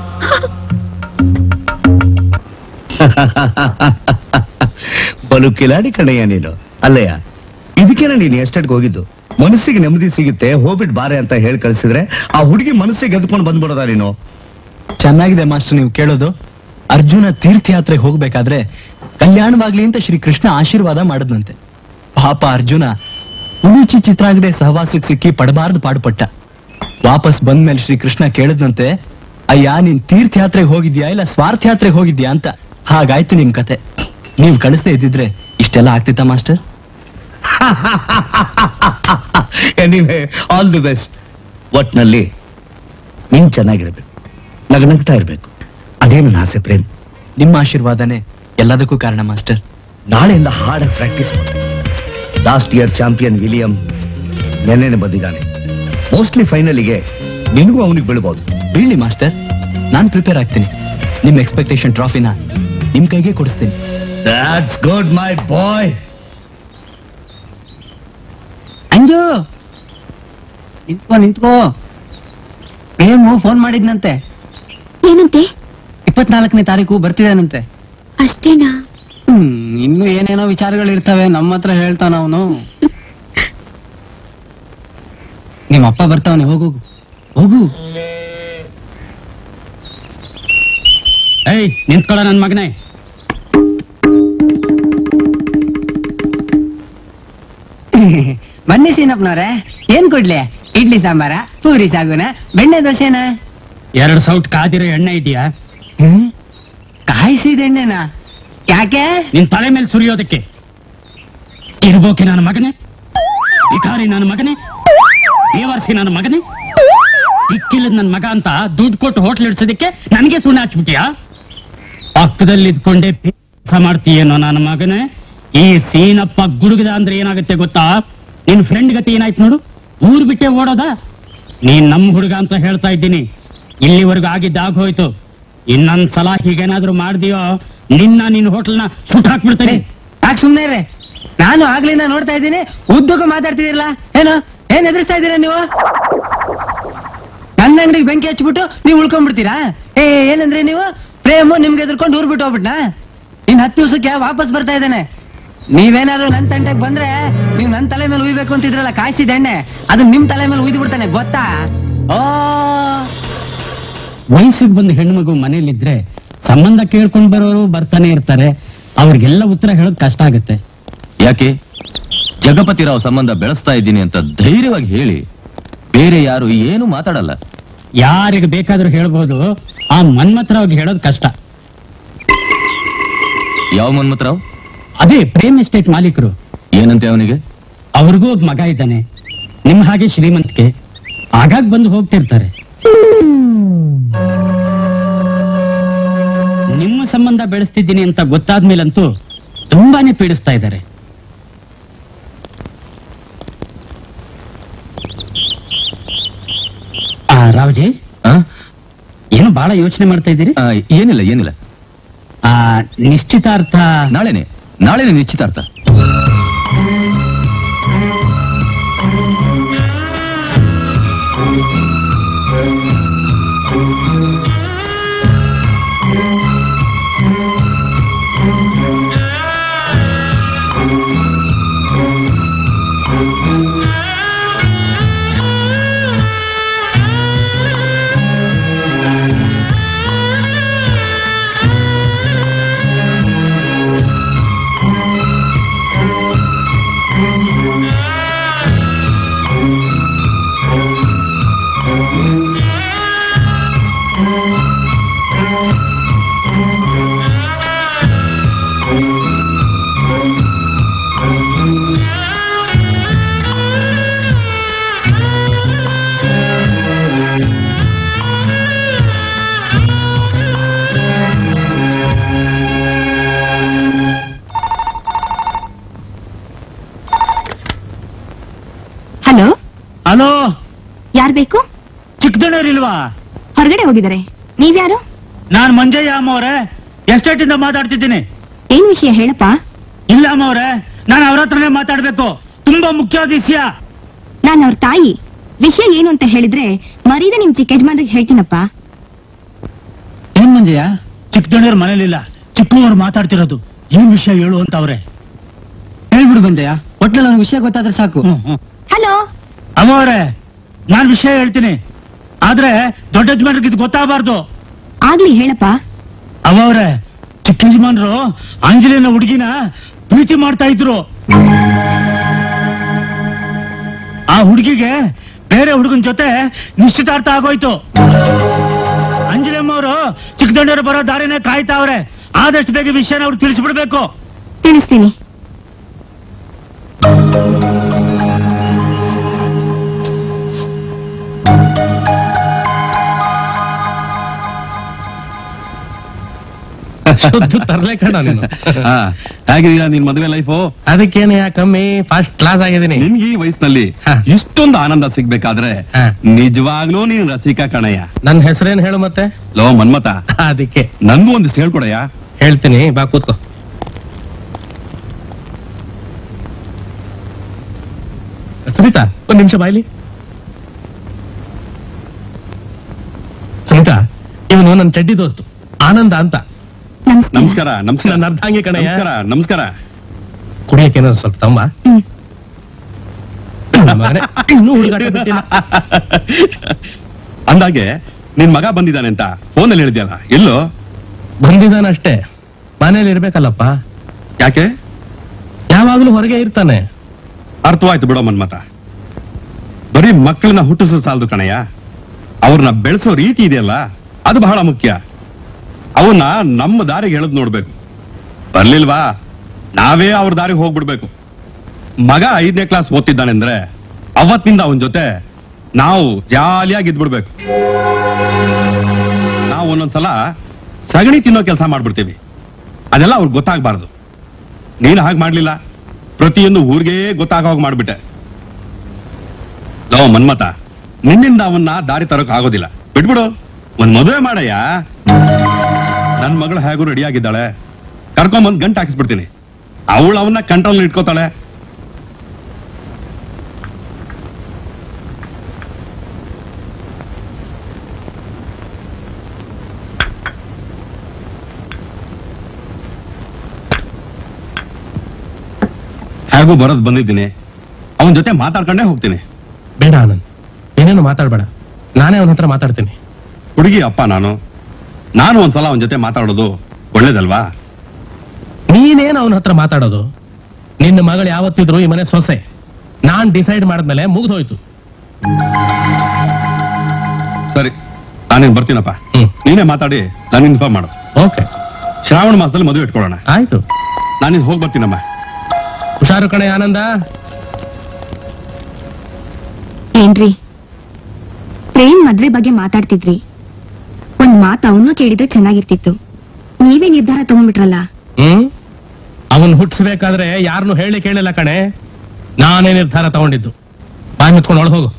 ಬಲು ಕಿಲಾಡಿ ಕಣಯ್ಯ ನೀನು ಅಲ್ಲಯ್ಯ ಇದಕ್ಕೇನ ನೀನು ಎಸ್ಟೇಟ್ಗೆ ಹೋಗಿದ್ದು ಮನಸ್ಸಿಗೆ ನೆಮ್ಮದಿ ಸಿಗುತ್ತೆ ಹೋಗ್ಬಿಟ್ ಬಾರೆ ಅಂತ ಹೇಳಿ ಕಳ್ಸಿದ್ರೆ ಆ ಹುಡುಗಿ ಮನಸ್ಸಿಗೆ ಎದ್ಕೊಂಡು ಬಂದ್ಬಿಡೋದ ನೀನು ಚೆನ್ನಾಗಿದೆ ಮಾಸ್ಟರ್ ನೀವು ಕೇಳೋದು ಅರ್ಜುನ ತೀರ್ಥಯಾತ್ರೆಗೆ ಹೋಗ್ಬೇಕಾದ್ರೆ ಕಲ್ಯಾಣವಾಗ್ಲಿ ಅಂತ ಶ್ರೀ ಕೃಷ್ಣ ಆಶೀರ್ವಾದ ಮಾಡದ್ನಂತೆ ಪಾಪ ಅರ್ಜುನ ಉಳುಚಿ ಚಿತ್ರಾಗದೆ ಸಹವಾಸಕ್ಕೆ ಸಿಕ್ಕಿ ಪಡಬಾರ್ದು ಪಾಡುಪಟ್ಟ ವಾಪಸ್ ಬಂದ್ಮೇಲೆ ಶ್ರೀ ಕೃಷ್ಣ ಕೇಳದ್ನಂತೆ ಅಯ್ಯ ನೀನ್ ತೀರ್ಥಯಾತ್ರೆಗೆ ಹೋಗಿದ್ಯಾ ಇಲ್ಲ ಸ್ವಾರ್ಥಯಾತ್ರೆಗೆ ಹೋಗಿದ್ಯಾ ಅಂತ ಹಾಗಾಯ್ತು ನಿಮ್ ಕತೆ ನೀವ್ ಕಳಿಸ್ದೇ ಇದ್ದಿದ್ರೆ ಇಷ್ಟೆಲ್ಲ ಆಗ್ತಿತ್ತ master anyway all the best ಒಟ್ನಲ್ಲಿ ನೀನ್ ಚೆನ್ನಾಗಿರ್ಬೇಕು ನಗನಗ್ತಾ ಇರ್ಬೇಕು ಅದೇ ನನ್ನ ಆಸೆ ಪ್ರೇಮ್ ನಿಮ್ಮ ಆಶೀರ್ವಾದನೇ ಎಲ್ಲದಕ್ಕೂ ಕಾರಣ ಮಾಸ್ಟರ್ ನಾಳೆಯಿಂದ ಹಾಡಾಗಿ ಪ್ರಾಕ್ಟೀಸ್ ಮಾಡಿ ಲಾಸ್ಟ್ ಇಯರ್ ಚಾಂಪಿಯನ್ ವಿಲಿಯಂ ನೆನ್ನೆನೆ ಬಂದಿದ್ದಾನೆ ಮೋಸ್ಟ್ಲಿ ಫೈನಲಿಗೆ ನಿನಗೂ ಅವನಿಗೆ ಬೀಳ್ಬೋದು ಬೀಳಿ ಮಾಸ್ಟರ್ ನಾನ್ ಪ್ರಿಪೇರ್ ಆಗ್ತೀನಿ ನಿಮ್ ಎಕ್ಸ್ಪೆಕ್ಟೇಷನ್ ಟ್ರಾಫಿನ ನಿಮ್ ಕೈಗೆ ಕೊಡಿಸ್ತೀನಿ that's good my boy Anju ನಿಂತ್ಕೋ ನಿಂತ್ಕೋ ಪ್ರೇಮು ಫೋನ್ ಮಾಡಿದ್ನಂತೆ ಏನಂತೆ ಇಪ್ಪತ್ನಾಲ್ಕನೇ ತಾರೀಕು ಬರ್ತಿದ್ದಾನಂತೆ ಅಷ್ಟೇನಾ ಹ್ಮ್ ಇನ್ನು ಏನೇನೋ ವಿಚಾರಗಳು ಇರ್ತವೆ ನಮ್ಮ ಹತ್ರ ಹೇಳ್ತಾನ ಅವನು ನಿಮ್ಮ ಅಪ್ಪ ಬರ್ತಾವನೆ ಹೋಗು ಹೋಗು ಏಯ್ ನಿಂತ್ಕೊಳ್ಳ ನನ್ ಮಗನೇ ಬನ್ನಿ ಸೀನಪ್ಪನವ್ರೆ ಏನ್ ಕೊಡ್ಲಿ ಇಡ್ಲಿ ಸಾಂಬಾರ ಪೂರಿ ಸಾಗುನ ಬೆಣ್ಣೆ ದೋಸೆನಾ ಎರಡು ಸೌಟ್ ಕಾದಿರೋ ಎಣ್ಣೆ ಇದೆಯಾ ಕಾಯಿಸಿದ ಎಣ್ಣೆನಾ ಯಾಕೆ ನಿನ್ ತಲೆ ಮೇಲೆ ಸುರಿಯೋದಕ್ಕೆ ಇರ್ಬೋಕೆ ನನ್ನ ಮಗನೇ ವಿಕಾರಿ ನನ್ನ ಮಗನೇ ಬೇವರ್ಸಿ ನನ್ನ ಮಗನೇ ಇಕ್ಕಿಲ್ಲದ ನನ್ನ ಮಗ ಅಂತ ದುಡ್ಡು ಕೊಟ್ಟು ಹೋಟ್ಲ್ ಇಡ್ಸೋದಕ್ಕೆ ನನಗೆ ಸುಣ್ಣ ಹಚ್ಬಿಟ್ಯಾ ಪಕ್ಕದಲ್ಲಿ ಇದ್ಕೊಂಡೆ ಕೆಲಸ ಮಾಡ್ತೀಯೇನೋ ನನ್ನ ಮಗನೇ ಈ ಸೀನಪ್ಪ ಗುಡುಗದ ಅಂದ್ರೆ ಏನಾಗುತ್ತೆ ಗೊತ್ತಾ ನಿನ್ ಫ್ರೆಂಡ್ ಗತಿ ಏನಾಯ್ತು ನೋಡು ಊರ್ ಬಿಟ್ಟೆ ಓಡೋದ ನೀನ್ ನಮ್ ಹುಡುಗ ಅಂತ ಹೇಳ್ತಾ ಇದ್ದೀನಿ ಇಲ್ಲಿವರೆಗೂ ಆಗಿದ್ದ ಆಗೋಯ್ತು ಇನ್ನೊಂದ್ ಸಲ ಹೀಗೇನಾದ್ರೂ ಮಾಡ್ದಿಯೋ ನಿನ್ನ ನಿನ್ ಹೋಟೆಲ್ನ ಸುಟ್ಟು ಹಾಕ್ಬಿಡ್ತೇನೆ ಯಾಕೆ ಸುಮ್ನೆ ಇರ್ರಿ ನಾನು ಆಗ್ಲಿಂದ ನೋಡ್ತಾ ಇದ್ದೀನಿ ಉದ್ದಕ್ಕೂ ಮಾತಾಡ್ತಿದಿರಲ್ಲ ಏನು ಏನ್ ಎದುರಿಸ್ತಾ ಇದ್ದೀರಾ ನೀವು ನನ್ನ ಅಂಗಡಿಗೆ ಬೆಂಕಿ ಹಚ್ಬಿಟ್ಟು ನೀವು ಉಳ್ಕೊಂಡ್ಬಿಡ್ತೀರಾ ಏ ಏನಂದ್ರೆ ನೀವು ಪ್ರೇಮು ನಿಮ್ಗೆ ಎದುರ್ಕೊಂಡು ಊರ್ ಬಿಟ್ಟು ಹೋಗ್ಬಿಟ್ನಾ ಇನ್ ಹತ್ತು ದಿವಸಕ್ಕೆ ವಾಪಸ್ ಬರ್ತಾ ಇದ್ದಾನೆ ನೀವೇನಾದ್ರೂ ನನ್ ತಂಟೆಗೆ ಬಂದ್ರೆ ನೀವು ನನ್ ತಲೆ ಮೇಲೆ ಉಯ್ಬೇಕು ಅಂತಿದ್ರಲ್ಲ ಕಾಯಿಸಿದ ಎಣ್ಣೆ ಅದನ್ನ ನಿಮ್ ತಲೆ ಮೇಲೆ ಉಯ್ದು ಬಿಡ್ತಾನೆ ಗೊತ್ತಾ ಓ ವಯಸ್ಸಿಗೆ ಬಂದ ಹೆಣ್ಮಗು ಮನೇಲಿದ್ರೆ ಸಂಬಂಧ ಕೇಳ್ಕೊಂಡ್ ಬರೋರು ಬರ್ತಾನೆ ಇರ್ತಾರೆ ಅವ್ರಿಗೆಲ್ಲ ಉತ್ತರ ಹೇಳೋದ್ ಕಷ್ಟ ಆಗುತ್ತೆ ಯಾಕೆ ಜಗಪತಿರಾವ್ ಸಂಬಂಧ ಬೆಳೆಸ್ತಾ ಇದ್ದೀನಿ ಅಂತ ಧೈರ್ಯವಾಗಿ ಹೇಳಿ ಬೇರೆ ಯಾರು ಏನು ಮಾತಾಡಲ್ಲ ಯಾರಿಗೆ ಬೇಕಾದ್ರೂ ಹೇಳ್ಬೋದು ಆ ಮನ್ಮಥರಾವ್ ಹೇಳೋದ್ ಕಷ್ಟ ಯಾವ ಮನ್ಮಥರಾವ್ ಅದೇ ಪ್ರೇಮ್ ಎಸ್ಟೇಟ್ ಮಾಲೀಕರು ಏನಂತೆ ಅವನಿಗೆ ಅವ್ರಿಗೂ ಒಬ್ಬ ಮಗ ಇದ್ದಾನೆ ನಿಮ್ ಹಾಗೆ ಶ್ರೀಮಂತಿಕೆ ಆಗಾಗ ಬಂದು ಹೋಗ್ತಿರ್ತಾರೆ ನಿಮ್ಮ ಸಂಬಂಧ ಬೆಳೆಸ್ತಿದ್ದೀನಿ ಅಂತ ಗೊತ್ತಾದ್ಮೇಲಂತೂ ತುಂಬಾನೇ ಪೀಡಿಸ್ತಾ ಇದ್ದಾರೆ ಆ ರಾವ್ಜಿ ಏನು ಬಹಳ ಯೋಚನೆ ಮಾಡ್ತಾ ಇದ್ದೀರಿ ಏನಿಲ್ಲ ಏನಿಲ್ಲ ಆ ನಿಶ್ಚಿತಾರ್ಥ ನಾಳೆನೆ ನಾಳೆನೆ ನಿಶ್ಚಿತಾರ್ಥ ಆ ಹಲೋ ಹಲೋ ಯಾರ್ ಬೇಕು ಚಿಕ್ಕದಣ್ಣವ್ರಿಲ್ವಾ ಹೊರಗಡೆ ಹೋಗಿದ್ದಾರೆ ನೀವ್ಯಾರು ನಾನ್ ಮಂಜಯ್ಯ ಅಮ್ಮ ಅವ್ರೆ ಎಸ್ಟೇಟ್ ಇಂದ ಮಾತಾಡ್ತಿದ್ದೀನಿ ಏನ್ ವಿಷಯ ಹೇಳಪ್ಪ ಇಲ್ಲ ಅಮ್ಮ ಅವ್ರೆ ನಾನು ಅವ್ರ ಹತ್ರನೇ ಮಾತಾಡ್ಬೇಕು ತುಂಬಾ ಮುಖ್ಯವಾದ ವಿಷಯ ನಾನು ಅವ್ರ ತಾಯಿ ವಿಷಯ ಏನು ಅಂತ ಹೇಳಿದ್ರೆ ಮರೀದ ನಿಮ್ ಚಿಕ್ಕ ಯಜಮಾನ್ರಿಗೆ ಹೇಳ್ತೀನಪ್ಪ ಏನ್ ಮಂಜಯ್ಯ ಚಿಕ್ಕದಣ್ಣವ್ರ ಮನೇಲಿಲ್ಲ ಚಿಕ್ಕನವ್ರು ಮಾತಾಡ್ತಿರೋದು ಏನ್ ವಿಷಯ ಹೇಳು ಅಂತ ಅವ್ರೆ ಹೇಳ್ಬಿಡು ಮಂಜಯ್ಯ ಒಟ್ನಲ್ಲಿ ನನ್ಗೆ ವಿಷಯ ಗೊತ್ತಾದ್ರೆ ಸಾಕು ಹಲೋ ಅಮ್ಮ ಅವ್ರೆ ನಾನ್ ವಿಷಯ ಹೇಳ್ತೀನಿ ಆದ್ರೆ ದೊಡ್ಡ ಯಜಮಾನ್ರಿಗೆ ಇದು ಗೊತ್ತಾಗಬಾರ್ದು ಆಗ್ಲಿ ಹೇಳಪ್ಪ ಅವವ್ರೆ ಚಿಕ್ಕ ಯಜಮಾನ್ರು ಆಂಜಲಿನ ಹುಡುಗಿನ ಪ್ರೀತಿ ಮಾಡ್ತಾ ಇದ್ರು ಆ ಹುಡುಗಿಗೆ ಬೇರೆ ಹುಡುಗನ ಜೊತೆ ನಿಶ್ಚಿತಾರ್ಥ ಆಗೋಯ್ತು ಅಂಜಲಿಯಮ್ಮ ಅವರು ಚಿಕ್ಕದಂಡರು ಬರೋ ದಾರಿನೇ ಕಾಯ್ತಾವ್ರೆ ಆದಷ್ಟು ಬೇಗ ವಿಷಯನ ಅವ್ರು ತಿಳಿಸ್ಬಿಡ್ಬೇಕು ತಿಳಿಸ್ತೀನಿ ಶುದ್ಧ ತರ್ಲೆ ಕಣ ನೀನು ಹೇಗಿದೀಯ ನಿನ್ ಮದುವೆ ಲೈಫು ಅದಕ್ಕೇನೆ ಕಮ್ಮಿ ಫಸ್ಟ್ ಕ್ಲಾಸ್ ಆಗಿದ್ದೀನಿ ನಿನ್ಗೆ ಈ ವಯಸ್ಸಿನಲ್ಲಿ ಇಷ್ಟೊಂದು ಆನಂದ ಸಿಗ್ಬೇಕಾದ್ರೆ ನಿಜವಾಗ್ಲೂ ನೀನ್ ರಸಿಕ ಕಣಯ್ಯ ನನ್ನ ಹೆಸರೇನ್ ಹೇಳು ಮತ್ತೆ ಲೋ ಮನ್ಮತ ಅದಕ್ಕೆ ನನ್ಗೂ ಒಂದಿಷ್ಟು ಹೇಳ್ಕೊಡಯ್ಯ ಹೇಳ್ತೀನಿ ಬಾ ಕೂತ್ಕೋ ಸುನೀತಾ ಒಂದ್ ನಿಮಿಷ ಬಾಯ್ಲಿ ಸುನೀತಾ ಇವನು ನನ್ನ ಚಡ್ಡಿ ದೋಸ್ತು ಆನಂದ ಅಂತ ನಮಸ್ಕಾರ ನಮಸ್ಕಾರ ನನ್ನ ಅರ್ಧಾಂಗಿ ಕಣಯ್ಯ ನಮಸ್ಕಾರ ನಮಸ್ಕಾರ ಕುಡಿಯಕ್ಕೆ ಏನಾದ್ರು ಸ್ವಲ್ಪ ತಮ್ಮ ಮಗನೇ, ಇನ್ನೂ ಹುಡುಗಾಟ ಬಿಟ್ಟಿಲ್ಲ. ಅಂದಾಗೆ ನಿನ್ ಮಗ ಬಂದಿದ್ದಾನೆ ಅಂತ ಫೋನಲ್ಲಿ ಹೇಳಿದ್ಯಲ್ಲ ಎಲ್ಲೋ ಬಂದಿದ್ದಾನಷ್ಟೇ ಮನೇಲಿ ಇರ್ಬೇಕಲ್ಲಪ್ಪ ಯಾಕೆ ಯಾವಾಗ್ಲೂ ಹೊರಗೆ ಇರ್ತಾನೆ ಅರ್ಥವಾಯ್ತು ಬಿಡೋ ಮನ್ಮತ ಬರೀ ಮಕ್ಕಳನ್ನ ಹುಟ್ಟಿಸೋ ಸಾಲದು ಕಣಯ್ಯ ಅವ್ರನ್ನ ಬೆಳೆಸೋ ರೀತಿ ಇದೆಯಲ್ಲ ಅದು ಬಹಳ ಮುಖ್ಯ ಅವನ್ನ ನಮ್ಮ ದಾರಿಗೆ ಎಳೆದ್ ನೋಡ್ಬೇಕು ಬರ್ಲಿಲ್ವಾ ನಾವೇ ಅವ್ರ ದಾರಿಗೆ ಹೋಗ್ಬಿಡ್ಬೇಕು ಮಗ ಐದನೇ ಕ್ಲಾಸ್ ಓದ್ತಿದ್ದಾನೆಂದ್ರೆ ಅವತ್ತಿನಿಂದ ಅವನ ಜೊತೆ ನಾವು ಜಾಲಿಯಾಗಿ ಇದ್ಬಿಡ್ಬೇಕು ನಾವು ಒಂದೊಂದ್ಸಲ ಸಗಣಿ ತಿನ್ನೋ ಕೆಲಸ ಮಾಡ್ಬಿಡ್ತೀವಿ ಅದೆಲ್ಲ ಅವ್ರಿಗೆ ಗೊತ್ತಾಗ್ಬಾರ್ದು ನೀನು ಹಾಗೆ ಮಾಡ್ಲಿಲ್ಲ ಪ್ರತಿಯೊಂದು ಊರಿಗೆ ಗೊತ್ತಾಗೋಗ್ ಮಾಡ್ಬಿಟ್ಟೆ ಲೋ ಮನ್ಮತ ನಿನ್ನಿಂದ ಅವನ್ನ ದಾರಿ ತರೋಕ್ ಆಗೋದಿಲ್ಲ ಬಿಟ್ಬಿಡು ಒಂದ್ ಮದುವೆ ಮಾಡಯ್ಯ ನನ್ ಮಗಳು ಹೇಗೂ ರೆಡಿ ಆಗಿದ್ದಾಳೆ ಕರ್ಕೊಂಬಂದ್ ಗಂಟು ಹಾಕಿಸ್ಬಿಡ್ತೀನಿ ಅವಳು ಅವನ್ನ ಕಂಟ್ರೋಲ್ ಇಟ್ಕೋತಾಳೆ ಹೇಗೂ ಬರೋದ್ ಬಂದಿದ್ದೀನಿ ಅವನ ಜೊತೆ ಮಾತಾಡ್ಕೊಂಡೇ ಹೋಗ್ತೀನಿ ಬೇಡ ಆನಂದ್ ಏನೇನು ಮಾತಾಡ್ಬೇಡ ನಾನೇ ಅವನ ಹತ್ರ ಮಾತಾಡ್ತೀನಿ ಹುಡುಗಿ ಅಪ್ಪ ನಾನು ನಾನು ಒಂದ್ಸಲ ಅವನ ಜೊತೆ ಮಾತಾಡೋದು ಒಳ್ಳೇದಲ್ವಾ ನೀನೇನು ಅವನ ಹತ್ರ ಮಾತಾಡೋದು ನಿನ್ನ ಮಗಳು ಯಾವತ್ತಿದ್ರು ಈ ಮನೆ ಸೊಸೆ ನಾನ್ ಡಿಸೈಡ್ ಮಾಡಿದ್ಮೇಲೆ ಮುಗ್ದೋಯ್ತು ಸರಿ ನಾನೇನ್ ಬರ್ತೀನಪ್ಪ ನೀನೇ ಮಾತಾಡಿ ನಾನು ಇನ್ಫಾರ್ಮ್ ಮಾಡು ಓಕೆ ಶ್ರಾವಣ ಮಾಸದಲ್ಲಿ ಮದುವೆ ಇಟ್ಕೊಳ್ಳೋಣ ಆಯ್ತು ನಾನಿನ್ ಹೋಗಿ ಬರ್ತೀನಮ್ಮ ಹುಷಾರು ಕಣೆ ಆನಂದ ಏನ್ರಿ ಪ್ರೇಮ್ ಮದ್ವೆ ಬಗ್ಗೆ ಮಾತಾಡ್ತಿದ್ರಿ ಒಂದ್ ಮಾತು ಅವನು ಕೇಳಿದ್ರೆ ಚೆನ್ನಾಗಿರ್ತಿತ್ತು ನೀವೇ ನಿರ್ಧಾರ ತಗೊಂಡ್ಬಿಟ್ರಲ್ಲ ಹ್ಮ್ ಅವನ್ ಹುಟ್ಟಿಸ್ಬೇಕಾದ್ರೆ ಯಾರನ್ನು ಹೇಳಿ ಕೇಳಿಲ್ಲ ಕಣೆ ನಾನೇ ನಿರ್ಧಾರ ತಗೊಂಡಿದ್ದು ಬಾಯ್ ಮುತ್ಕೊಂಡು ಒಳಗೆ ಹೋಗು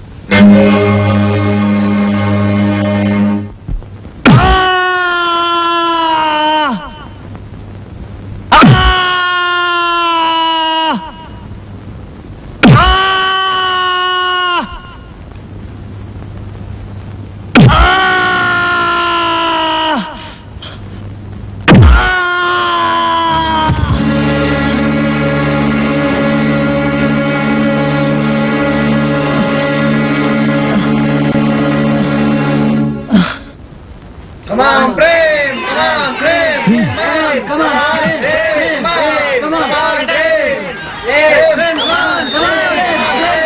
Come on, Prem! Come on, Prem! Come on, come on, Prem! Come on, come on, Prem! Prem, come on, come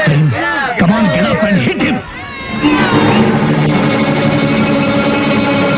on, Come on, get up and hit him.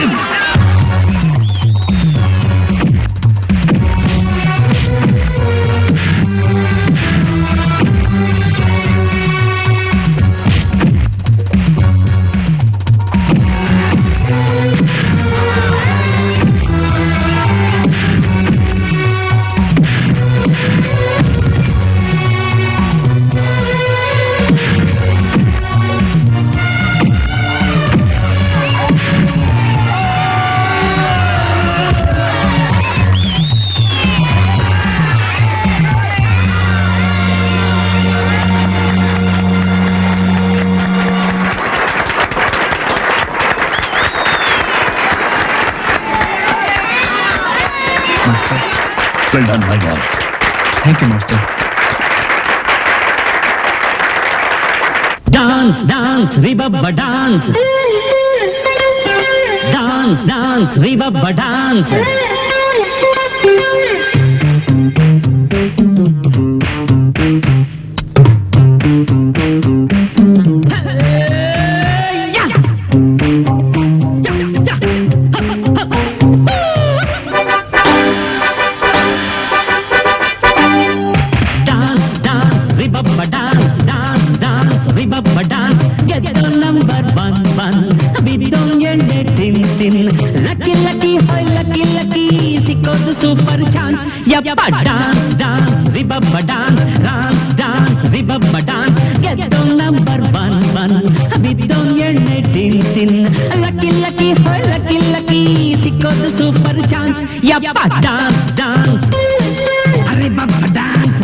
Master Well done, my boy. Thank you master Dance, dance, ribabba dance. Dance, dance, ribabba dance. Dance, dance, ribabba dance, dance, dance, ribabba dance. Get the number one, one. ಬಿದ್ದೋನ್ ಎಣ್ಣೆ ತಿನ್ ತಿನ್ lucky lucky ಹೊಯ್ lucky lucky ಸಿಕ್ಕೋದು super chance ಯಪ್ಪ dance dance ರಿಬಬ್ಬ dance dance dance ರಿಬಬ್ಬ dance ಗೆದ್ದೋ ನಂಬರ್ ಒನ್ ಒನ್ ಬಿದ್ದೋನ್ ಎಣ್ಣೆ ತಿನ್ ತಿನ್ ಲಕ್ಕಿ ಲಕ್ಕಿ ಹೊಯ್ ಲಕ್ಕಿ ಲಕ್ಕಿ ಸಿಕ್ಕೋದು ಸೂಪರ್ ಚಾನ್ಸ್ ಯಪ್ಪ ಡಾನ್ಸ್ ಡಾನ್ಸ್ ರಿಬಬ್ಬ ಡಾನ್ಸ್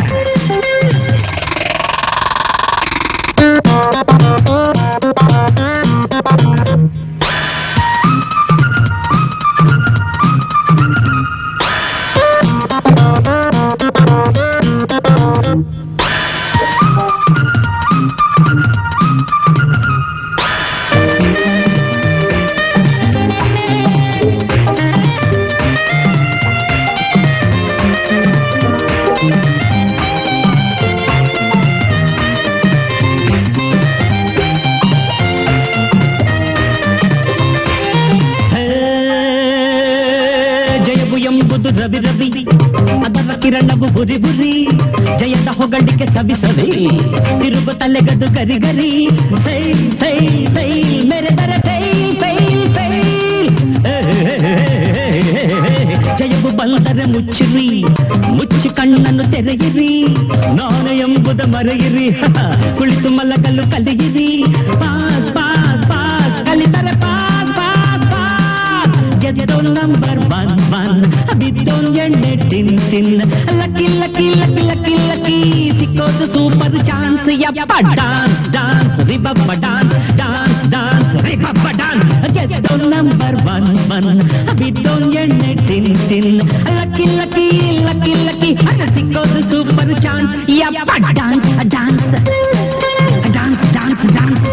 ಜಯವು ಎಂಬುದು ರವಿ ರವಿ ಅದರ ಕಿರಣವು ಬುರಿ ಬುರಿ ಜಯದ ಹೊಗಳಿಕೆ ಸವಿ ಸವಿ ತಿರುಗು ತಲೆಗದು ಗರಿ ಗರಿ ಫೈ ಫೈ ಫೈ ಮೆರೆದರೆ ಫೈ ಫೈ ಫೈ ಜಯವು ಬಂದರೆ ಮುಚ್ಚಿರಿ ಮುಚ್ಚಿ ಕಣ್ಣನ್ನು ತೆರೆಯಿರಿ ನಾನು ಎಂಬುದ ಮರೆಯಿರಿ ಕುಳಿತು ಮಲಗಲು ಕಲಿಯಿರಿ ಪಾಸ್ ಪಾಸ್ ಪಾಸ್ ಕಲಿತರೆ ಪಾಸ್ ಪಾಸ್ ಪಾಸ್ ಗೆದ್ದೋ ನಂಬರ್ ಒನ್ ಒನ್ ಬಿದ್ದೋನ್ ಎಣ್ಣೆ tin tin lucky lucky lucky lucky lucky ಸಿಕ್ಕೋದು ಸೂಪರ್ ಚಾನ್ಸ್ ಯಪ್ಪ ಡಾನ್ಸ್ ಡಾನ್ಸ್ ರಿಬಬ್ಬ ಡಾನ್ಸ್ ಡಾನ್ಸ್ ಡಾನ್ಸ್ ರಿಬಬ್ಬ ಡಾನ್ಸ್ ಗೆದ್ದೋ ನಂಬರ್ ಒನ್ ಒನ್ ಬಿದ್ದೋನ್ ಎಣ್ಣೆ tin tin lucky lucky lucky lucky ಸಿಕ್ಕೋದು ಸೂಪರ್ ಚಾನ್ಸ್ ಯಪ್ಪ dance dance dance dance dance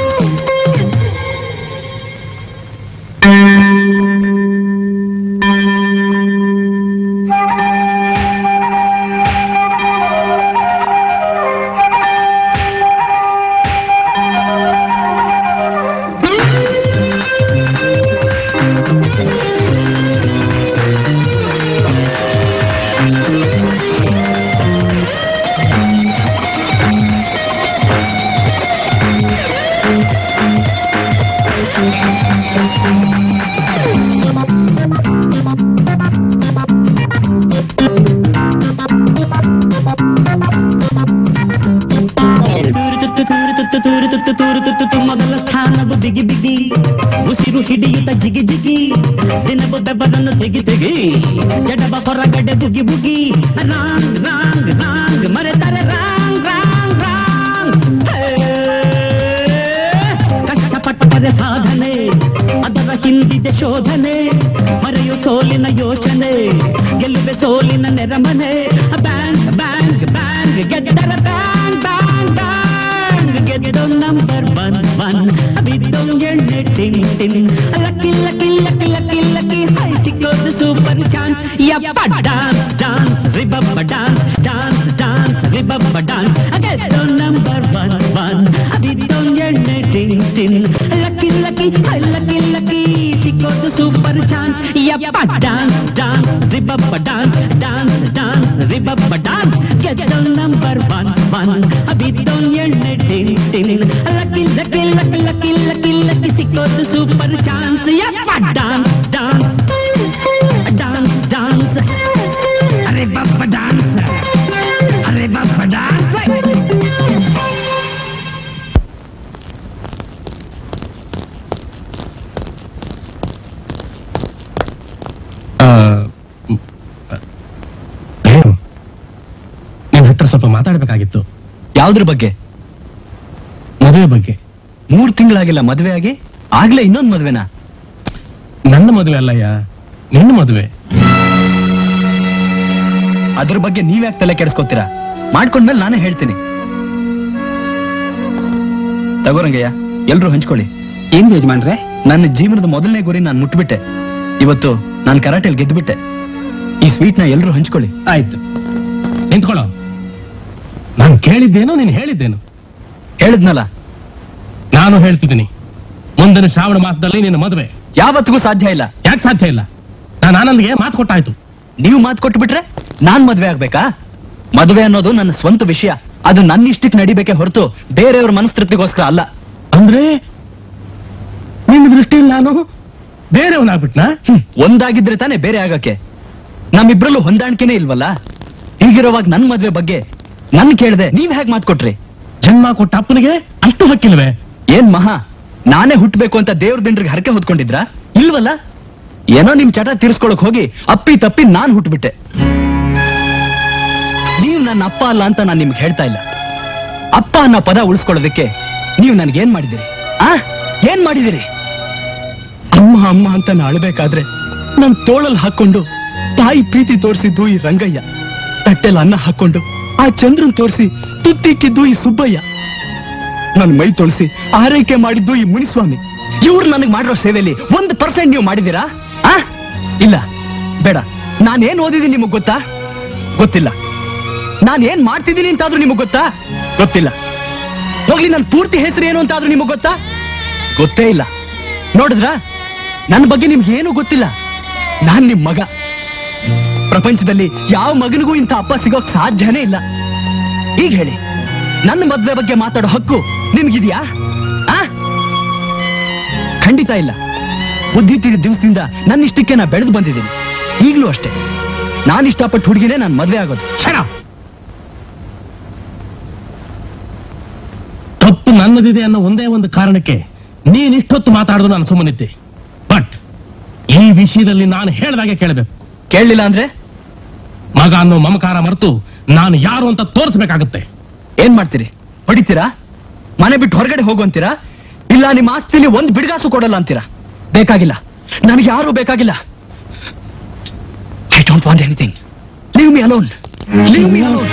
ಮೊದಲ ಸ್ಥಾನವು ಬಿಗಿ ಬಿಗಿ ಉಸಿರು ಹಿಡಿಯುತ್ತ ಜಿಗಿ ಜಿಗಿ ದಿನವು ಬೆಬ್ಬರನ್ನು ತೆಗಿ ತೆಗಿ ಜಡಬ ಹೊರಗಡೆ ಬುಗಿ ಬುಗಿ ರಾಂಗ್ ರಾಂಗ್ ರಾಂಗ್ ಮರೆತರೆ ರಾಂಗ್ ರಾಂಗ್ ರಾಂಗ್ ಕಷ್ಟಪಟ್ಟರೆ ಸಾಧನೆ ಅದರ ಹಿಂದಿದೆ ಶೋಧನೆ ಮರೆಯು ಸೋಲಿನ ಯೋಚನೆ ಗೆಲ್ಲುವೆ ಸೋಲಿನ ನೆರಮನೆ ಬ್ಯಾಂಕ್ ಬ್ಯಾಂಕ್ ಬ್ಯಾಂಕ್ ಗೆದ್ದರ ಬ್ಯಾಂಕ್ ಬ್ಯಾಂಕ್ ಬ್ಯಾಂಕ್ ಗೆದ್ದೋ ನಂಬರ್ ಒನ್ ಒನ್ ಬಿದ್ದೋ ಎಣ್ಣೆ tin tin lucky lucky lucky lucky lucky ಹೈ ಸಿಕ್ಕೋದು ಸೂಪರ್ ಚಾನ್ಸ್ ಯಪ್ಪ ಡಾನ್ಸ್ ಡಾನ್ಸ್ ರಿಬಬ್ಬ ಡಾನ್ಸ್ ಡಾನ್ಸ್ ಡಾನ್ಸ್ ರಿಬಬ್ಬ ಡಾನ್ಸ್ ಗೆದ್ದೋ ನಂಬರ್ ಒನ್ ಒನ್ ಬಿದ್ದೋ ಎಣ್ಣೆ ಟಿನ್ ಟಿನ್ ಲಕ್ಕಿ ಲಕ್ಕಿ ಹೈ ಲಕ್ಕಿ ಲಕ್ಕಿ ಸಿಕ್ಕೋದು ಸೂಪರ್ ಚಾನ್ಸ್ ಯಪ್ಪ ಡಾನ್ಸ್ ಡಾನ್ಸ್ ರಿಬಬ್ಬ ಡಾನ್ಸ್ ಡಾನ್ಸ್ ಡಾನ್ಸ್ ರಿಬಬ್ಬ ಡಾನ್ಸ್ ಗೆದ್ದವ್ ನಂಬರ್ ಒನ್ ಒನ್ ಬಿದ್ದವ್ ಎಣ್ಣೆ tin tin lucky lucky lucky lucky lucky lucky ಸಿಕ್ಕೋದು ಸೂಪರ್ ಚಾನ್ಸ್ ಯಪ್ಪ ಡಾನ್ಸ್ ಡಾನ್ಸ್ ಡಾನ್ಸ್ ಡಾನ್ಸ್ ಅರೆ ಬಬ್ಬ ಡಾನ್ಸ್ ಅರೆ ಬಬ್ಬ ಡಾನ್ಸ್ ನಿಮ್ ಹತ್ರ ಸ್ವಲ್ಪ ಮಾತಾಡ್ಬೇಕಾಗಿತ್ತು ಯಾವ್ದ್ರ ಬಗ್ಗೆ ಮದುವೆ ಬಗ್ಗೆ ಮೂರ್ ತಿಂಗಳಾಗಿಲ್ಲ ಮದ್ವೆ ಆಗಿ ಆಗ್ಲೇ ಇನ್ನೊಂದ್ ಮದ್ವೆನಾ ನನ್ನ ಮದುವೆ ಅಲ್ಲಯ್ಯ ನಿನ್ನ ಮದುವೆ ಅದ್ರ ಬಗ್ಗೆ ನೀವ್ಯಾಕೆ ತಲೆ ಕೆಡಿಸ್ಕೊತೀರಾ ಮಾಡ್ಕೊಂಡ್ಮೇಲೆ ನಾನೇ ಹೇಳ್ತೀನಿ ತಗೋರಂಗಯ್ಯ ಎಲ್ರು ಹಂಚ್ಕೊಳ್ಳಿ ಏನ್ ಯಜಮಾನ್ರೆ ನನ್ನ ಜೀವನದ ಮೊದಲನೇ ಗುರಿ ನಾನು ಮುಟ್ಬಿಟ್ಟೆ ಇವತ್ತು ನಾನು ಕರಾಟೆಲ್ ಗೆದ್ದುಬಿಟ್ಟೆ ಈ ಸ್ವೀಟ್ ನ ಎಲ್ರು ಹಂಚ್ಕೊಳ್ಳಿ ಆಯ್ತು ನಿಂತ್ಕೊಳ್ಳೋ ನಾನು ಕೇಳಿದ್ದೇನೋ ನೀನು ಹೇಳಿದ್ದೇನು ಹೇಳಿದ್ನಲ್ಲ ನಾನು ಹೇಳ್ತಿದ್ದೀನಿ ಮುಂದಿನ ಶ್ರಾವಣ ಮಾಸದಲ್ಲಿ ನಿನ್ನ ಮದುವೆ ಯಾವತ್ತಿಗೂ ಸಾಧ್ಯ ಇಲ್ಲ ಯಾಕೆ ಸಾಧ್ಯ ಇಲ್ಲ ನಾನು ಆನಂದ್ಗೆ ಮಾತು ಕೊಟ್ಟಾಯ್ತು ನೀವು ಮಾತು ಕೊಟ್ಟು ಬಿಟ್ರೆ ನಾನ್ ಮದ್ವೆ ಆಗ್ಬೇಕಾ ಮದುವೆ ಅನ್ನೋದು ನನ್ನ ಸ್ವಂತ ವಿಷಯ ಅದು ನನ್ನ ಇಷ್ಟಕ್ಕೆ ನಡಿಬೇಕೆ ಹೊರತು ಬೇರೆಯವ್ರ ಮನಸ್ತೃಪ್ತಿಗೋಸ್ಕರ ಅಲ್ಲ ಅಂದ್ರೆ ನಿನ್ನ ದೃಷ್ಟಿಯಲ್ಲಿ ನಾನು ಬೇರೆಯವನಾಗ್ಬಿಟ್ನಾ ಹ್ಮ್, ಒಂದಾಗಿದ್ರೆ ತಾನೇ ಬೇರೆ ಆಗಕ್ಕೆ ನಮ್ಮಿಬ್ರಲ್ಲೂ ಹೊಂದಾಣಿಕೆನೇ ಇಲ್ವಲ್ಲ ಹೀಗಿರುವಾಗ ನನ್ ಮದ್ವೆ ಬಗ್ಗೆ ನನ್ ಕೇಳ್ದೆ ನೀವ್ ಹೇಗ್ ಮಾತ್ ಕೊಟ್ರಿ ಜನ್ಮ ಕೊಟ್ಟ ಅಪ್ಪನಿಗೆ ಅಷ್ಟು ಹಕ್ಕಿಲ್ವೇ ಏನ್ ಮಹಾ ನಾನೇ ಹುಟ್ಬೇಕು ಅಂತ ದೇವ್ರ ದಿಂಡ್ರಿಗೆ ಹರಕೆ ಹೊತ್ಕೊಂಡಿದ್ರಾ ಇಲ್ವಲ್ಲ ಏನೋ ನಿಮ್ ಚಟ ತೀರ್ಸ್ಕೊಳಕ್ ಹೋಗಿ ಅಪ್ಪಿ ತಪ್ಪಿ ನಾನ್ ಹುಟ್ಬಿಟ್ಟೆ ನೀವು ನನ್ನ ಅಪ್ಪ ಅಲ್ಲ ಅಂತ ನಾನು ನಿಮ್ಗೆ ಹೇಳ್ತಾ ಇಲ್ಲ ಅಪ್ಪ ಅನ್ನೋ ಪದ ಉಳಿಸ್ಕೊಳ್ಳೋದಕ್ಕೆ ನೀವು ನನ್ಗೇನ್ ಮಾಡಿದಿರಿ ಆ ಏನ್ ಮಾಡಿದಿರಿ ಅಮ್ಮ ಅಮ್ಮ ಅಂತ ನಾ ಅಳ್ಬೇಕಾದ್ರೆ ನನ್ ತೋಳಲ್ ಹಾಕೊಂಡು ತಾಯಿ ಪ್ರೀತಿ ತೋರಿಸಿದ್ದು ಈ ರಂಗಯ್ಯ ತಟ್ಟೆಲ್ ಅನ್ನ ಹಾಕೊಂಡು ಆ ಚಂದ್ರನ್ ತೋರಿಸಿ ತುತ್ತಿಕ್ಕಿದ್ದು ಈ ಸುಬ್ಬಯ್ಯ ನನ್ ಮೈ ತೊಳಸಿ ಆರೈಕೆ ಮಾಡಿದ್ದು ಈ ಮುನಿಸ್ವಾಮಿ ಇವ್ರು ನನಗೆ ಮಾಡಿರೋ ಸೇವೆಯಲ್ಲಿ ಒಂದು ಪರ್ಸೆಂಟ್ ನೀವು ಮಾಡಿದ್ದೀರಾ ಆ ಇಲ್ಲ ಬೇಡ ನಾನೇನ್ ಓದಿದ್ದೀನಿ ನಿಮಗ್ ಗೊತ್ತಾ ಗೊತ್ತಿಲ್ಲ ನಾನ್ ಏನ್ ಮಾಡ್ತಿದ್ದೀನಿ ಅಂತಾದ್ರೂ ನಿಮಗ್ ಗೊತ್ತಾ ಗೊತ್ತಿಲ್ಲ ಹೋಗ್ಲಿ ನನ್ನ ಪೂರ್ತಿ ಹೆಸರು ಏನು ಅಂತಾದ್ರೂ ನಿಮಗ್ ಗೊತ್ತಾ ಗೊತ್ತೇ ಇಲ್ಲ ನೋಡಿದ್ರ ನನ್ನ ಬಗ್ಗೆ ನಿಮ್ಗೆ ಏನು ಗೊತ್ತಿಲ್ಲ ನಾನ್ ನಿಮ್ ಮಗ ಪ್ರಪಂಚದಲ್ಲಿ ಯಾವ ಮಗನಿಗೂ ಇಂಥ ಅಪ್ಪ ಸಿಗೋಕ್ ಸಾಧ್ಯನೇ ಇಲ್ಲ ಈಗ ಹೇಳಿ ನನ್ನ ಮದ್ವೆ ಬಗ್ಗೆ ಮಾತಾಡೋ ಹಕ್ಕು ನಿಮ್ಗಿದ್ಯಾ ಆ ಖಂಡಿತ ಇಲ್ಲ ಬುದ್ಧಿ ತಿಳಿದ ದಿವಸದಿಂದ ನನ್ನ ಇಷ್ಟಕ್ಕೆ ನಾ ಬೆಳೆದು ಬಂದಿದ್ದೀನಿ ಈಗಲೂ ಅಷ್ಟೇ ನಾನು ಇಷ್ಟಪಟ್ಟು ಹುಡುಗಿನೇ ನಾನು ಮದ್ವೆ ಆಗೋದು ಕ್ಷಣ ತಪ್ಪು ನನ್ನದಿದೆ ಅನ್ನೋ ಒಂದೇ ಒಂದು ಕಾರಣಕ್ಕೆ ನೀನ್ ಇಷ್ಟೊತ್ತು ಮಾತಾಡಿದ್ರು ನಾನು ಸುಮ್ಮನಿದ್ದೆ ಬಟ್ ಈ ವಿಷಯದಲ್ಲಿ ನಾನು ಹೇಳ್ದಾಗೆ ಕೇಳಬೇಕು ಕೇಳಲಿಲ್ಲ ಅಂದ್ರೆ ಮಗ ಅನ್ನೋ ಮಮಕಾರ ಮರೆತು ನಾನು ಯಾರು ಅಂತ ತೋರಿಸ್ಬೇಕಾಗತ್ತೆ ಏನ್ ಮಾಡ್ತೀರಿ ಹೊಡಿತೀರಾ ಮನೆ ಬಿಟ್ಟು ಹೊರಗಡೆ ಹೋಗು ಅಂತೀರಾ ಇಲ್ಲ ನಿಮ್ಮ ಆಸ್ತಿಲಿ ಒಂದ್ ಬಿಡ್ಗಾಸು ಕೊಡಲ್ಲ ಅಂತೀರಾ ಬೇಕಾಗಿಲ್ಲ ನನಗೆ ಯಾರು ಬೇಕಾಗಿಲ್ಲ I don't want anything leave me alone leave me alone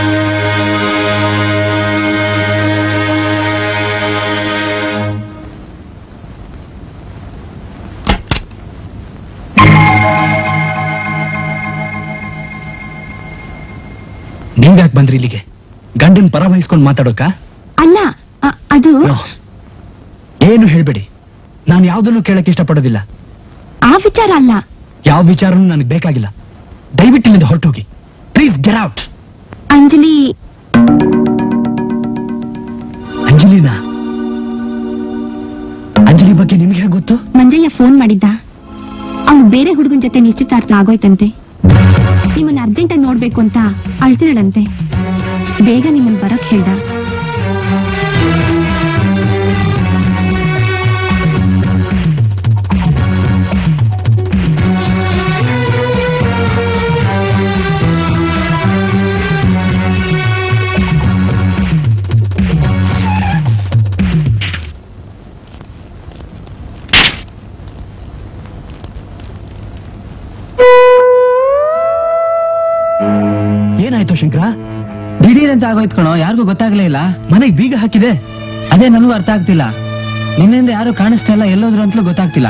ನೀವ್ಯಾಕೆ ಬಂದ್ರಿ ಇಲ್ಲಿಗೆ ಗಂಡನ್ ಪರ ವಹಿಸ್ಕೊಂಡು ಮಾತಾಡೋಕಾ ಅಲ್ಲ ಅ- ಅದು No. ಏನು ಹೇಳ್ಬೇಡಿ ನಾನು ಯಾವ್ದನ್ನು ಕೇಳಕ್ ಇಷ್ಟಪಡೋದಿಲ್ಲ ಆ ವಿಚಾರ ಅಲ್ಲ ಯಾವ ವಿಚಾರನೂ ನನಗೆ ಬೇಕಾಗಿಲ್ಲ ದಯವಿಟ್ಟು ಇಲ್ಲಿಂದ ಹೊರಟೋಗಿ ಪ್ಲೀಸ್ ಗೆಟ್ ಔಟ್ ಅಂಜಲಿ ಅಂಜಲಿನಾ ಅಂಜಲಿ ಬಗ್ಗೆ ನಿಮ್ಗೆ ಹೇಗೆ ಗೊತ್ತು ಮಂಜಯ್ಯ ಫೋನ್ ಮಾಡಿದ್ದ ಅವಳು ಬೇರೆ ಹುಡುಗನ್ ಜೊತೆ ನಿಶ್ಚಿತಾರ್ಥ ಆಗೋಯ್ತಂತೆ ನಿಮ್ಮನ್ನ ಅರ್ಜೆಂಟ್ ಆಗಿ ನೋಡ್ಬೇಕು ಅಂತ ಅಳ್ತಿದಳಂತೆ ಬೇಗ ನಿಮ್ಮನ್ ಬರಕ್ ಹೇಳ್ದ ಏನಾಯ್ತು ಶಂಕರ ದಿಢೀರ್ ಅಂತ ಆಗೋಯ್ತು ಕಣೋ ಯಾರಿಗೂ ಗೊತ್ತಾಗ್ಲೇ ಇಲ್ಲ ಮನೆಗೆ ಬೀಗ ಹಾಕಿದೆ ಅದೇ ನನಗೂ ಅರ್ಥ ಆಗ್ತಿಲ್ಲ ನಿನ್ನಿಂದ ಯಾರು ಕಾಣಿಸ್ತಾ ಇಲ್ಲ ಎಲ್ಲೋದ್ರು ಅಂತಲೂ ಗೊತ್ತಾಗ್ತಿಲ್ಲ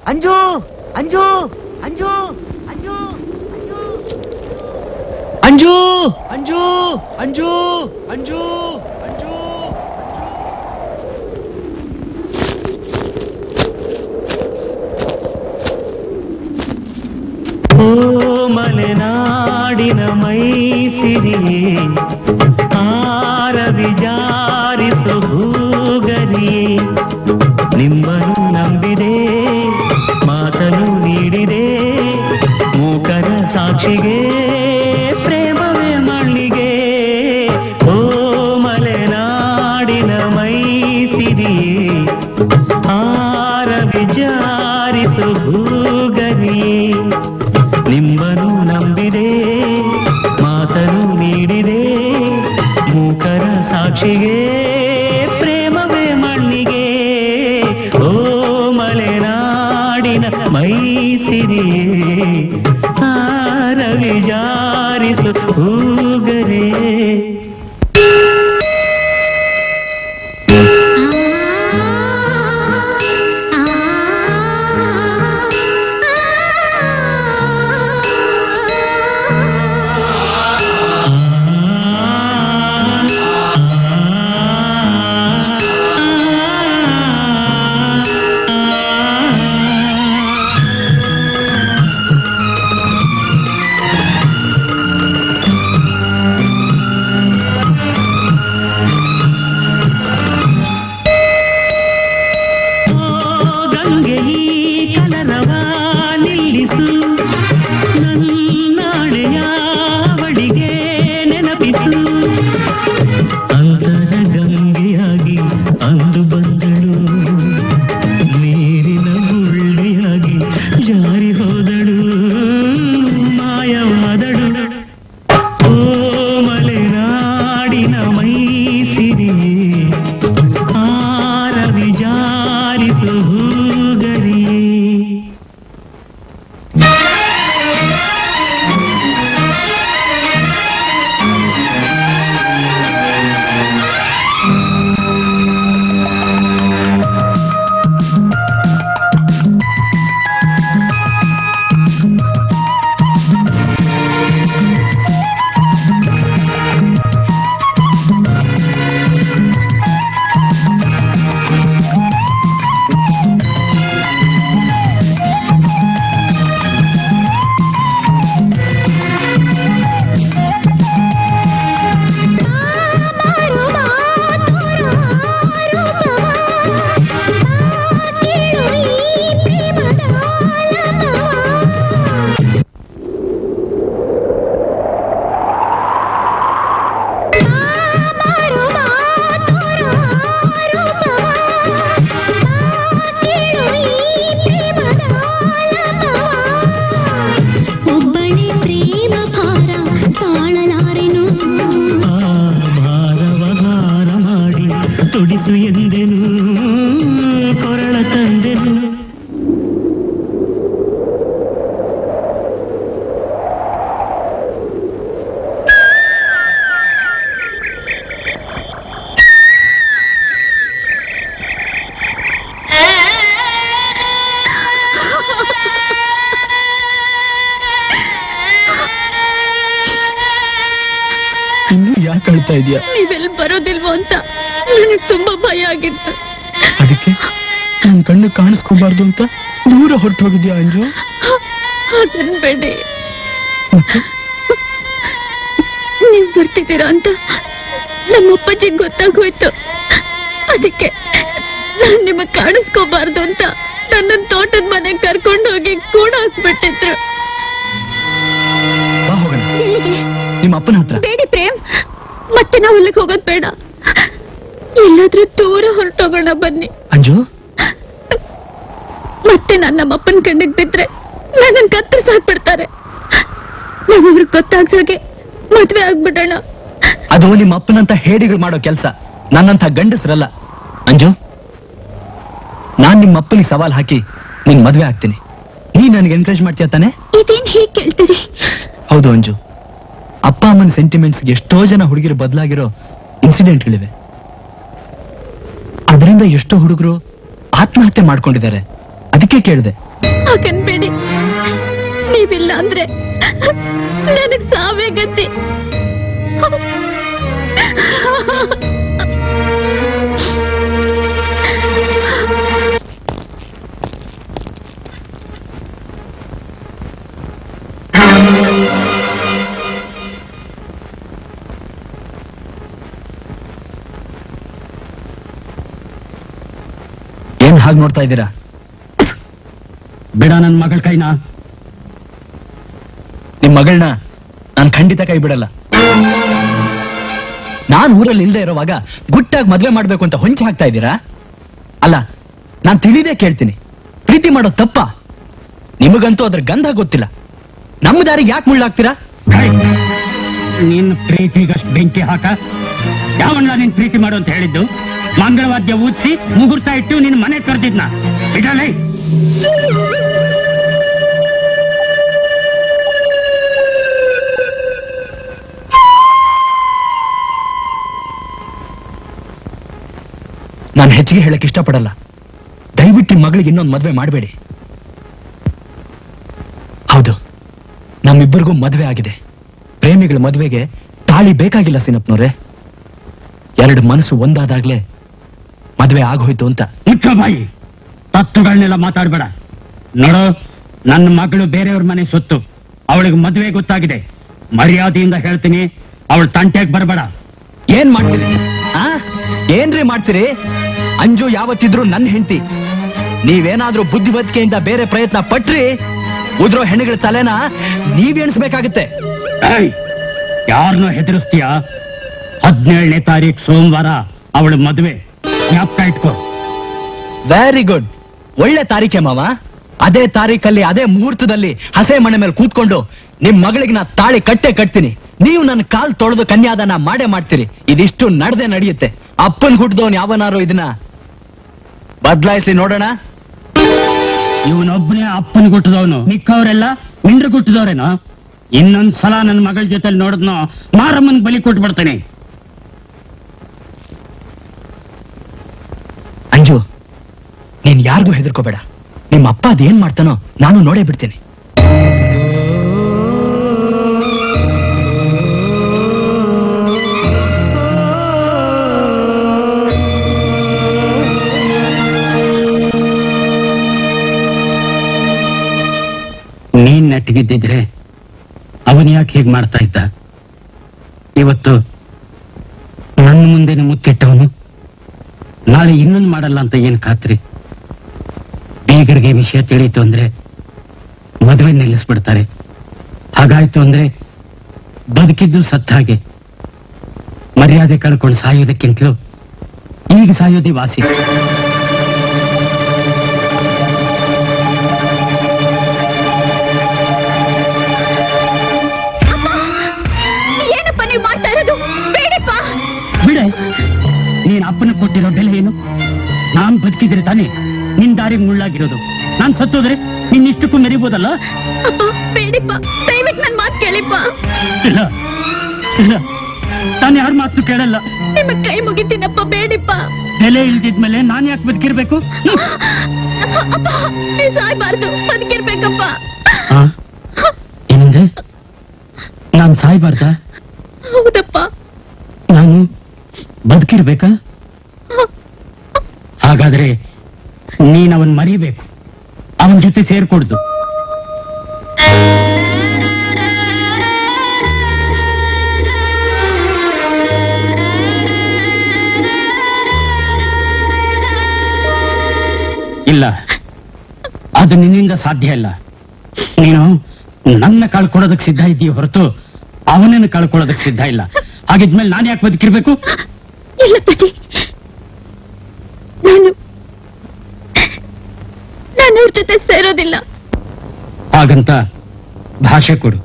ಅಂಜು ಅಂಜು ಅಂಜು ಅಂಜು ಅಂಜು ಅಂಜು ಅಂಜು ಅಂಜು ಅಂಜು ಓ ಮಲೆನಾಡಿನ ಮೈಸಿರಿಯೇ ಆರವಿ ಜಾರಿಸು ಹೂಗರಿಯೇ ನಿಮ್ಮನ್ನು ನಂಬಿದೆ ಮಾತನು ನೀಡಿದೆ ಮೂಕರ ಸಾಕ್ಷಿಗೆ ಪ್ರೇಮವೇ ಮಣ್ಣಿಗೆ ಓ ಮಲೆನಾಡಿನ ಮೈಸಿರಿಯೇ ಆರವಿ ಜಾರಿಸು ಹೂಗರಿಯೇ ನಿಮ್ಮನು ನಂಬಿದೆ ಮಾತನು ನೀಡಿದೆ ಮೂಕರ ಸಾಕ್ಷಿಗೆ ಪ್ರೇಮವೇ ಮಣ್ಣಿಗೆ ಓ ಮಲೆನಾಡಿನ ಮೈಸಿರಿಯೇ ಆರವಿ ಜಾರಿಸು ಹೂಗರೇ ಗಂಗೆ ಈ ಕಲರವ ನಿಲ್ಲಿಸು ನನ್ನಾಳೆಯ ಅವಳಿಗೆ ನೆನಪಿಸು ಅಂತರ ಗಂಗೆಯಾಗಿ ಅಂದು ಬಂದಳು ನೀರಿನ ಮುಳ್ಳೆಯಾಗಿ ಜಾರಿ ಹೋದಳು ಮಾಯವಾದಳು ಓ ಮಲೆನಾಡಿನ ಮೈಸಿರಿಯೇ ಆರವಿ ಜಾರಿಸು ಹೂಗರಿಯೇ ಒಬ್ಬನೇ ಪ್ರೇಮ ಭಾರ ತಾಳಲಾರೆನು ಆ ಭಾರವ ಭಾರ ಮಾಡಿ ತುಡಿಸು ಎಂದೆನು ಕೊರಳ ತಂದೆನು ಇನ್ನು ಯಾಕೆ ಅಳ್ತಾ ಇದೀಯಾ ನೀವೆಲ್ಲಿ ಬರೋದಿಲ್ವೋ ಅಂತ ನನಗೆ ತುಂಬಾ ಭಯ ಆಗಿತ್ತು ಅದಕ್ಕೆ ನನ್ ಕಣ್ಣು ಕಾಣಿಸ್ಕೋಬಾರ್ದು ಅಂತ ದೂರ ಹೊರಟು ಹೋಗಿದ್ಯಾ ಅಂಜು ಅದನ್ ಬೇಡಿ ನೀವ್ ಬರ್ತಿದ್ದೀರಾ ಅಂತ ನಮ್ಮ ಅಪ್ಪಾಜಿಗ್ ಗೊತ್ತಾಗೋಯ್ತು ಅದಕ್ಕೆ ನಾನ್ ನಿಮಗ್ ಕಾಣಿಸ್ಕೋಬಾರ್ದು ಅಂತ ನನ್ನ ತೋಟದ ಮನೆಗ್ ಕರ್ಕೊಂಡು ಹೋಗಿ ಕೂಡ ಹಾಕ್ಬಿಟ್ಟಿದ್ರು ಬಾ ಹೋಗೋಣ ಎಲ್ಲಿಗೆ ನಿಮ್ಮ ಅಪ್ಪನ ಹತ್ರ ಬೇಡಿ ಪ್ರೇಮ್ ಮತ್ತೆ ನಾವು ಅಲ್ಲಿಗೆ ಹೋಗೋದ್ ಬೇಡ ಎಲ್ಲಾದ್ರೂ ದೂರ ಹೊರಟೋಗೋಣ ಬನ್ನಿ ಅಂಜು ಮತ್ತೆ ನಾನು ನಮ್ಮಪ್ಪನ ಕಣ್ಣಿಗೆ ಬಿದ್ರೆ ನನ್ನನ್ ಕತ್ತರಿಸಿ ಹಾಕ್ಬಿಡ್ತಾರೆ ನಾವವ್ರಿಗೆ ಗೊತ್ತಾಗ್ಸಾಗೆ ಮದ್ವೆ ಆಗ್ಬಿಡೋಣ ಅದು ನಿಮ್ಮ ಅಪ್ಪನಂತ ಹೇಡಿಗಳು ಮಾಡೋ ಕೆಲಸ ನನ್ನಂತ ಗಂಡಸರಲ್ಲ ಅಂಜು ನಾನ್ ನಿಮ್ಮ ಅಪ್ಪನಿಗೆ ಸವಾಲ್ ಹಾಕಿ ನಿನ್ ಮದ್ವೆ ಆಗ್ತೀನಿ ನೀ ನನಗೆ ಎನ್ಕರೇಜ್ ಮಾಡ್ತೀಯ ತಾನೆ ಇದೇನ್ ಹೀಗ್ ಕೇಳ್ತೀರಿ ಹೌದು ಅಂಜು ಅಪ್ಪ ಅಮ್ಮನ ಸೆಂಟಿಮೆಂಟ್ಸ್ ಎಷ್ಟೋ ಜನ ಹುಡುಗಿರು ಬದಲಾಗಿರೋ ಇನ್ಸಿಡೆಂಟ್ಗಳಿವೆ ಅದರಿಂದ ಎಷ್ಟೋ ಹುಡುಗರು ಆತ್ಮಹತ್ಯೆ ಮಾಡ್ಕೊಂಡಿದ್ದಾರೆ ಅದಕ್ಕೆ ಕೇಳಿದೆ ಹಾಗನ್ಬೇಡಿ ನೀವಿಲ್ಲ ಅಂದ್ರೆ ನನಗ್ ಸಾವೇ ಗತಿ ಏನ್ ಹಾಗೆ ನೋಡ್ತಾ ಇದ್ದೀರಾ ಬಿಡ ನನ್ ಮಗಳ ಕೈನ ನಿಮ್ ಮಗಳನ್ನ ನಾನ್ ಖಂಡಿತ ಕೈ ಬಿಡಲ್ಲ ನಾನ್ ಊರಲ್ಲಿ ಇಲ್ದೇ ಇರೋವಾಗ ಗುಟ್ಟಾಗಿ ಮದ್ವೆ ಮಾಡ್ಬೇಕು ಅಂತ ಹೊಂಚಿ ಹಾಕ್ತಾ ಇದ್ದೀರಾ ಅಲ್ಲ ನಾನ್ ತಿಳಿದೇ ಕೇಳ್ತೀನಿ ಪ್ರೀತಿ ಮಾಡೋ ತಪ್ಪ ನಿಮಗಂತೂ ಅದ್ರ ಗಂಧ ಗೊತ್ತಿಲ್ಲ ನಮ್ಮ ದಾರಿಗೆ ಯಾಕೆ ಮುಳ್ಳಾಗ್ತೀರಾ ನಿನ್ ಪ್ರೀತಿಗಷ್ಟು ಬೆಂಕಿ ಹಾಕ ಯಾವಣ್ಣ ನಿನ್ ಪ್ರೀತಿ ಮಾಡು ಅಂತ ಹೇಳಿದ್ದು ಮಂಗಳವಾದ್ಯ ಊದಿಸಿ ಮುಗುರ್ತಾ ಇಟ್ಟು ನಿನ್ ಮನೆ ಕರೆದಿದ್ನ ಇಡಲೇ ನಾನು ಹೆಚ್ಚಿಗೆ ಹೇಳಕ್ ಇಷ್ಟಪಡಲ್ಲ ದಯವಿಟ್ಟು ನಿಮ್ ಮಗಳಿಗೆ ಇನ್ನೊಂದು ಮದ್ವೆ ಮಾಡಬೇಡಿ ಹೌದು ನಮ್ಮಿಬ್ಬರಿಗೂ ಮದ್ವೆ ಆಗಿದೆ ಪ್ರೇಮಿಗಳ ಮದ್ವೆಗೆ ತಾಳಿ ಬೇಕಾಗಿಲ್ಲ ಸಿನಪ್ನವ್ರೆ ಎರಡು ಮನಸ್ಸು ಒಂದಾದಾಗ್ಲೇ ಮದ್ವೆ ಆಗೋಯ್ತು ಅಂತ ಮುಚ್ಚೋ ಬಾಯಿ ತತ್ತುಗಳನ್ನೆಲ್ಲ ಮಾತಾಡ್ಬೇಡ ನೋಡು ನನ್ನ ಮಗಳು ಬೇರೆಯವ್ರ ಮನೆ ಸೊತ್ತು ಅವಳಿಗೆ ಮದುವೆ ಗೊತ್ತಾಗಿದೆ ಮರ್ಯಾದೆಯಿಂದ ಹೇಳ್ತೀನಿ ಅವಳು ತಂಟೆಗೆ ಬರಬೇಡ ಏನ್ ಮಾಡ್ತೀರಿ ಆ ಏನ್ರಿ ಮಾಡ್ತೀರಿ ಅಂಜು ಯಾವತ್ತಿದ್ರು ನನ್ನ ಹೆಂಡತಿ ನೀವೇನಾದ್ರೂ ಬುದ್ಧಿವಂತಿಕೆಯಿಂದ ಬೇರೆ ಪ್ರಯತ್ನ ಪಟ್ರಿ ಉದ್ರೋ ಹೆಣ್ಣುಗಳ ತಲೆನ ನೀವ್ ಎಣಿಸ್ಬೇಕಾಗತ್ತೆ ಯಾರನ್ನೋ ಹೆದರಿಸ್ತೀಯ ಹದಿನೇಳನೇ ತಾರೀಕು ಸೋಮವಾರ ಅವಳ ಮದುವೆ ಜ್ಞಾಪಕ ಇಟ್ಕೋ ವೆರಿ ಗುಡ್ ಒಳ್ಳೆ ತಾರೀಕೆ ಮಾವ ಅದೇ ತಾರೀಕಲ್ಲಿ ಅದೇ ಮುಹೂರ್ತದಲ್ಲಿ ಹಸೆ ಮನೆ ಮೇಲೆ ಕೂತ್ಕೊಂಡು ನಿಮ್ ಮಗಳಿಗೆ ನಾ ತಾಳಿ ಕಟ್ಟೆ ಕಟ್ತೀನಿ ನೀವು ನನ್ನ ಕಾಲ್ ತೊಳೆದು ಕನ್ಯಾದಾನ ಮಾಡೇ ಮಾಡ್ತೀರಿ ಇದಿಷ್ಟು ನಡ್ದೆ ನಡೆಯುತ್ತೆ ಅಪ್ಪನ್ ಹುಟ್ಟಿದವನ್ ಯಾವನಾರು ಇದನ್ನ ಬದ್ಲಾಯಿಸ್ಲಿ ನೋಡೋಣ ಇವನೊಬ್ಬನೇ ಅಪ್ಪನ ಗುಟ್ಟದವನು ಮಿಕ್ಕವರೆಲ್ಲ ಮಿಂಡ್ರು ಗುಟ್ಟದವ್ರೇನೋ ಇನ್ನೊಂದ್ ಸಲ ನನ್ನ ಮಗಳ ಜೊತೆಲಿ ನೋಡಿದ್ನೋ ಮಾರಮ್ಮನ್ ಬಲಿ ಕೊಟ್ಟು ಬಿಡ್ತೇನೆ ಅಂಜು ನೀನ್ ಯಾರಿಗೂ ಹೆದರ್ಕೋಬೇಡ ನಿಮ್ಮ ಅಪ್ಪ ಅದೇನ್ ಮಾಡ್ತಾನೋ ನಾನು ನೋಡೇ ಬಿಡ್ತೇನೆ ನೀನ್ ನೆಟ್ಟಿಗಿದ್ದಿದ್ರೆ ಅವನ್ ಯಾಕೆ ಹೇಗ್ ಮಾಡ್ತಾ ಇದ್ದ ಇವತ್ತು ನನ್ನ ಮುಂದೆನೆ ಮುತ್ತಿಟ್ಟವನು ನಾಳೆ ಇನ್ನೊಂದು ಮಾಡಲ್ಲ ಅಂತ ಏನ್ ಖಾತ್ರಿ ಬೀಗರಿಗೆ ವಿಷಯ ತಿಳಿಯಿತು ಅಂದ್ರೆ ಮದುವೆ ನಿಲ್ಲಿಸ್ಬಿಡ್ತಾರೆ ಹಾಗಾಯ್ತು ಅಂದ್ರೆ ಬದುಕಿದ್ದು ಸತ್ತ ಹಾಗೆ ಮರ್ಯಾದೆ ಕಳ್ಕೊಂಡು ಸಾಯೋದಕ್ಕಿಂತಲೂ ಈಗ ಸಾಯೋದೇ ವಾಸಿ ಏನಪ್ಪ ನೀವು ಮಾಡ್ತಾ ಇರೋದು ಬೇಡಪ್ಪ ಬಿಡೆ ನೀನ್ ಅಪ್ಪನ ಕೊಟ್ಟಿರೋ ಬೆಲೆ ಏನು ನಾನ್ ಬದುಕಿದ್ರೆ ತಾನೇ ನಿನ್ ದಾರಿಗೆ ಮುಳ್ಳಾಗಿರೋದು ನಾನ್ ಸತ್ತೋದ್ರೆ ನಿನ್ ಇಷ್ಟಕ್ಕೂ ಮೆರಿಬೋದಲ್ಲ ಅಪ್ಪ ಬೇಡಪ್ಪ ದಯವಿಟ್ಟು ನನ್ ಮಾತು ಕೇಳಿಪ್ಪ ಇಲ್ಲ ಇಲ್ಲ ನಾನು ಯಾರ ಮಾತು ಕೇಳಲ್ಲ ನಿಮ್ಮ ಕೈ ಮುಗಿತೀನಪ್ಪ ಬೇಡಪ್ಪ ಬೆಲೆ ಇಲ್ದಿದ್ಮೇಲೆ ನಾನ್ ಯಾಕೆ ಬದುಕಿರ್ಬೇಕು ಅಪ್ಪ ನೀವ್ ಸಾಯ್ಬಾರ್ದು ಬದುಕಿರ್ಬೇಕಪ್ಪ ಏನಂದ್ರೆ ನಾನ್ ಸಾಯ್ಬಾರ್ದ ಹೌದಪ್ಪ ನಾನು ಬದುಕಿರ್ಬೇಕಾ ಹಾಗಾದ್ರೆ ನೀನ್ ಅವನ್ ಮರಿಬೇಕು ಅವನ್ ಜೊತೆ ಸೇರ್ಕೊಡ್ದು ಇಲ್ಲ ಅದು ನಿನ್ನಿಂದ ಸಾಧ್ಯ ಇಲ್ಲ ನೀನು ನನ್ನ ಕಳ್ಕೊಳ್ಳೋದಕ್ಕೆ ಸಿದ್ಧ ಇದ್ದೀಯ ಹೊರತು ಅವನನ್ನು ಕಳ್ಕೊಳ್ಳೋದಕ್ಕೆ ಸಿದ್ಧ ಇಲ್ಲ ಹಾಗಿದ್ಮೇಲೆ ನಾನು ಯಾಕೆ ಬದುಕಿರ್ಬೇಕು ಇಲ್ಲ ಪತಿ ನಾನು ನಾನು ಅವ್ರ ಜೊತೆ ಸೇರೋದಿಲ್ಲ ಹಾಗಂತ ಭಾಷೆ ಕೊಡು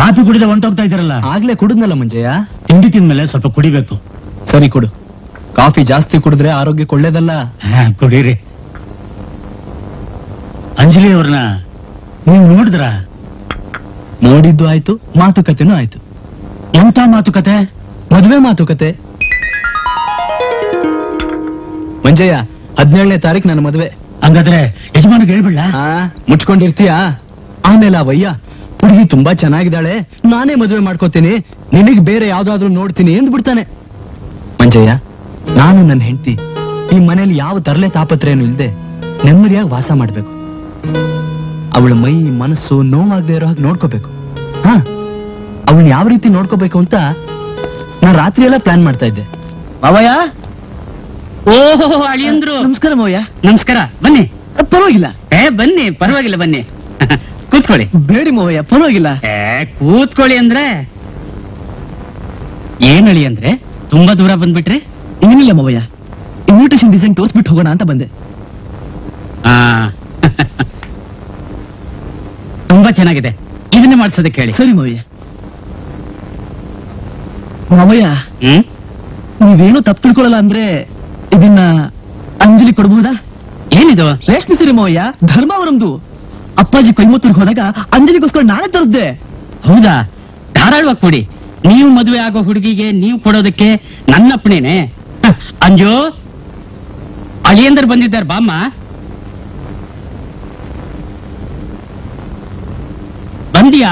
ಕಾಫಿ ಕುಡಿದ ಹೊಂಟೋಗ್ತಾ ಇದ್ದೀರಲ್ಲ ಆಗ್ಲೇ ಕುಡಿದ್ನಲ್ಲ ಮಂಜಯ್ಯ ತಿಂಡಿ ತಿಂದ್ಮೇಲೆ ಸ್ವಲ್ಪ ಕುಡಿಬೇಕು ಸರಿ ಕೊಡು ಕಾಫಿ ಜಾಸ್ತಿ ಕುಡಿದ್ರೆ ಆರೋಗ್ಯಕ್ಕೆ ಒಳ್ಳೇದಲ್ಲ ಹಾ, ಕುಡೀರಿ ಅಂಜಲಿ ಅವ್ರನ್ನ ನೀವು ನೋಡಿದ್ರ ನೋಡಿದ್ದು ಆಯ್ತು ಮಾತುಕತೆನೂ ಆಯ್ತು ಎಂತ ಮಾತುಕತೆ ಮದುವೆ ಮಾತುಕತೆ ಮಂಜಯ್ಯ ಹದಿನೇಳನೇ ತಾರೀಕು ನನ್ನ ಮದುವೆ ಹಂಗಾದ್ರೆ ಯಜಮಾನಿಗೆ ಹೇಳ್ಬಿಡ್ಲ ಆ ಮುಚ್ಕೊಂಡಿರ್ತೀಯಾ ಆಮೇಲೆ ಅವಯ್ಯ ಹುಡುಗಿ ತುಂಬಾ ಚೆನ್ನಾಗಿದ್ದಾಳೆ ನಾನೇ ಮದುವೆ ಮಾಡ್ಕೋತೀನಿ ನಿನಗ್ ಬೇರೆ ಯಾವ್ದಾದ್ರು ನೋಡ್ತೀನಿ ಎಂದು ಬಿಡ್ತಾನೆ ಮಂಜಯ್ಯ ನಾನು ನನ್ನ ಹೆಂಡತಿ ಈ ಮನೇಲಿ ಯಾವ ತರಲೆ ತಾಪತ್ರೆಯನ್ನು ಇಲ್ಲದೆ ನೆಮ್ಮದಿಯಾಗಿ ವಾಸ ಮಾಡ್ಬೇಕು ಅವಳ ಮೈ ಮನಸ್ಸು ನೋವಾಗದೆ ಇರೋ ಹಾಗೆ ನೋಡ್ಕೋಬೇಕು ಹಾ ಅವಳನ್ನ ಯಾವ ರೀತಿ ನೋಡ್ಕೋಬೇಕು ಅಂತ ನಾನು ರಾತ್ರಿ ಎಲ್ಲ ಪ್ಲಾನ್ ಮಾಡ್ತಾ ಇದ್ದೆ ಮಾವಯ್ಯ ಓಹೋ ಅಳಿಯಂದ್ರು ನಮಸ್ಕಾರ ಮಾವಯ್ಯ ನಮಸ್ಕಾರ ಬನ್ನಿ ಪರವಾಗಿಲ್ಲ ಏ ಬನ್ನಿ ಪರವಾಗಿಲ್ಲ ಬನ್ನಿ ಕೂತ್ಕೊಳ್ಳಿ ಬೇಡಿ ಮಾವಯ್ಯ ಪರವಾಗಿಲ್ಲ ಏ ಕೂತ್ಕೊಳ್ಳಿ ಅಂದ್ರೆ ಏನ್ ಅಳಿ ಅಂದ್ರೆ ತುಂಬಾ ದೂರ ಬಂದ್ಬಿಟ್ರಿ ಏನಿಲ್ಲ ಮಾವಯ್ಯ ಇನ್ವಿಟೇಷನ್ ಡಿಸೈನ್ ತೋರಿಸ್ಬಿಟ್ಟು ಹೋಗೋಣ ಅಂತ ಬಂದೆ ಆ ತುಂಬಾ ಚೆನ್ನಾಗಿದೆ ಇದನ್ನೇ ಮಾಡ್ಸೋದಕ್ಕೆ ಹೇಳಿ ಸರಿ ಮಾವಯ್ಯ ಮಾವಯ್ಯ ಹ್ಮ್ ನೀವೇನು ತಪ್ಪು ತಿಳ್ಕೊಳ್ಳಲ್ಲ ಅಂದ್ರೆ ಇದನ್ನ ಅಂಜಲಿ ಕೊಡ್ಬಹುದಾ ಏನಿದು ರೇಷ್ಮೆ ಸೀರೆ ಮಾವಯ್ಯ ಧರ್ಮಾವರಂದು ಅಪ್ಪಾಜಿ ಕೊಯಮತ್ತೂರ್ಗೆ ಹೋದಾಗ ಅಂಜಲಿಗೋಸ್ಕರ ನಾನೇ ತರಿಸ್ದೆ ಹೌದಾ ಧಾರಾಳವಾಗಿ ಕೊಡಿ ನೀವು ಮದುವೆ ಆಗೋ ಹುಡುಗಿಗೆ ನೀವು ಕೊಡೋದಕ್ಕೆ ನನ್ನ ಅಪ್ಪಣೆನೆ ಹ, ಅಂಜು ಅಳಿಯಂದರ್ ಬಂದಿದ್ದಾರೆ ಬಾಮ್ಮ ಬಂದಿಯಾ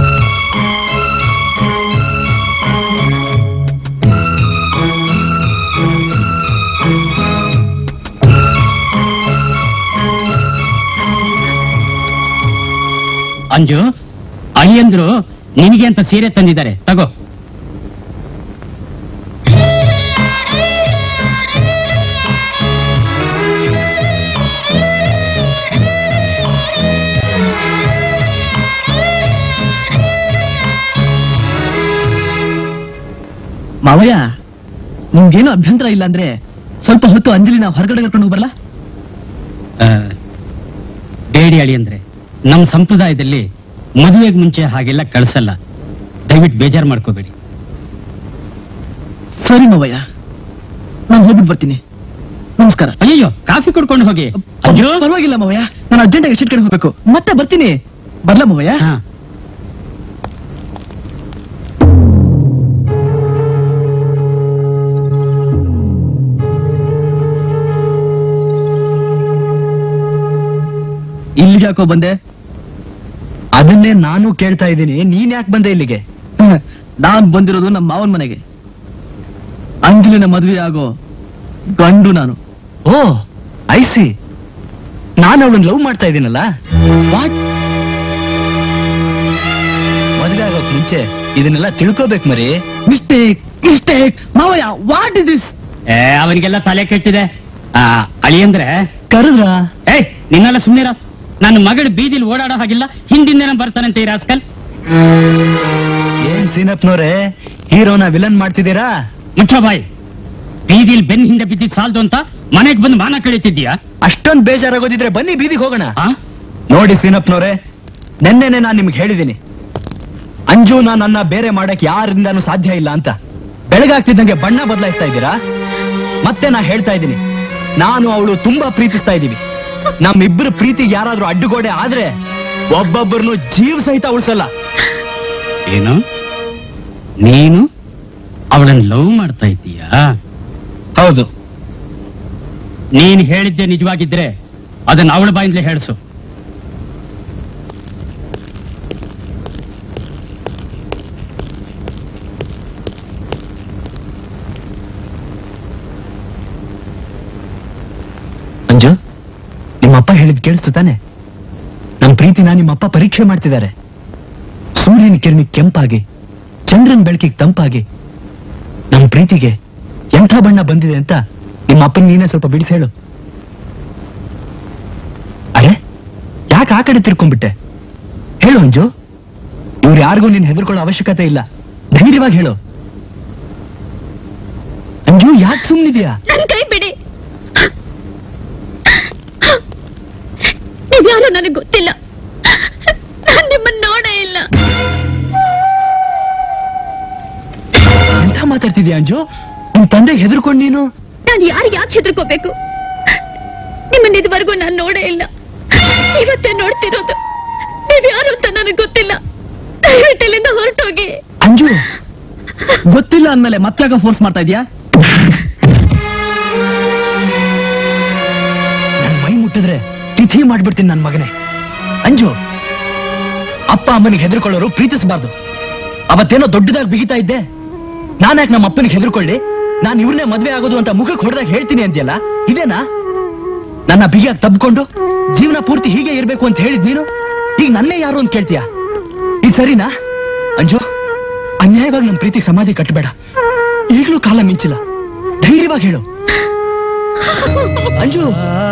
ಅಂಜು ಅಳಿಯಂದ್ರು ನಿನಗೆ ಅಂತ ಸೀರೆ ತಂದಿದ್ದಾರೆ ತಗೋ ಮಾವಯ್ಯ ನಿಮ್ಗೇನು ಅಭ್ಯಂತರ ಇಲ್ಲ ಅಂದ್ರೆ ಸ್ವಲ್ಪ ಹೊತ್ತು ಅಂಜಲಿನ ಹೊರಗಡೆ ಕರ್ಕೊಂಡು ಹೋಗ್ಬರಲ್ಲ ಆ, ಬೇಡಿ ಅಳಿಯಂದ್ರೆ ನಮ್ಮ ಸಂಪ್ರದಾಯದಲ್ಲಿ ಮದುವೆಗೆ ಮುಂಚೆ ಹಾಗೆಲ್ಲ ಕಳ್ಸಲ್ಲ ದಯವಿಟ್ಟು ಬೇಜಾರು ಮಾಡ್ಕೋಬೇಡಿ ಸರಿ ಮಾವಯ್ಯ ನಾನು ಹೋಗ್ಬಿಟ್ಟು ಬರ್ತೀನಿ ನಮಸ್ಕಾರ ಅಯ್ಯೋ ಕಾಫಿ ಕುಡ್ಕೊಂಡು ಹೋಗಿ ಅಂಜು ಪರವಾಗಿಲ್ಲ ಮಾವಯ್ಯ ನಾನು ಅರ್ಜೆಂಟಾಗಿ ಎಷ್ಟೆಟ್ ಕಡೆ ಹೋಗ್ಬೇಕು ಮತ್ತೆ ಬರ್ತೀನಿ ಬರ್ಲಾ ಮಾವಯ್ಯ ಹಾ ಇಲ್ಲಿಗೆ ಯಾಕೋ ಬಂದೆ ಅದನ್ನೇ ನಾನು ಕೇಳ್ತಾ ಇದ್ದೀನಿ ನೀನ್ ಯಾಕೆ ಬಂದೆ ಇಲ್ಲಿಗೆ ನಾನ್ ಬಂದಿರೋದು ನಮ್ಮ ಮಾವನ್ ಮನೆಗೆ ಅಂಜಲಿನ ಮದುವೆ ಆಗೋ ಗಂಡು ನಾನು ಓ ಐಸಿ ನಾನು ಅವಳನ್ನ ಲವ್ ಮಾಡ್ತಾ ಇದ್ದೀನಲ್ಲ ವಾಟ್ ಮದುವೆ ಆಗೋಕ್ ಮುಂಚೆ ಇದನ್ನೆಲ್ಲ ತಿಳ್ಕೋಬೇಕು ಮರಿ ಮಿಸ್ಟೇಕ್ ಮಿಸ್ಟೇಕ್ ಮಾವಯ್ಯ ವಾಟ್ ಇಸ್ ದಿಸ್ ಏ ಅವನಿಗೆಲ್ಲ ತಲೆ ಕೆಟ್ಟಿದೆ ಆ ಅಳಿಯಂದ್ರೆ ಕರೆದ್ರ ಏಯ್ ನಿನ್ನೆಲ್ಲ ಸುಮ್ಮನಿರ ನನ್ನ ಮಗಳು ಬೀದಿಲಿ ಓಡಾಡೋ ಹಾಗಿಲ್ಲ ಹಿಂದಿಂದೇನ ಬರ್ತಾನಂತೆ ಈ ರಾಸ್ಕಲ್ ಏನ್ ಸೀನಪ್ನವ್ರೆ ಹೀರೋನ ವಿಲನ್ ಮಾಡ್ತಿದ್ದೀರಾ ಮುಚ್ಚೋ ಬಾಯ್ ಬೀದಿಲ್ ಬೆನ್ ಹಿಂದೆ ಬಿದ್ದಿದ್ ಸಾಲ್ದು ಅಂತ ಮನೆಗ್ ಬಂದು ಮಾನ ಕಳೀತಿದ್ಯಾ ಅಷ್ಟೊಂದ್ ಬೇಜಾರಾಗೋದಿದ್ರೆ ಬನ್ನಿ ಬೀದಿಗೆ ಹೋಗೋಣ ಆ? ನೋಡಿ ಸೀನಪ್ನವ್ರೆ ನೆನ್ನೆನೆ ನಾನ್ ನಿಮ್ಗೆ ಹೇಳಿದ್ದೀನಿ ಅಂಜುನ ನನ್ನ ಬೇರೆ ಮಾಡಕ್ ಯಾರಿಂದಾನು ಸಾಧ್ಯ ಇಲ್ಲ ಅಂತ ಬೆಳಗಾಗ್ತಿದ್ದಂಗೆ ಬಣ್ಣ ಬದಲಾಯಿಸ್ತಾ ಇದ್ದೀರಾ ಮತ್ತೆ ನಾ ಹೇಳ್ತಾ ಇದ್ದೀನಿ ನಾನು ಅವಳು ತುಂಬಾ ಪ್ರೀತಿಸ್ತಾ ಇದ್ದೀವಿ ನಮ್ಮಿಬ್ಬರ ಪ್ರೀತಿಗೆ ಯಾರಾದ್ರೂ ಅಡ್ಡುಗೋಡೆ ಆದ್ರೆ ಒಬ್ಬೊಬ್ಬರನ್ನು ಜೀವ ಸಹಿತ ಉಳಿಸಲ್ಲ ಏನು ನೀನು ಅವಳನ್ನ ಲವ್ ಮಾಡ್ತಾ ಇದ್ದೀಯಾ ಹೌದು ನೀನ್ ಹೇಳಿದ್ದೆ ನಿಜವಾಗಿದ್ರೆ ಅದನ್ನ ಅವಳ ಬಾಯಿಂದಲೇ ಹೇಳಿಸು ಅಂಜು ನಿಮ್ಮಪ್ಪ ಹೇಳಿದ್ ಕೇಳಿಸ್ತು ತಾನೆ ನಮ್ ಪ್ರೀತಿನ ನಿಮ್ಮಪ್ಪ ಪರೀಕ್ಷೆ ಮಾಡ್ತಿದ್ದಾರೆ ಸೂರ್ಯನ ಕಿರಣಿಗೆ ಕೆಂಪಾಗಿ ಚಂದ್ರನ್ ಬೆಳಕಿಗೆ ತಂಪಾಗಿ ನಮ್ ಪ್ರೀತಿಗೆ ಎಂಥ ಬಣ್ಣ ಬಂದಿದೆ ಅಂತ ನಿಮ್ಮ ಅಪ್ಪನ ನೀನೇ ಸ್ವಲ್ಪ ಬಿಡಿಸಿ ಹೇಳು ಅರೆ ಯಾಕೆ ಆ ಕಡೆ ತಿರ್ಕೊಂಡ್ಬಿಟ್ಟೆ ಹೇಳು ಅಂಜು ಇವ್ರು ಯಾರಿಗೂ ನೀನ್ ಹೆದರ್ಕೊಳ್ಳೋ ಅವಶ್ಯಕತೆ ಇಲ್ಲ ಧೈರ್ಯವಾಗಿ ಹೇಳು ಅಂಜು ಯಾಕೆ ಸುಮ್ಮನಿದ್ಯಾ ನನ್ ಕೈ ಬಿಡಿ ನೀವ್ಯಾರು ನನಗೆ ಗೊತ್ತಿಲ್ಲ ನಾನ್ ನಿಮ್ಮನ್ನ ನೋಡೇ ಇಲ್ಲ ಎಂತ ಮಾತಾಡ್ತಿದ್ಯಾ ಅಂಜು ನಿಮ್ ತಂದೆಗೆ ಹೆದರ್ಕೊಂಡ್ ನೀನು ನಾನು ಯಾರಿಗೆ ಯಾಕೆ ಹೆದರ್ಕೋಬೇಕು ನಿಮ್ಮನ್ನ ಇದುವರೆಗೂ ನಾನು ನೋಡೇ ಇಲ್ಲ ಇವತ್ತೇ ನೋಡ್ತಿರೋದು ನೀವ್ ಯಾರು ಅಂತ ನನಗೆ ಗೊತ್ತಿಲ್ಲ ದಯವಿಟ್ಟು ಇಲ್ಲಿಂದ ಹೊರಟೋಗಿ ಅಂಜು ಗೊತ್ತಿಲ್ಲ ಅಂದ್ಮೇಲೆ ಮತ್ತಾಗ ಫೋರ್ಸ್ ಮಾಡ್ತಾ ಇದೀಯಾ ನನ್ ಮೈ ಮುಟ್ಟಿದ್ರೆ ತಿಥಿ ಮಾಡ್ಬಿಡ್ತೀನಿ ನನ್ ಮಗನೇ ಅಂಜು ಅಪ್ಪ ಅಮ್ಮನಿಗೆ ಹೆದರ್ಕೊಳ್ಳೋರು ಪ್ರೀತಿಸಬಾರ್ದು ಅವತ್ತೇನೋ ದೊಡ್ಡದಾಗಿ ಬಿಗಿತಾ ಇದ್ದೆ ನಾನ್ಯಾಕೆ ನಮ್ಮ ಅಪ್ಪನಿಗೆ ಹೆದರ್ಕೊಳ್ಳಿ ನಾನ್ ಇವ್ರನ್ನೇ ಮದ್ವೆ ಆಗೋದು ಅಂತ ಮುಖಕ್ಕೆ ಹೊಡೆದಾಗ ಹೇಳ್ತೀನಿ ಅಂದ್ಯಲ್ಲ ಇದೇನಾ ನನ್ನ ಬಿಗಿಯಾಗಿ ತಬ್ಕೊಂಡು ಜೀವನ ಪೂರ್ತಿ ಹೀಗೆ ಇರ್ಬೇಕು ಅಂತ ಹೇಳಿದ್ ನೀನು ಈಗ ನನ್ನೇ ಯಾರು ಅಂತ ಕೇಳ್ತೀಯಾ ಇದು ಸರಿನಾ ಅಂಜು ಅನ್ಯಾಯವಾಗಿ ನಮ್ ಪ್ರೀತಿಗೆ ಸಮಾಧಿ ಕಟ್ಟಬೇಡ ಈಗಲೂ ಕಾಲ ಮಿಂಚಿಲ್ಲ ಧೈರ್ಯವಾಗಿ ಹೇಳು ಅಂಜು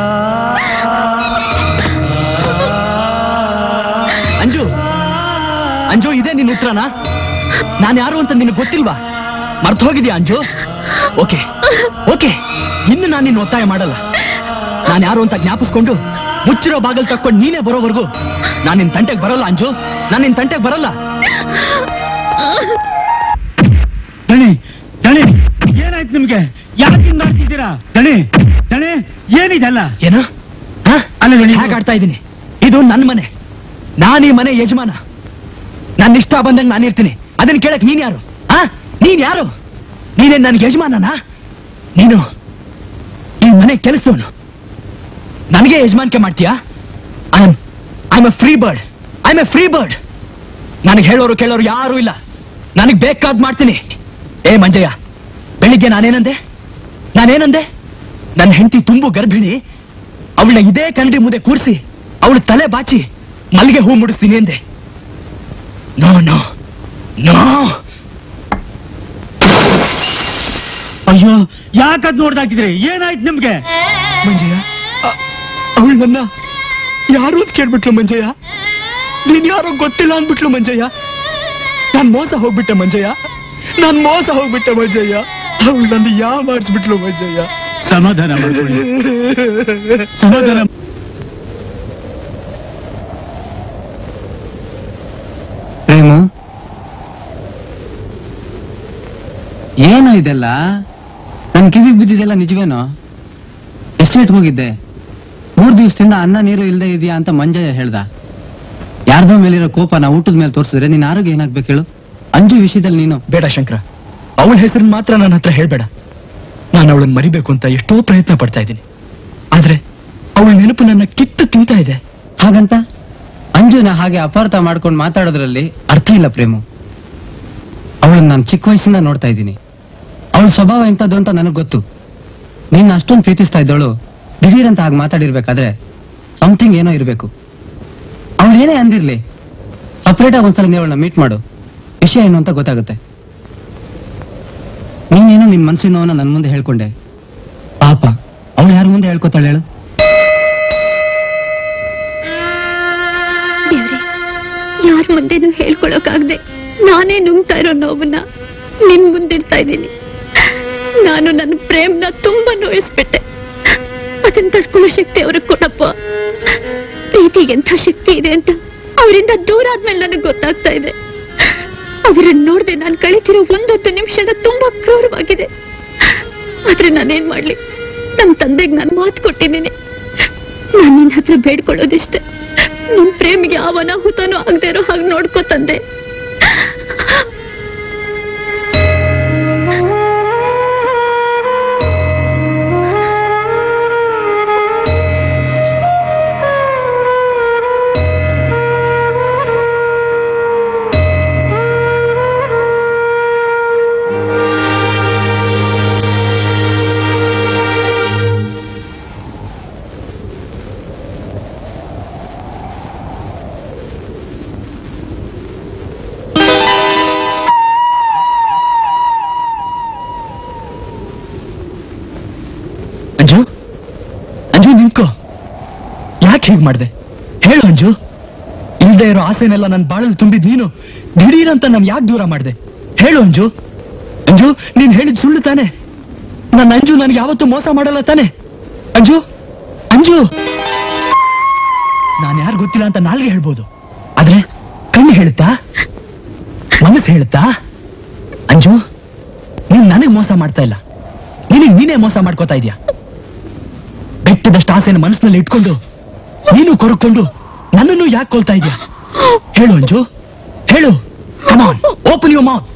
ಅಂಜು ಅಂಜು ಇದೇ ನಿನ್ನ ಉತ್ತರನಾ ನಾನು ಯಾರು ಅಂತ ನಿನಗೆ ಗೊತ್ತಿಲ್ವಾ ಮರ್ತು ಹೋಗಿದ್ಯಾ ಅಂಜು ಓಕೆ ಓಕೆ ಇನ್ನು ನಾನು ನಿನ್ನ ಒತ್ತಾಯ ಮಾಡಲ್ಲ ನಾನು ಯಾರು ಅಂತ ಜ್ಞಾಪಿಸ್ಕೊಂಡು ಮುಚ್ಚಿರೋ ಬಾಗಲ್ ತಕ್ಕೊಂಡು ನೀನೇ ಬರೋವರೆಗೂ ನಾನು ನಿನ್ ತಂಟೆಗೆ ಬರಲ್ಲ ಅಂಜು ನಾನು ನಿನ್ ತಂಟೆಗೆ ಬರಲ್ಲ ದಣಿ ದಣಿ ಏನಾಯ್ತು ನಿಮ್ಗೆ ಯಾಕೆ ಹಿಂಗ್ ಆಡ್ತಿದ್ದೀರಾ ದಣಿ ದಣಿ ಏನಿದೆಲ್ಲ ಏನು ಅಲ್ಲ ದಣಿ ಹೇಗೆ ಆಡ್ತಾ ಇದ್ದೀನಿ ಇದು ನನ್ನ ಮನೆ ನಾನು ಈ ಮನೆ ಯಜಮಾನ ನನ್ನ ಇಷ್ಟ ಬಂದಂಗೆ ನಾನು ಇರ್ತೀನಿ ಅದನ್ನ ಕೇಳಕ್ ನೀನ್ ಯಾರು ಆ ನೀನ್ ಯಾರು ನೀನೇ ನನ್ಗೆ ಯಜಮಾನನಾ ನೀನು ಈ ಮನೆ ಕೆಲಸದವನು ನನಗೆ ಯಜಮಾನಿಕೆ ಮಾಡ್ತೀಯಾ I am I a free bird I a free bird ನನಗೆ ಹೇಳೋರು ಕೇಳೋರು ಯಾರು ಇಲ್ಲ ನನಗೆ ಬೇಕಾದ್ ಮಾಡ್ತೀನಿ ಏ ಮಂಜಯ್ಯ ಬೆಳಿಗ್ಗೆ ನಾನೇನಂದೆ ನಾನೇನಂದೆ ನನ್ನ ಹೆಂಡತಿ ತುಂಬು ಗರ್ಭಿಣಿ ಅವಳನ್ನ ಇದೇ ಕನ್ನಡಿ ಮುಂದೆ ಕೂರಿಸಿ ಅವಳು ತಲೆ ಬಾಚಿ ಮಲ್ಲಿಗೆ ಹೂ ಮುಡಿಸ್ತೀನಿ ಎಂದೆ ನೋ ನೋ ನೋ ಅಯ್ಯೋ ಯಾಕದ್ ನೋಡ್ದಾಕಿದ್ರಿ ಏನಾಯ್ತು ನಿಮ್ಗೆ ಮಂಜಯ್ಯ ಅವಳು ನನ್ನ ಯಾರು ಅಂತ ಕೇಳ್ಬಿಟ್ಲು ಮಂಜಯ್ಯ ನೀನ್ ಯಾರೋ ಗೊತ್ತಿಲ್ಲ ಅಂದ್ಬಿಟ್ಲು ಮಂಜಯ್ಯ ನಾನ್ ಮೋಸ ಹೋಗ್ಬಿಟ್ಟೆ ಮಂಜಯ್ಯ ನಾನ್ ಮೋಸ ಹೋಗ್ಬಿಟ್ಟೆ ಮಂಜಯ್ಯ ಅವಳು ನನ್ನ ಯಾ ಮಾಡಿಸ್ಬಿಟ್ಲು ಮಂಜಯ್ಯ ಸಮಾಧಾನ ಮಾಡ್ಕೊಳ್ಳಿ ಸಮಾಧಾನ ಪ್ರೇಮು ಏನೋ ಇದೆಲ್ಲ ನನ್ ಕಿವಿಗ್ ಬಿದ್ದಿದೆಲ್ಲ ನಿಜವೇನೋ ಎಸ್ಟೇಟ್ಗೆ ಹೋಗಿದ್ದೆ ಮೂರ್ ದಿವಸದಿಂದ ಅನ್ನ ನೀರು ಇಲ್ದೇ ಇದೆಯಾ ಅಂತ ಮಂಜಯ್ಯ ಹೇಳ್ದ ಯಾರ್ದೋ ಮೇಲಿರೋ ಕೋಪನ ಊಟದ ಮೇಲೆ ತೋರಿಸಿದ್ರೆ ನಿನ್ ಆರೋಗ್ಯ ಏನಾಗ್ಬೇಕು ಹೇಳು ಅಂಜು ವಿಷಯದಲ್ಲಿ ನೀನು ಬೇಡ ಶಂಕರ ಅವಳ ಹೆಸರನ್ನ ಮಾತ್ರ ನನ್ನ ಹತ್ರ ಹೇಳ್ಬೇಡ ನಾನು ಅವಳನ್ನ ಮರಿಬೇಕು ಅಂತ ಎಷ್ಟೋ ಪ್ರಯತ್ನ ಪಡ್ತಾ ಇದ್ದೀನಿ ಆದ್ರೆ ಅವಳ ನೆನಪು ನನ್ನ ಕಿತ್ತು ತಿಂತಾ ಇದೆ ಹಾಗಂತ ಅಂಜುನ ಹಾಗೆ ಅಪಾರ್ಥ ಮಾಡ್ಕೊಂಡು ಮಾತಾಡೋದ್ರಲ್ಲಿ ಅರ್ಥ ಇಲ್ಲ ಪ್ರೇಮು ಅವಳನ್ನ ನಾನು ಚಿಕ್ಕ ವಯಸ್ಸಿಂದ ನೋಡ್ತಾ ಇದ್ದೀನಿ ಅವಳ ಸ್ವಭಾವ ಎಂತದ್ದು ಅಂತ ನನಗ್ ಗೊತ್ತು ನೀನ್ ಅಷ್ಟೊಂದು ಪ್ರೀತಿಸ್ತಾ ಇದ್ದವಳು ದಿಢೀರಂತ ಹಾಗೆ ಮಾತಾಡಿರ್ಬೇಕಾದ್ರೆ ಸಮಥಿಂಗ್ ಏನೋ ಇರಬೇಕು ಅವಳು ಏನೇ ಅಂದಿರ್ಲಿ ಸಪ್ರೇಟ್ ಆಗಿ ಒಂದ್ಸಲ ನೀವು ಅವಳನ್ನ ಮೀಟ್ ಮಾಡು ವಿಷಯ ಏನು ಅಂತ ಗೊತ್ತಾಗುತ್ತೆ ನೀನೇನು ನಿನ್ ಮನ್ಸಿನ ನೋವನ್ನ ನನ್ ಮುಂದೆ ಹೇಳ್ಕೊಂಡೆ ಪಾಪ ಅವಳು ಯಾರ ಮುಂದೆ ಹೇಳ್ಕೊತಾಳೆ ಹೇಳು ದೇವ್ರೆ ಯಾರ ಮುಂದೆನೂ ಹೇಳ್ಕೊಳಕ್ಕಾಗ್ದೆ ನಾನೇ ನುಂಗ್ತಾ ಇರೋ ನೋವನ್ನ ನಿನ್ ಮುಂದಿಡ್ತಾ ಇದ್ದೀನಿ ನಾನು ನನ್ನ ಪ್ರೇಮ್ನ ತುಂಬಾ ನೋಯಿಸ್ಬಿಟ್ಟೆ ಅದನ್ನ ತಡ್ಕೊಳ್ಳೋ ಶಕ್ತಿ ಅವ್ರಿಗೆ ಕೊಡಪ್ಪ ಪ್ರೀತಿಗೆ ಎಂಥ ಶಕ್ತಿ ಇದೆ ಅಂತ ಅವರಿಂದ ದೂರ ಆದ್ಮೇಲೆ ನನಗೆ ಗೊತ್ತಾಗ್ತಾ ಇದೆ ಅವರನ್ನ ನೋಡ್ದೆ ನಾನು ಕಳಿತಿರೋ ಒಂದೊಂದು ನಿಮಿಷನ ತುಂಬಾ ಕ್ರೂರವಾಗಿದೆ ಆದ್ರೆ ನಾನೇನ್ ಮಾಡ್ಲಿ ನಮ್ ತಂದೆಗೆ ನಾನು ಮಾತು ಕೊಟ್ಟಿದ್ದೀನಿ ನಾನು ನಿನ್ನ ಹತ್ರ ಬೇಡ್ಕೊಳ್ಳೋದಿಷ್ಟೇ ನಿನ್ ಪ್ರೇಮಿಗೆ ಯಾವ ಅನಾಹುತನೂ ಆಗದೆ ಇರೋ ಹಾಗೆ ನೋಡ್ಕೋ ತಂದೆ ಅಂಜು ಅಂಜು ನಿಂತ್ಕೋ ಯಾಕೆ ಹೀಗ್ ಮಾಡ್ದೆ ಹೇಳು ಅಂಜು ಇಲ್ದೇ ಇರೋ ಆಸೆನೆಲ್ಲ ನನ್ ಬಾಳಲ್ಲಿ ತುಂಬಿದ್ ನೀನು ದಿಢೀರಂತ ನನ್ ಯಾಕೆ ದೂರ ಮಾಡ್ದೆ ಹೇಳು ಅಂಜು ಅಂಜು ನೀನ್ ಹೇಳಿದ್ ಸುಳ್ಳು ತಾನೆ ನನ್ನ ಅಂಜು ನನ್ಗೆ ಯಾವತ್ತೂ ಮೋಸ ಮಾಡಲ್ಲ ತಾನೆ ಅಂಜು ಅಂಜು ನಾನು ಯಾರು ಗೊತ್ತಿಲ್ಲ ಅಂತ ನಾಲ್ಗೆ ಹೇಳ್ಬೋದು ಆದ್ರೆ ಕಣ್ಣು ಹೇಳುತ್ತಾ ಮನಸ್ಸು ಹೇಳುತ್ತಾ ಅಂಜು ಮೋಸ ಮಾಡ್ತಾ ಇಲ್ಲ ನಿನಗ್ ನೀನೇ ಮೋಸ ಮಾಡ್ಕೋತಾ ಇದೀಯ ಬೆಟ್ಟದಷ್ಟು ಆಸೆನ ಮನಸ್ಸಿನಲ್ಲಿ ಇಟ್ಕೊಂಡು ನೀನು ಕೊರಕೊಂಡು ನನ್ನನ್ನು ಯಾಕೆ ಕೊಲ್ತಾ ಇದೀಯ ಹೇಳು ಅಂಜು ಹೇಳು ಕಮಾನ್ ಓಪನ್ ಯು ಮೌತ್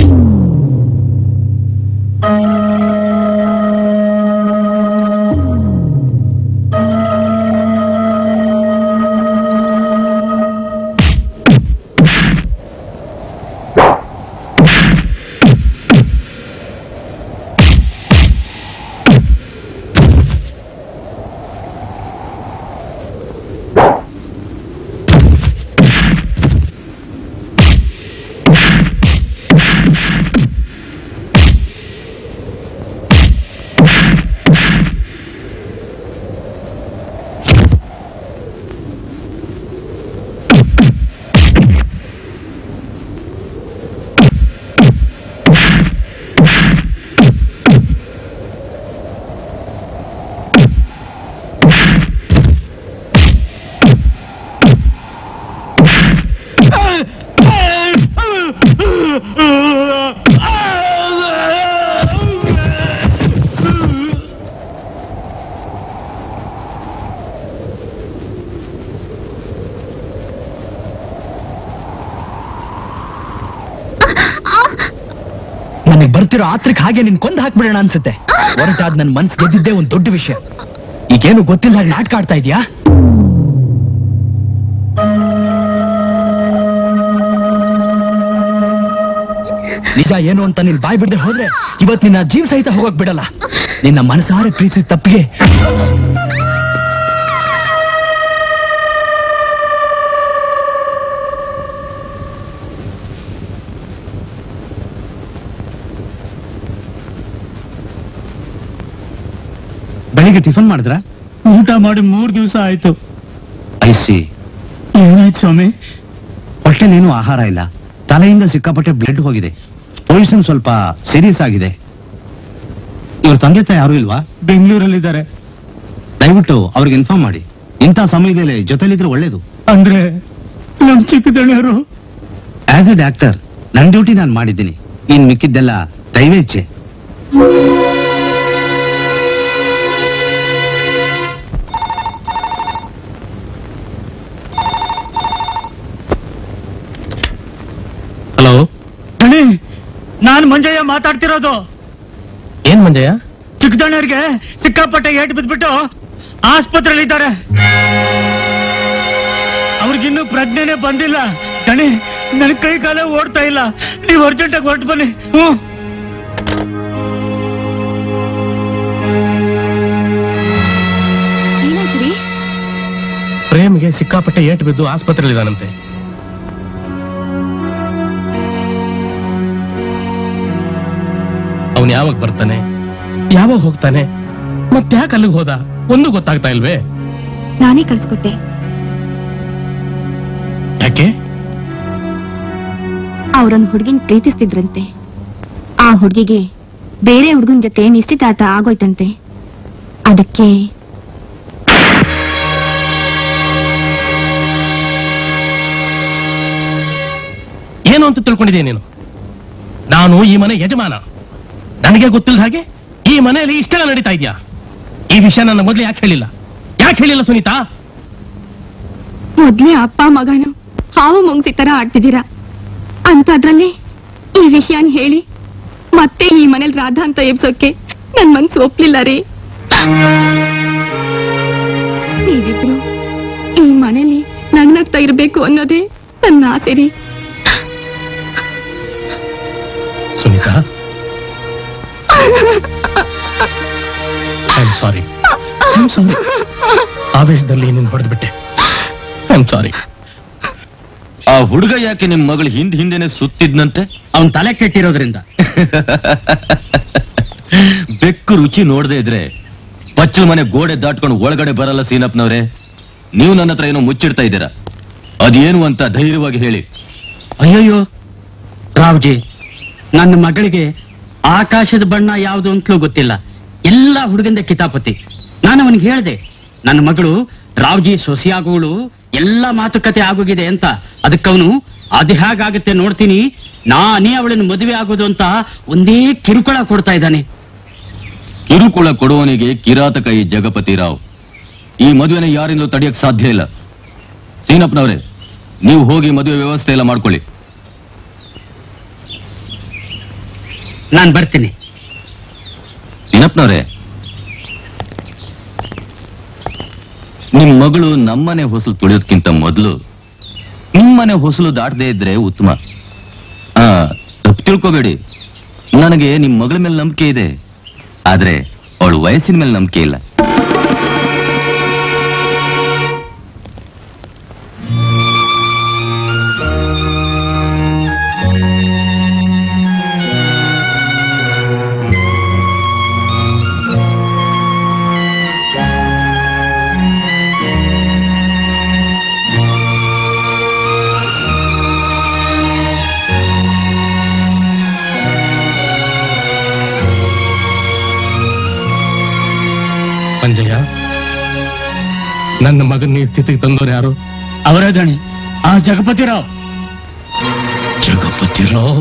ನನಗೆ ಬರ್ತಿರೋ ಆತ್ರಕ್ಕೆ ಹಾಗೆ ನಿನ್ ಕೊಂದ್ ಹಾಕ್ಬಿಡೋಣ ಅನ್ಸುತ್ತೆ ಹೊರಟಾದ್ ನನ್ ಮನ್ಸ್ ಗೆದ್ದಿದ್ದೇ ಒಂದ್ ದೊಡ್ಡ ವಿಷಯ ಈಗೇನು ಗೊತ್ತಿಲ್ಲ ಹಾಗೆ ನಾಟಕ ಆಡ್ತಾ ಇದೀಯಾ ನಿಜ ಏನು ಅಂತ ನೀನ್ ಬಾಯ್ ಬಿಡದೆ ಹೋದ್ರೆ ಇವತ್ ನಿನ್ನ ಜೀವ ಸಹಿತ ಹೋಗಕ್ ಬಿಡಲ್ಲ ನಿನ್ನ ಮನಸಾರೆ ಪ್ರೀತಿ ತಪ್ಪಿಗೆ ಬೆಳಿಗ್ಗೆ ಟಿಫನ್ ಮಾಡಿದ್ರ ಊಟ ಮಾಡಿ ಮೂರ್ ದಿವಸ ಆಯ್ತು ಐಸಿ ಏನಾಯ್ತು ಸ್ವಾಮಿ ಹೊಟ್ಟೆಲೇನು ಆಹಾರ ಇಲ್ಲ ತಲೆಯಿಂದ ಸಿಕ್ಕಾಪಟ್ಟೆ ಬ್ಲಡ್ ಹೋಗಿದೆ ಪೊಸಿಷನ್ ಸ್ವಲ್ಪ ಸೀರಿಯಸ್ ಆಗಿದೆ ಇವ್ರ ತಂದೆ ತಾಯಿ ಯಾರು ಇಲ್ವಾ ಬೆಂಗಳೂರಲ್ಲಿದ್ದಾರೆ ದಯವಿಟ್ಟು ಅವ್ರಿಗೆ ಇನ್ಫಾರ್ಮ್ ಮಾಡಿ ಇಂಥ ಸಮಯದಲ್ಲಿ ಜೊತೆಲಿದ್ರೆ ಒಳ್ಳೇದು ಅಂದ್ರೆ ನಮ್ ಚಿಕ್ಕದಣಿಯವರು ಆಸ್ ಎ ಡಾಕ್ಟರ್ ನನ್ ಡ್ಯೂಟಿ ನಾನು ಮಾಡಿದ್ದೀನಿ ಇನ್ ಮಿಕ್ಕಿದ್ದೆಲ್ಲ ದೈವೇಚ್ಛೆ ಹಲೋ ದಣಿ ನಾನ್ ಮಂಜಯ್ಯ ಮಾತಾಡ್ತಿರೋದು ಏನ್ ಮಂಜಯ್ಯ ಚಿಕ್ಕದಣ್ಣವ್ರಿಗೆ ಸಿಕ್ಕಾಪಟ್ಟೆ ಏಟ್ ಬಿದ್ಬಿಟ್ಟು ಆಸ್ಪತ್ರೆಯಲ್ಲಿ ಇದ್ದಾರೆ ಅವ್ರಿಗಿನ್ನೂ ಪ್ರಜ್ಞೆನೆ ಬಂದಿಲ್ಲ ದಣಿ ನನ್ ಕೈ ಕಾಲ ಓಡ್ತಾ ಇಲ್ಲ ನೀವು ಅರ್ಜೆಂಟಾಗಿ ಹೊರಟು ಬನ್ನಿ ಹ್ಞೂ ಏನಾಯ್ತು ರೀ ಪ್ರೇಮ್ಗೆ ಸಿಕ್ಕಾಪಟ್ಟೆ ಏಟ್ ಬಿದ್ದು ಆಸ್ಪತ್ರೆಯಲ್ಲಿದ್ದಾನಂತೆ ಅವನ್ ಯಾವಾಗ ಬರ್ತಾನೆ ಯಾವಾಗ ಹೋಗ್ತಾನೆ ಮತ್ತೆ ಯಾಕೆ ಅಲ್ಲಿಗೆ ಹೋದ ಒಂದು ಗೊತ್ತಾಗ್ತಾ ಇಲ್ವೇ ನಾನೇ ಕಳ್ಸ್ಕೊಟ್ಟೆ ಯಾಕೆ ಅವ್ರೊಂದ್ ಹುಡ್ಗಿನ್ ಪ್ರೀತಿಸ್ತಿದ್ರಂತೆ ಆ ಹುಡ್ಗಿಗೆ ಬೇರೆ ಹುಡ್ಗನ್ ಜೊತೆ ನಿಶ್ಚಿತಾರ್ಥ ಆಗೋಯ್ತಂತೆ ಅದಕ್ಕೆ ಏನು ಅಂತ ತಿಳ್ಕೊಂಡಿದ್ಯಾ ನೀನು ನಾನು ಈ ಮನೆ ಯಜಮಾನ ನನಗೆ ಗೊತ್ತಿಲ್ಲ ಹಾಗೆ ಈ ಮನೆಯಲ್ಲಿ ಇಷ್ಟೆಲ್ಲ ನಡೀತಾ ಇದೆಯಾ ಈ ವಿಷಯ ನನ್ನ ಮೊದಲು ಯಾಕೆ ಹೇಳಿಲ್ಲ ಯಾಕೆ ಹೇಳಿಲ್ಲ ಸುನೀತಾ ಮೊದ್ಲೇ ಅಪ್ಪ ಮಗನು ಹಾವು ಮುಂಗ್ಸಿ ತರ ಆಡ್ತಿದ್ದೀರಾ ಅಂತದ್ರಲ್ಲಿ ಈ ವಿಷಯನ್ ಹೇಳಿ ಮತ್ತೆ ಈ ಮನೇಲಿ ರಾಧಾ ಅಂತ ಎಬ್ಸೋಕೆ ನನ್ ಮನ್ಸು ಒಪ್ಲಿಲ್ಲ ರೀ ನೀವಿಬ್ರು ಈ ಮನೇಲಿ ನಗ್ನಗ್ತಾ ಇರ್ಬೇಕು ಅನ್ನೋದೇ ನನ್ನ ಆಸೆ ರೀ Sunita I am sorry sorry ಆವೇಶದಲ್ಲಿ ನೀನು ಹೊಡೆದ್ಬಿಟ್ಟೆ ಐ ಆಮ್ ಸಾರಿ ಆ ಹುಡುಗ ಯಾಕೆ ನಿಮ್ ಮಗಳು ಹಿಂದ್ ಹಿಂದೆನೆ ಸುತ್ತಿದ್ನಂತೆ ಅವನ್ ತಲೆ ಕೆಟ್ಟಿರೋದ್ರಿಂದ ಬೆಕ್ಕು ರುಚಿ ನೋಡದೆ ಇದ್ರೆ ಪಚ್ಚಲ ಮನೆ ಗೋಡೆ ದಾಟ್ಕೊಂಡು ಒಳಗಡೆ ಬರಲ್ಲ ಸೀನಪ್ಪನವ್ರೆ ನೀವು ನನ್ನ ಹತ್ರ ಏನೋ ಮುಚ್ಚಿಡ್ತಾ ಇದ್ದೀರಾ ಅದೇನು ಅಂತ ಧೈರ್ಯವಾಗಿ ಹೇಳಿ ಅಯ್ಯಯ್ಯೋ ರಾವ್ಜಿ ನನ್ನ ಮಗಳಿಗೆ ಆಕಾಶದ ಬಣ್ಣ ಯಾವುದು ಅಂತಲೂ ಗೊತ್ತಿಲ್ಲ ಎಲ್ಲ ಹುಡುಗಂದೆ ಕಿತಾಪತಿ ನಾನು ಅವನಿಗೆ ಹೇಳ್ದೆ ನನ್ನ ಮಗಳು ರಾವ್ಜಿ ಸೊಸೆಯಾಗುವಳು ಎಲ್ಲ ಮಾತುಕತೆ ಆಗೋಗಿದೆ ಅಂತ ಅದಕ್ಕವನು ಅದು ಹೇಗಾಗುತ್ತೆ ನೋಡ್ತೀನಿ ನಾನೇ ಅವಳನ್ನು ಮದುವೆ ಆಗೋದು ಅಂತ ಒಂದೇ ಕಿರುಕುಳ ಕೊಡ್ತಾ ಇದ್ದಾನೆ ಕಿರುಕುಳ ಕೊಡುವವನಿಗೆ ಕಿರಾತಕ ಈ ಜಗಪತಿ ರಾವ್ ಈ ಮದುವೆನ ಯಾರಿಂದಲೂ ತಡೆಯಕ್ ಸಾಧ್ಯ ಇಲ್ಲ ಸೀನಪ್ಪನವರೇ ನೀವು ಹೋಗಿ ಮದುವೆ ವ್ಯವಸ್ಥೆ ಎಲ್ಲ ಮಾಡ್ಕೊಳ್ಳಿ ನಾನು ಬರ್ತೀನಿ ಸೀನಪ್ಪನವರೇ ನಿಮ್ ಮಗಳು ನಮ್ಮನೆ ಹೊಸಲು ತುಳಿಯೋದ್ಕಿಂತ ಮೊದಲು ನಿಮ್ಮನೆ ಹೊಸಲು ದಾಟದೇ ಇದ್ರೆ ಉತ್ತಮ ಆ ತಪ್ಪು ತಿಳ್ಕೊಬೇಡಿ ನನಗೆ ನಿಮ್ ಮಗಳ ಮೇಲೆ ನಂಬಿಕೆ ಇದೆ ಆದ್ರೆ ಅವಳು ವಯಸ್ಸಿನ ಮೇಲೆ ನಂಬಿಕೆ ಇಲ್ಲ ಮಂಜಯ್ಯ ನನ್ನ ಮಗನ ಈ ಸ್ಥಿತಿಗೆ ತಂದವರು ಯಾರು ಅವರೇ ದಣಿ ಆ ಜಗಪತಿ ರಾವ್ ಜಗಪತಿ ರಾವ್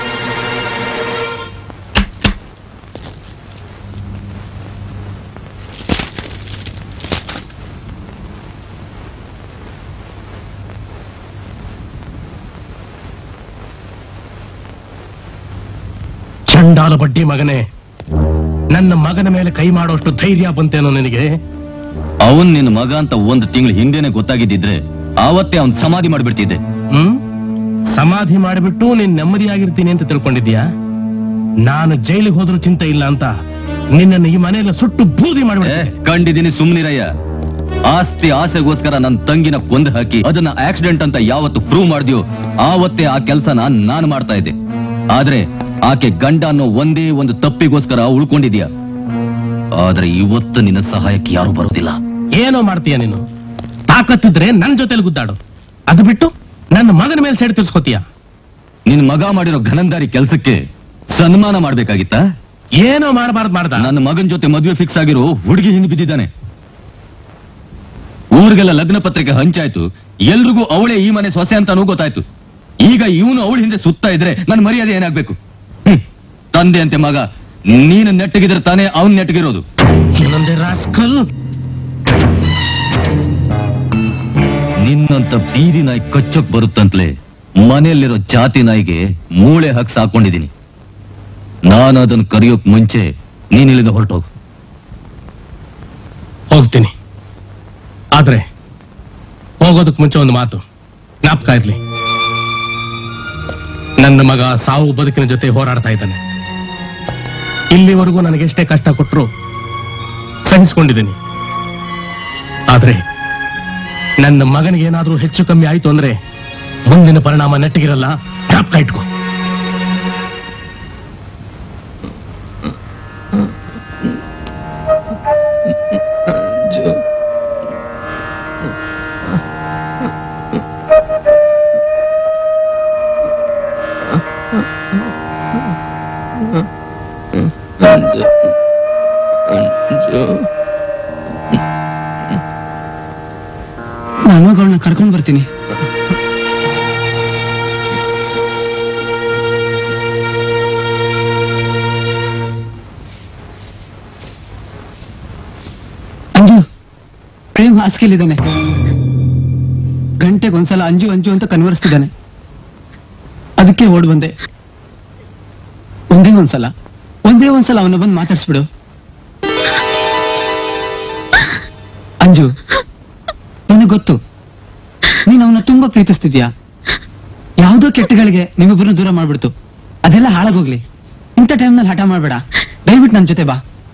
ಚಂಡಾಲ ಬಡ್ಡಿ ಮಗನೇ ನನ್ನ ಮಗನ ಮೇಲೆ ಕೈ ಮಾಡೋಷ್ಟು ಧೈರ್ಯ ಬಂತೇನೋ ನಿನಗೆ ಅವನ್ ನಿನ್ನ ಮಗ ಅಂತ ಒಂದು ತಿಂಗಳು ಹಿಂದೆನೆ ಗೊತ್ತಾಗಿದ್ದಿದ್ರೆ ಆವತ್ತೇ ಅವನ್ ಸಮಾಧಿ ಮಾಡ್ಬಿಡ್ತಿದ್ದೆ ಹ್ಮ್ ಸಮಾಧಿ ಮಾಡಿಬಿಟ್ಟು ನೀನ್ ನೆಮ್ಮದಿಯಾಗಿರ್ತೀನಿ ಅಂತ ತಿಳ್ಕೊಂಡಿದ್ಯಾ ನಾನು ಜೈಲಿಗೆ ಹೋದ್ರೂ ಚಿಂತೆ ಇಲ್ಲ ಅಂತ ನಿನ್ನನ್ನು ಈ ಮನೆಯಲ್ಲ ಸುಟ್ಟು ಬೂದಿ ಮಾಡ್ಬಿಟ್ಟೆ ಕಂಡಿದ್ದೀನಿ ಸುಮ್ನಿರಯ್ಯ ಆಸ್ತಿ ಆಸೆಗೋಸ್ಕರ ನನ್ನ ತಂಗಿನ ಕೊಂದು ಹಾಕಿ ಅದನ್ನ ಆಕ್ಸಿಡೆಂಟ್ ಅಂತ ಯಾವತ್ತು ಪ್ರೂವ್ ಮಾಡಿದ್ಯೋ ಆವತ್ತೇ ಆ ಕೆಲಸನ ನಾನು ಮಾಡ್ತಾ ಇದ್ದೆ ಆದ್ರೆ ಆಕೆ ಗಂಡ ಅನ್ನೋ ಒಂದೇ ಒಂದು ತಪ್ಪಿಗೋಸ್ಕರ ಉಳ್ಕೊಂಡಿದ್ಯಾ ಆದ್ರೆ ಇವತ್ತು ನಿನ್ನ ಸಹಾಯಕ್ಕೆ ಯಾರು ಬರೋದಿಲ್ಲ ಏನೋ ಮಾಡ್ತೀಯ ನೀನು ತಾಕತ್ತಿದ್ರೆ ನನ್ ಜೊತೆಲಿ ಗುದ್ದಾಡು ಅದು ಬಿಟ್ಟು ನನ್ನ ಮಗನ ಮೇಲೆ ಸೆಡ್ ತಿರ್ಸ್ಕೊತೀಯ ನಿನ್ ಮಗ ಮಾಡಿರೋ ಘನಂದಾರಿ ಕೆಲ್ಸಕ್ಕೆ ಸನ್ಮಾನ ಮಾಡ್ಬೇಕಾಗಿತ್ತ ಏನೋ ಮಾಡಬಾರ್ದು ಮಾಡ್ದ ನನ್ನ ಮಗನ್ ಜೊತೆ ಮದುವೆ ಫಿಕ್ಸ್ ಆಗಿರೋ ಹುಡುಗಿ ಹಿಂದೆ ಬಿದ್ದಿದ್ದಾನೆ ಊರಿಗೆಲ್ಲ ಲಗ್ನ ಪತ್ರಿಕೆ ಹಂಚಾಯ್ತು ಎಲ್ರಿಗೂ ಅವಳೇ ಈ ಮನೆ ಸೊಸೆ ಅಂತಾನೂ ಗೊತ್ತಾಯ್ತು ಈಗ ಇವನು ಅವಳ ಹಿಂದೆ ಸುತ್ತಾ ಇದ್ರೆ ನನ್ನ ಮರ್ಯಾದೆ ಏನಾಗ್ಬೇಕು ಹ್ಮ್. ತಂದೆ ಅಂತೆ ಮಗ ನೀನು ನೆಟ್ಟಗಿದ್ರೆ ತಾನೇ ಅವನ್ ನೆಟ್ಟಗಿರೋದು ಇನ್ನೊಂದೇ ರಾಸ್ಕಲ್ ನಿನ್ನಂತ ಬೀದಿ ನಾಯಿ ಕಚ್ಚೋಕ್ ಬರುತ್ತಂತ್ಲೆ ಮನೆಯಲ್ಲಿರೋ ಜಾತಿ ನಾಯಿಗೆ ಮೂಳೆ ಹಾಕಿ ಸಾಕೊಂಡಿದ್ದೀನಿ ನಾನು ಅದನ್ನ ಕರೆಯೋಕ್ ಮುಂಚೆ ನೀನ್ ಇಲ್ಲಿಂದ ಹೊರಟೋಗು ಹೋಗ್ತೀನಿ ಆದ್ರೆ ಹೋಗೋದಕ್ ಮುಂಚೆ ಒಂದು ಮಾತು ಜ್ಞಾಪಕ ಇರ್ಲಿ ನನ್ನ ಮಗ ಸಾವು ಬದುಕಿನ ಜೊತೆ ಹೋರಾಡ್ತಾ ಇದ್ದಾನೆ ಇಲ್ಲಿವರೆಗೂ ನನಗೆಷ್ಟೇ ಕಷ್ಟ ಕೊಟ್ಟರು ಸಹಿಸ್ಕೊಂಡಿದ್ದೀನಿ ಆದ್ರೆ ನನ್ನ ಮಗನಿಗೆ ಏನಾದ್ರೂ ಹೆಚ್ಚು ಕಮ್ಮಿ ಆಯ್ತು ಅಂದ್ರೆ ಮುಂದಿನ ಪರಿಣಾಮ ನೆಟ್ಟಿಗಿರಲ್ಲ ಜ್ಞಾಪಕ ಇಟ್ಕೋ ನಾನು ಅವಳನ್ನ ಕರ್ಕೊಂಡ್ ಬರ್ತೀನಿ ಅಂಜು ಪ್ರೇಮ್ ಹಾಸಿಗೆಲಿದ್ದಾನೆ ಗಂಟೆಗೆ ಒಂದ್ಸಲ ಅಂಜು ಅಂಜು ಅಂತ ಕನ್ವರ್ಸ್ತಿದ್ದಾನೆ ಅದಕ್ಕೆ ಓಡ್ ಬಂದೆ ಒಂದೇ ಒಂದ್ಸಲ ಒಂದೇ ಒಂದ್ಸಲ ಅವನ ಬಂದು ಮಾತಾಡ್ಸ್ಬಿಡು ಅಂಜು ನನಗೆ ಗೊತ್ತು ನೀನು ಅವನ ತುಂಬಾ ಪ್ರೀತಿಸ್ತಿದ್ಯಾ ಯಾವುದೋ ಕೆಟ್ಟಗಳಿಗೆ ನಿಮ್ಮಿಬ್ಬರನ್ನ ದೂರ ಮಾಡ್ಬಿಡ್ತು ಅದೆಲ್ಲ ಹಾಳಾಗೋಗ್ಲಿ ಇಂಥ ಟೈಮ್ನಲ್ಲಿ ಹಠ ಮಾಡ್ಬೇಡ ದಯವಿಟ್ಟು ನನ್ನ ಜೊತೆ ಬಾ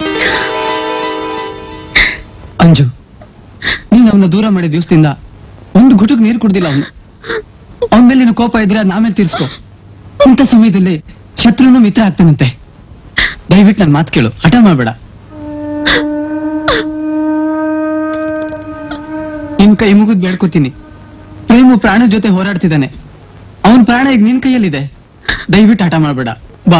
ಅಂಜು ನೀನು ಅವನ ದೂರ ಮಾಡಿದ ದಿವಸದಿಂದ ಒಂದು ಗುಟುಕ್ ನೀರು ಕುಡ್ದಿಲ್ಲ ಅವನು ಅವನ ಮೇಲೆ ನೀನು ಕೋಪ ಇದ್ರೆ ಅದ್ ಆಮೇಲೆ ತೀರ್ಸ್ಕೊ ಇಂಥ ಸಮಯದಲ್ಲಿ ಶತ್ರುನು ಮಿತ್ರ ಆಗ್ತಾನಂತೆ ದಯವಿಟ್ಟು ನನ್ನ ಮಾತು ಕೇಳು ಹಠ ಮಾಡ್ಬೇಡ ನಿನ್ ಕೈ ಮುಗಿದ್ ಬೇಡ್ಕೋತೀನಿ ಪ್ರೇಮು ಪ್ರಾಣ ಜೊತೆ ಹೋರಾಡ್ತಿದ್ದಾನೆ ಅವನ್ ಪ್ರಾಣ ಈಗ ನಿನ್ ಕೈಯಲ್ಲಿದೆ ದಯವಿಟ್ಟು ಹಠ ಮಾಡ್ಬೇಡ ಬಾ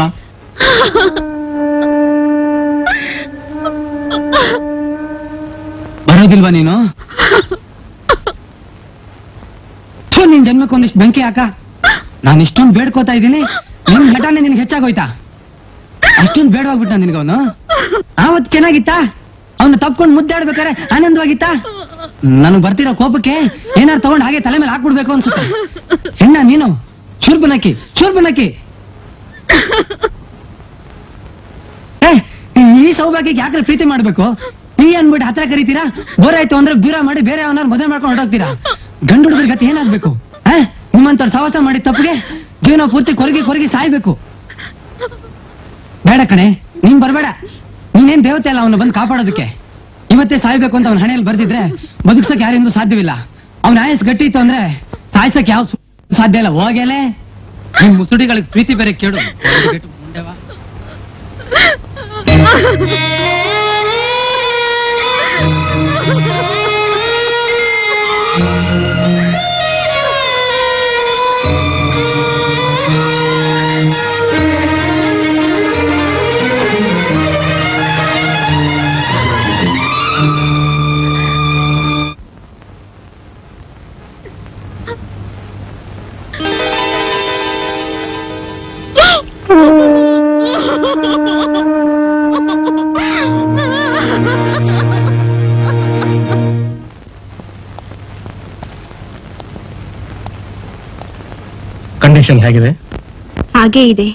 ಬರೋದಿಲ್ವಾ ನೀನು ಥು, ನಿನ್ ಜನ್ಮಕ್ಕೆ ಒಂದಿಷ್ಟು ಬೆಂಕಿ ಹಾಕ ನಾನು ಇಷ್ಟೊಂದು ಬೇಡ್ಕೋತಾ ಇದ್ದೀನಿ ನಿನ್ ಘಟನೆ ನಿನ್ಗೆ ಹೆಚ್ಚಾಗೋಯ್ತಾ ಅಷ್ಟೊಂದು ಬೇಡವಾಗ್ಬಿಟ್ಟ ನಿನ್ಗವನು ಆವತ್ತು ಚೆನ್ನಾಗಿತ್ತಾ ಅವನ್ನ ತಪ್ಕೊಂಡು ಮುದ್ದಾಡ್ಬೇಕಾರೆ ಆನಂದವಾಗಿತ್ತಾ ನನಗೆ ಬರ್ತಿರೋ ಕೋಪಕ್ಕೆ ಏನಾರು ತಗೊಂಡು ಹಾಗೆ ತಲೆ ಮೇಲೆ ಹಾಕ್ಬಿಡ್ಬೇಕು ಅನ್ಸುತ್ತೆ ಹೆಣ್ಣ ನೀನು ಶೂರ್ಪನಕ್ಕಿ ಶೂರ್ಪನಕ್ಕಿ ಏ, ಈ ಸೌಭಾಗ್ಯಕ್ಕೆ ಯಾಕ್ರೆ ಪ್ರೀತಿ ಮಾಡ್ಬೇಕು ಈ ಅನ್ಬಿಟ್ಟು ಹತ್ರ ಕರಿತೀರಾ ಬೋರ್ ಆಯ್ತು ಅಂದ್ರೆ ದೂರ ಮಾಡಿ ಬೇರೆ ಅವನಾರು ಮದುವೆ ಮಾಡ್ಕೊಂಡು ಹೊರಟೋಗ್ತೀರಾ ಗಂಡು ಹುಡುಗರ ಗತಿ ಏನಾಗ್ಬೇಕು ಆ? ನಿಮ್ಮಂತವ್ರು ಸಹವಾಸ ಮಾಡಿದ ತಪ್ಪಿಗೆ ಜೀವನ ಪೂರ್ತಿ ಕೊರಗಿ ಕೊರಗಿ ಸಾಯ್ಬೇಕು ಬೇಡ ಕಣೆ ನೀನ್ ಬರ್ಬೇಡ ನೀನೇನ್ ದೇವತೆ ಅಲ್ಲ ಅವನು ಬಂದು ಕಾಪಾಡೋದಕ್ಕೆ ಇವತ್ತೇ ಸಾಯ್ಬೇಕು ಅಂತ ಅವನ ಹಣೆಯಲ್ಲಿ ಬರ್ದಿದ್ರೆ ಬದುಕ್ಸಕ್ ಯಾರಿಂದೂ ಸಾಧ್ಯವಿಲ್ಲ ಅವನ ಆಯಸ್ ಗಟ್ಟಿ ಇತ್ತು ಅಂದ್ರೆ ಸಾಯ್ಸಕ್ ಯಾವ ಸಾಧ್ಯ ಇಲ್ಲ ಹೋಗೇಲೆ ನಿಮ್ ಮುಸುಡಿಗಳಿಗೆ ಪ್ರೀತಿ ಬೇರೆ ಕೇಳು ಮುಂಡೆವಾ. ಕಂಡೀಷನ್ ಹೇಗಿದೆ ಹಾಗೇ ಇದೆ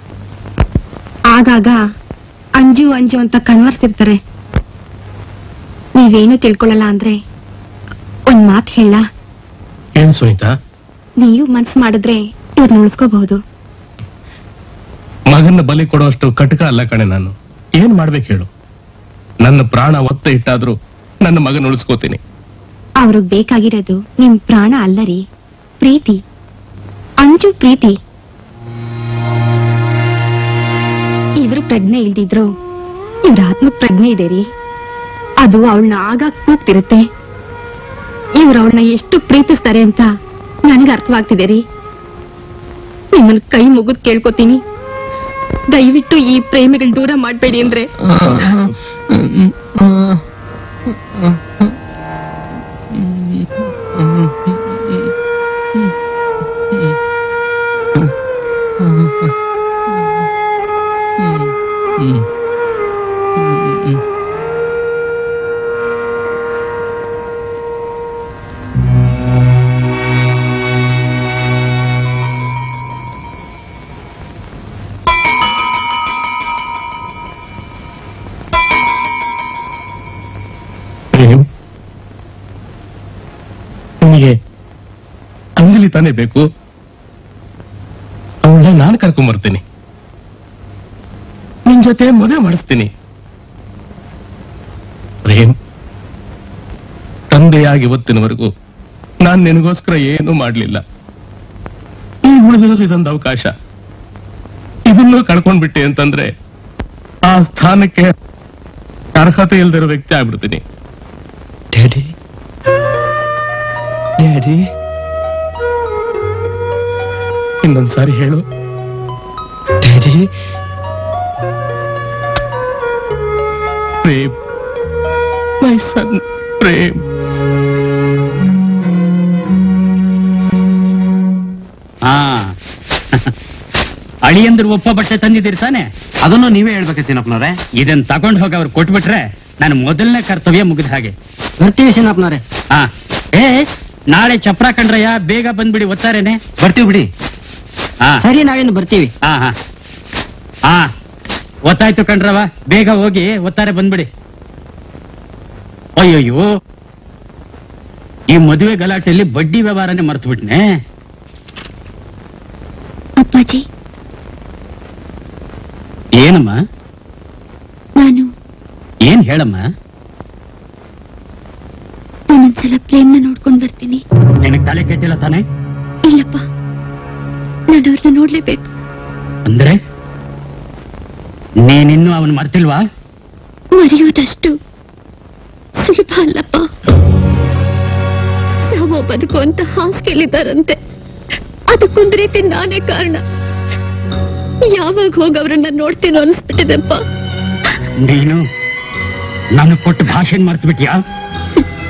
ಆಗಾಗ ಅಂಜು ಅಂಜು ಅಂತ ಕನ್ವರ್ಸಿರ್ತಾರೆ ನೀವೇನು ತಿಳ್ಕೊಳ್ಳಲ್ಲ ಅಂದ್ರೆ ಒಂದ್ ಮಾತ್ ಹೇಳ ಏನ್ ಸುನೀತಾ ನೀವು ಮನ್ಸ್ ಮಾಡಿದ್ರೆ ಇವ್ರನ್ನ ಉಳಿಸ್ಕೋಬಹುದು ಮಗನ ಬಲಿ ಕೊಡುವಷ್ಟು ಕಟಕ ಅಲ್ಲ ಕಣೆ ನಾನು ಏನ್ ಮಾಡ್ಬೇಕು ಹೇಳು ನನ್ನ ಪ್ರಾಣ ಒತ್ತ ಇಟ್ಟಾದ್ರೂ ನನ್ನ ಮಗನ ಉಳಿಸ್ಕೋತೀನಿ ಅವ್ರಿಗೆ ಬೇಕಾಗಿರೋದು ನಿಮ್ ಪ್ರಾಣ ಅಲ್ಲರಿ ಪ್ರೀತಿ ಅಂಜು ಪ್ರೀತಿ ಇವ್ರ ಪ್ರಜ್ಞೆ ಇಲ್ದಿದ್ರು ಇವ್ರ ಆತ್ಮ ಪ್ರಜ್ಞೆ ಇದೆ ರೀ ಅದು ಅವಳನ್ನ ಆಗ ಕೂಗ್ತಿರುತ್ತೆ ಇವ್ರು ಅವಳನ್ನ ಎಷ್ಟು ಪ್ರೀತಿಸ್ತಾರೆ ಅಂತ ನನ್ಗೆ ಅರ್ಥವಾಗ್ತಿದೆ ರೀ ನಿಮ್ಮನ್ನ ಕೈ ಮುಗಿದ್ ಕೇಳ್ಕೊತೀನಿ ದಯವಿಟ್ಟು ಈ ಪ್ರೇಮಿಗಳು ದೂರ ಮಾಡ್ಬೇಡಿ ಅಂದ್ರೆ ಪ್ರೇಮ್ ನಿನಗೆ ಅಂಜಲಿ ತಾನೇ ಬೇಕು ಅವಳನ್ನ ನಾನು ಕರ್ಕೊಂಡ್ ಬರ್ತೀನಿ ನಿನ್ ಜೊತೆ ಮದುವೆ ಮಾಡಿಸ್ತೀನಿ ಪ್ರೇಮ್ ತಂದೆಯಾಗಿ ಇವತ್ತಿನವರೆಗೂ ನಾನ್ ನಿನಗೋಸ್ಕರ ಏನೂ ಮಾಡ್ಲಿಲ್ಲ ಈ ಉಳಿದಿರೋದು ಇದೊಂದು ಅವಕಾಶ ಇದನ್ನು ಕಳ್ಕೊಂಡ್ಬಿಟ್ಟೆ ಅಂತಂದ್ರೆ ಆ ಸ್ಥಾನಕ್ಕೆ ಅರ್ಹತೆ ಇಲ್ದಿರೋ ವ್ಯಕ್ತಿ ಆಗ್ಬಿಡ್ತೀನಿ ಡ್ಯಾಡಿ ಡ್ಯಾಡಿ ಇನ್ನೊಂದ್ಸಾರಿ ಹೇಳು daddy Prem my son Prem ಹಾ ಅಳಿಯಂದ್ರು ಒಪ್ಪ ಬಟ್ಟೆ ತಂದಿದ್ದೀರಿ ತಾನೆ ಅದನ್ನು ನೀವೇ ಹೇಳ್ಬೇಕು ಸಿನಪ್ಪನವ್ರೆ ಇದನ್ನ ತಗೊಂಡ್ ಹೋಗಿ ಅವ್ರು ಕೊಟ್ಬಿಟ್ರೆ ನನ್ನ ಮೊದಲನೇ ಕರ್ತವ್ಯ ಮುಗಿದ ಹಾಗೆ ಬರ್ತೀವಿ ಸಿನಪ್ಪನವ್ರೆ ಹಾ ಏ ನಾಳೆ ಚಪ್ರ ಕಂಡ್ರಯ್ಯ ಬೇಗ ಬಂದ್ಬಿಡಿ ಒತ್ತಾರೇನೆ ಬರ್ತೀವಿ ಬಿಡಿ ಹಾ ಸರಿ ನಾವೇನು ಬರ್ತೀವಿ ಹಾ ಹಾ ಹಾ ಒತ್ತಾಯ್ತು ಕಣ್ರವ ಬೇಗ ಹೋಗಿ ಒತ್ತಾರೆ ಬಂದ್ಬಿಡಿ ಅಯ್ಯಯ್ಯೋ ಈ ಮದುವೆ ಗಲಾಟೆಯಲ್ಲಿ ಬಡ್ಡಿ ವ್ಯವಹಾರನೇ ಮರ್ತು ಬಿಟ್ನೆ ಅಪ್ಪಾಜಿ ಏನಮ್ಮ ನಾನು ಏನ್ ಹೇಳಮ್ಮ ಒಂದೊಂದ್ಸಲ ಪ್ರೇಮ್ನ ನೋಡ್ಕೊಂಡ್ ಬರ್ತೀನಿ ನಿನಗ್ ತಲೆ ಕೆಟ್ಟಿಲ್ಲ ತಾನೆ ಇಲ್ಲಪ್ಪ ನಾನು ಅವ್ರನ್ನ ನೋಡ್ಲೇಬೇಕು ಅಂದ್ರೆ ನೀನಿನ್ನೂ ಅವನು ಮರ್ತಿಲ್ವಾ ಮರೆಯೋದಷ್ಟು ಸುಲಭ ಅಲ್ಲಪ್ಪ ಸಾವೋ ಬದುಕು ಅಂತ ಹಾಸಿಗೆಲಿದ್ದಾರಂತೆ ಅದಕ್ಕೊಂದ್ ರೀತಿ ನಾನೇ ಕಾರಣ ಯಾವಾಗ ಹೋಗಿ ಅವ್ರನ್ನ ನೋಡ್ತೀನೋ ಅನ್ಸ್ಬಿಟ್ಟಿದೆಪ್ಪ ನೀನು ನಾನು ಕೊಟ್ಟು ಭಾಷೆನ್ ಮರ್ತು ಬಿಟ್ಯಾ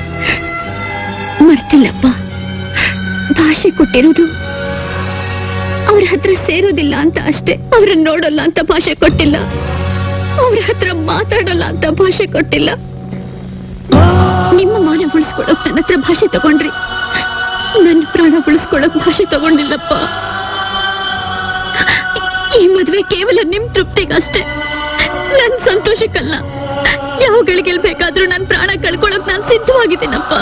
ಮರ್ತಿಲ್ಲಪ್ಪ ಭಾಷೆ ಕೊಟ್ಟಿರೋದು ಅವ್ರ ಹತ್ರ ಸೇರೋದಿಲ್ಲ ಅಂತ ಅಷ್ಟೇ ಅವ್ರನ್ನ ನೋಡೋಲ್ಲ ಅಂತ ಭಾಷೆ ಕೊಟ್ಟಿಲ್ಲ ಅವ್ರ ಹತ್ರ ಮಾತಾಡೋಲ್ಲ ಅಂತ ಭಾಷೆ ಕೊಟ್ಟಿಲ್ಲ ನಿಮ್ಮ ಮಾನ ಉಳಿಸ್ಕೊಳಕ್ ನನ್ನ ಹತ್ರ ಭಾಷೆ ತಗೊಂಡ್ರಿ ನನ್ನ ಪ್ರಾಣ ಉಳಿಸ್ಕೊಳಕ್ ಭಾಷೆ ತಗೊಂಡಿಲ್ಲಪ್ಪ ಈ ಮದ್ವೆ ಕೇವಲ ನಿಮ್ ತೃಪ್ತಿಗಷ್ಟೇ ನನ್ ಸಂತೋಷಕ್ಕಲ್ಲ ಯಾವ ಗಳಿಗೆಲ್ ಬೇಕಾದ್ರೂ ನನ್ ಪ್ರಾಣ ಕಳ್ಕೊಳಕ್ ನಾನ್ ಸಿದ್ಧವಾಗಿದ್ದೀನಪ್ಪ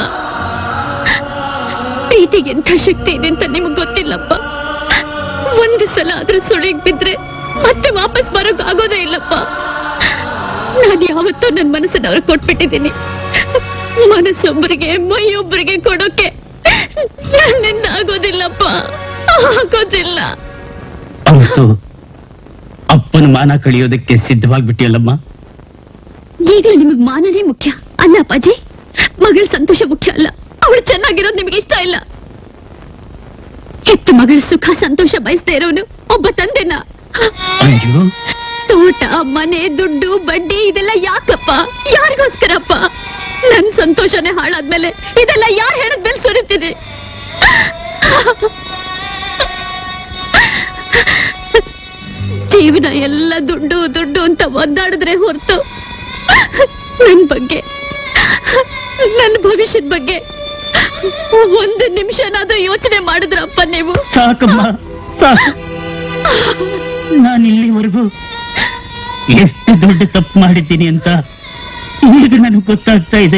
ಪ್ರೀತಿಗೆ ಎಂಥ ಶಕ್ತಿ ಇದೆ ಅಂತ ನಿಮಗ್ ಗೊತ್ತಿಲ್ಲಪ್ಪ ಒಂದು ಸಲ ಆದ್ರೂ ಸುಳಿಗ್ ಬಿದ್ರೆ ಮತ್ತೆ ವಾಪಸ್ ಬರೋಕ್ ಆಗೋದೇ ಇಲ್ಲಪ್ಪ ನಾನ್ ಯಾವತ್ತೋ ನನ್ ಮನಸ್ಸನ್ನ ಅವ್ರಿಗೆ ಕೊಟ್ಬಿಟ್ಟಿದ್ದೀನಿ ಮನಸ್ಸೊಬ್ಬರಿಗೆ ಮೈಯೊಬ್ಬರಿಗೆ ಕೊಡೋಕೆ ನನ್ನಿಂದ ಆಗೋದಿಲ್ಲಪ್ಪ ಆಗೋದಿಲ್ಲ ಅವತ್ತು ಅಪ್ಪನ ಮಾನ ಕಳಿಯೋದಕ್ಕೆ ಸಿದ್ಧವಾಗ್ಬಿಟ್ಟಿಯಲ್ಲಮ್ಮ ಈಗಲೂ ನಿಮಗ್ ಮಾನನೇ ಮುಖ್ಯ ಅಲ್ಲ ಅಪ್ಪಾಜಿ ಮಗಳ ಸಂತೋಷ ಮುಖ್ಯ ಅಲ್ಲ ಅವಳು ಚೆನ್ನಾಗಿರೋದು ನಿಮಗೆ ಇಷ್ಟ ಇಲ್ಲ ಹೆತ್ತ ಮಗಳ ಸುಖ ಸಂತೋಷ ಬಯಸ್ತಾ ಇರೋನು ಒಬ್ಬ ತಂದೆನ ಅಯ್ಯೋ ತೋಟ ಮನೆ ದುಡ್ಡು ಬಡ್ಡಿ ಇದೆಲ್ಲ ಯಾಕಪ್ಪ ಯಾರಿಗೋಸ್ಕರಪ್ಪ ನನ್ ಸಂತೋಷನೇ ಹಾಳಾದ್ಮೇಲೆ ಇದೆಲ್ಲ ಯಾರ್ ಹೇಳದ್ ಮೇಲೆ ಸುರಿತಿದೆ ಜೀವನ ಎಲ್ಲ ದುಡ್ಡು ದುಡ್ಡು ಅಂತ ಒದ್ದಾಡಿದ್ರೆ ಹೊರತು ನನ್ ಬಗ್ಗೆ ನನ್ನ ಭವಿಷ್ಯದ ಬಗ್ಗೆ ಒಂದು ನಿಮಿಷನಾದ್ರೂ ಯೋಚನೆ ಮಾಡಿದ್ರಪ್ಪ ನೀವು ಸಾಕಮ್ಮ ಸಾಕು ನಾನು ಇಲ್ಲಿವರೆಗೂ ಎಷ್ಟು ದೊಡ್ಡ ತಪ್ಪು ಮಾಡಿದ್ದೀನಿ ಅಂತ ಈಗ ನನಗೆ ಗೊತ್ತಾಗ್ತಾ ಇದೆ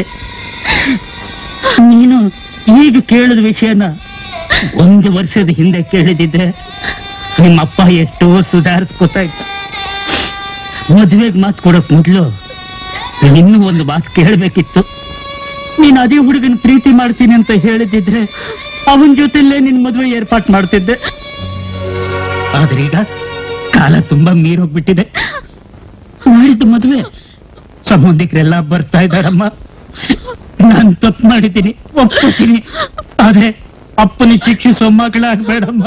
ನೀನು ಈಗ ಕೇಳಿದ ವಿಷಯನ ಒಂದು ವರ್ಷದ ಹಿಂದೆ ಕೇಳಿದಿದ್ರೆ ನಿಮ್ಮಪ್ಪ ಎಷ್ಟೋ ಸುಧಾರಿಸ್ಕೊತಾ ಇದ್ದ ಮದುವೆಗೆ ಮಾತು ಕೊಡಕ್ ಮೊದ್ಲು ಇನ್ನೂ ಒಂದು ಮಾತು ಕೇಳಬೇಕಿತ್ತು ನೀನು ಅದೇ ಹುಡುಗನ ಪ್ರೀತಿ ಮಾಡ್ತೀನಿ ಅಂತ ಹೇಳಿದಿದ್ರೆ ಅವನ ಜೊತೆಲೇ ನಿನ್ ಮದುವೆ ಏರ್ಪಾಟ್ ಮಾಡ್ತಿದ್ದೆ ಆದ್ರೆ ಈಗ ಕಾಲ ತುಂಬಾ ಮೀರೋಗ್ಬಿಟ್ಟಿದೆ ಮಾಡಿದ್ದು ಮದುವೆ ಸಂಬಂಧಿಕರೆಲ್ಲ ಬರ್ತಾ ಇದ್ದಾರಮ್ಮ ನಾನು ತಪ್ಪು ಮಾಡಿದ್ದೀನಿ ಒಪ್ಕೋತೀನಿ ಆದ್ರೆ ಅಪ್ಪನ ಶಿಕ್ಷಿಸೋ ಮಗಳಾಗ್ಬೇಡಮ್ಮ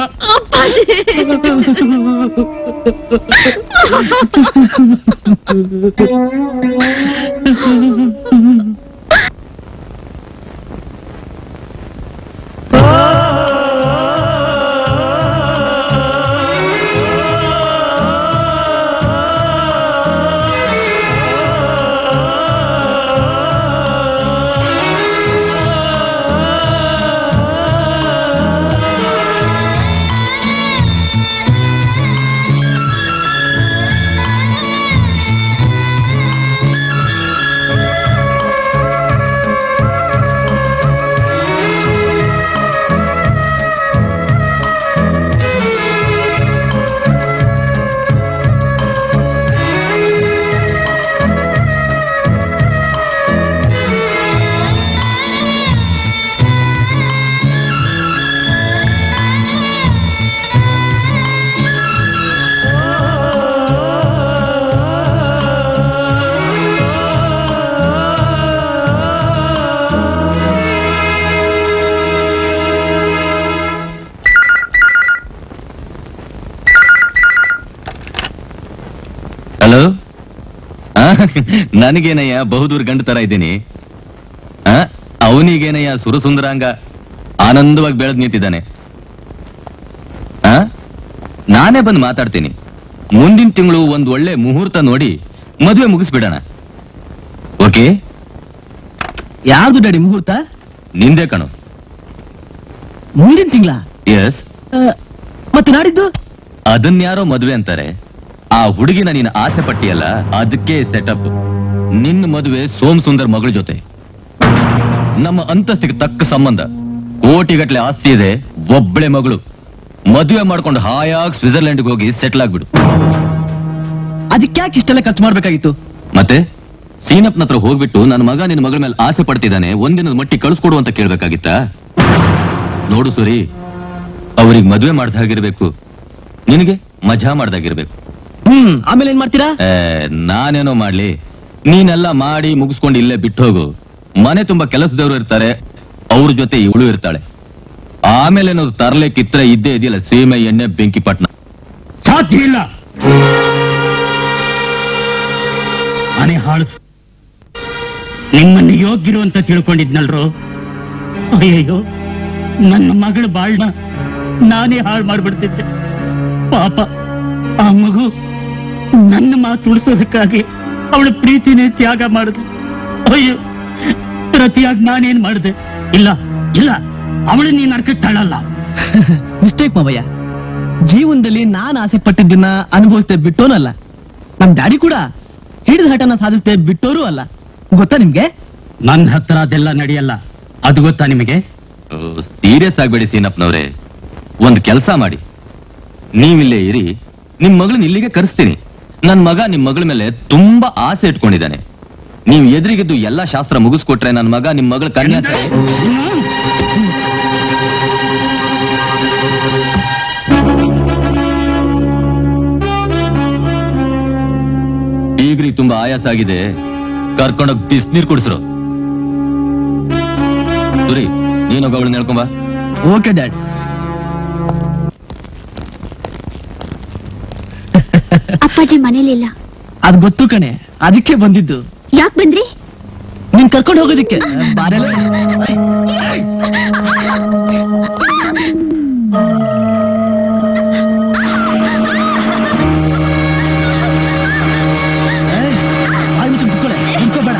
ಹಲೋ ನನಗೇನಯ್ಯ ಬಹುದೂರ್ ಗಂಡು ತರ ಇದ್ದೀನಿ ಅವನಿಗೇನಯ್ಯ ಸುರಸುಂದರಾಂಗ ಆನಂದವಾಗಿ ಬೆಳೆದ್ ನಿಂತಿದ್ದಾನೆ ಆ? ನಾನೇ ಬಂದು ಮಾತಾಡ್ತೀನಿ ಮುಂದಿನ ತಿಂಗಳು ಒಂದ್ ಒಳ್ಳೆ ಮುಹೂರ್ತ ನೋಡಿ ಮದುವೆ ಮುಗಿಸ್ಬಿಡೋಣ ಓಕೆ ಯಾವ್ದು ಡ್ಯಾಡಿ ಮುಹೂರ್ತ ನಿಂದೆ ಕಣು ಮುಂದಿನ ತಿಂಗಳ ಎಸ್ ಮತ್ತೆ ನಾಡಿದ್ದು ಅದನ್ಯಾರೋ ಮದುವೆ ಅಂತಾರೆ ಆ ಹುಡುಗಿನ ನೀನು ಆಸೆ ಪಟ್ಟಿಯಲ್ಲ ಅದಕ್ಕೆ ಸೆಟಪ್ ನಿನ್ನ ಮದುವೆ ಸೋಮ್ ಸುಂದರ್ ಮಗಳ ಜೊತೆ ನಮ್ಮ ಅಂತಸ್ತಿಗೆ ತಕ್ಕ ಸಂಬಂಧ ಕೋಟಿಗಟ್ಲೆ ಆಸ್ತಿ ಇದೆ ಒಬ್ಬಳೆ ಮಗಳು ಮದುವೆ ಮಾಡ್ಕೊಂಡು ಹಾಯಾಗಿ ಸ್ವಿಟ್ಜರ್ಲೆಂಡ್ಗೆ ಹೋಗಿ ಸೆಟ್ಲ್ ಆಗ್ಬಿಡು ಅದಕ್ಕೆ ಯಾಕೆ ಇಷ್ಟೆಲ್ಲ ಖರ್ಚು ಮಾಡ್ಬೇಕಾಗಿತ್ತು ಮತ್ತೆ ಸೀನಪ್ನ ಹತ್ರ ಹೋಗ್ಬಿಟ್ಟು ನನ್ನ ಮಗ ನಿನ್ನ ಮಗಳ ಮೇಲೆ ಆಸೆ ಪಡ್ತಿದ್ದಾನೆ ಒಂದಿನದ ಮಟ್ಟಿ ಕಳಿಸ್ಕೊಡು ಅಂತ ಕೇಳ್ಬೇಕಾಗಿತ್ತಾ ನೋಡು ಸುರಿ ಅವ್ರಿಗೆ ಮದುವೆ ಮಾಡ್ದಾಗಿರ್ಬೇಕು ನಿನಗೆ ಮಜಾ ಮಾಡ್ದಾಗಿರ್ಬೇಕು ಹ್ಮ್ ಆಮೇಲೆ ಏನ್ ಮಾಡ್ತೀರಾ ಏ, ನಾನೇನೋ ಮಾಡ್ಲಿ ನೀನೆಲ್ಲ ಮಾಡಿ ಮುಗಿಸ್ಕೊಂಡು ಇಲ್ಲೇ ಬಿಟ್ಟು ಹೋಗು ಮನೆ ತುಂಬಾ ಕೆಲಸದವರು ಇರ್ತಾರೆ ಅವ್ರ ಜೊತೆ ಇವಳು ಇರ್ತಾಳೆ ಆಮೇಲೆ ಏನಾದ್ರು ತರಲೆ ಕಿತ್ರೆ ಇದ್ದೇ ಇದೆಯಲ್ಲ ಸೀಮೆ ಎಣ್ಣೆ ಬೆಂಕಿ ಪಟ್ನ ಸಾಧ್ಯ ಇಲ್ಲ ಮನೆ ಹಾಳು ನಿಮ್ಮನ್ನು ಯೋಗ್ಯರು ಅಂತ ತಿಳ್ಕೊಂಡಿದ್ನಲ್ರು ಅಯ್ಯಯ್ಯೋ ನನ್ನ ಮಗಳ ಬಾಳ್ನ ನಾನೇ ಹಾಳು ಮಾಡ್ಬಿಡ್ತಿದ್ದೆ ಪಾಪ ಆ ಮಗು ನನ್ನ ಮಾತು ಉಳಿಸೋದಕ್ಕಾಗಿ ಅವಳ ಪ್ರೀತಿನೇ ತ್ಯಾಗ ಮಾಡಿದ್ಲು ಅಯ್ಯೋ ಪ್ರತಿಯಾಗಿ ನಾನೇನ್ ಮಾಡಿದೆ ಇಲ್ಲ ಇಲ್ಲ ಅವಳು ನೀನ್ ನರ್ಕಕ್ಕೆ ತಳ್ಳಲ್ಲ ಮಿಸ್ಟೇಕ್ ಮಾವಯ್ಯ ಜೀವನದಲ್ಲಿ ನಾನ್ ಆಸೆ ಪಟ್ಟಿದ್ದನ್ನ ಅನುಭವಿಸದೆ ಬಿಟ್ಟೋನಲ್ಲ ನಮ್ ಡ್ಯಾಡಿ ಕೂಡ ಹಿಡಿದ ಹಠನ ಸಾಧಿಸದೆ ಬಿಟ್ಟೋರು ಅಲ್ಲ ಗೊತ್ತಾ ನಿಮ್ಗೆ ನನ್ನ ಹತ್ರ ಅದೆಲ್ಲ ನಡೆಯಲ್ಲ ಅದು ಗೊತ್ತಾ ನಿಮಗೆ ಸೀರಿಯಸ್ ಆಗ್ಬೇಡಿ ಸೀನಪ್ಪನವ್ರೆ ಒಂದ್ ಕೆಲಸ ಮಾಡಿ ನೀವಿಲ್ಲೇ ಇರಿ ನಿಮ್ ಮಗಳನ್ನ ಇಲ್ಲಿಗೆ ಕರೆಸ್ತೀನಿ ನನ್ ಮಗ ನಿಮ್ ಮಗಳ ಮೇಲೆ ತುಂಬಾ ಆಸೆ ಇಟ್ಕೊಂಡಿದ್ದಾನೆ ನೀವ್ ಎದುರಿಗಿದ್ದು ಎಲ್ಲಾ ಶಾಸ್ತ್ರ ಮುಗಿಸ್ಕೊಟ್ರೆ ನನ್ ಮಗ ನಿಮ್ ಮಗಳ ಕನ್ಯಾ ಈಗ್ರಿ ತುಂಬಾ ಆಯಾಸ ಆಗಿದೆ ಕರ್ಕೊಂಡೋಗ್ ಬಿಸ್ನೀರ್ ಕುಡಿಸ್ರು ಸುರಿ ನೀನೊಬ್ಬ ಅವಳನ್ನ ಹೇಳ್ಕೊಂಬ ಓಕೆ ಡ್ಯಾಡ್ ಅಪ್ಪಾಜಿ ಮನೇಲಿಲ್ಲ ಅದ್ ಗೊತ್ತು ಕಣೆ ಅದಕ್ಕೆ ಬಂದಿದ್ದು ಯಾಕ್ ಬಂದ್ರಿ ನೀನ್ ಕರ್ಕೊಂಡು ಹೋಗೋದಿಕ್ಕೆ ಬಾರೆಲ್ಲ ಬಾಯ್ ಮುಚ್ಚು ಕುತ್ಕೊಳ್ಳೆ ಕುತ್ಕೋಬೇಡ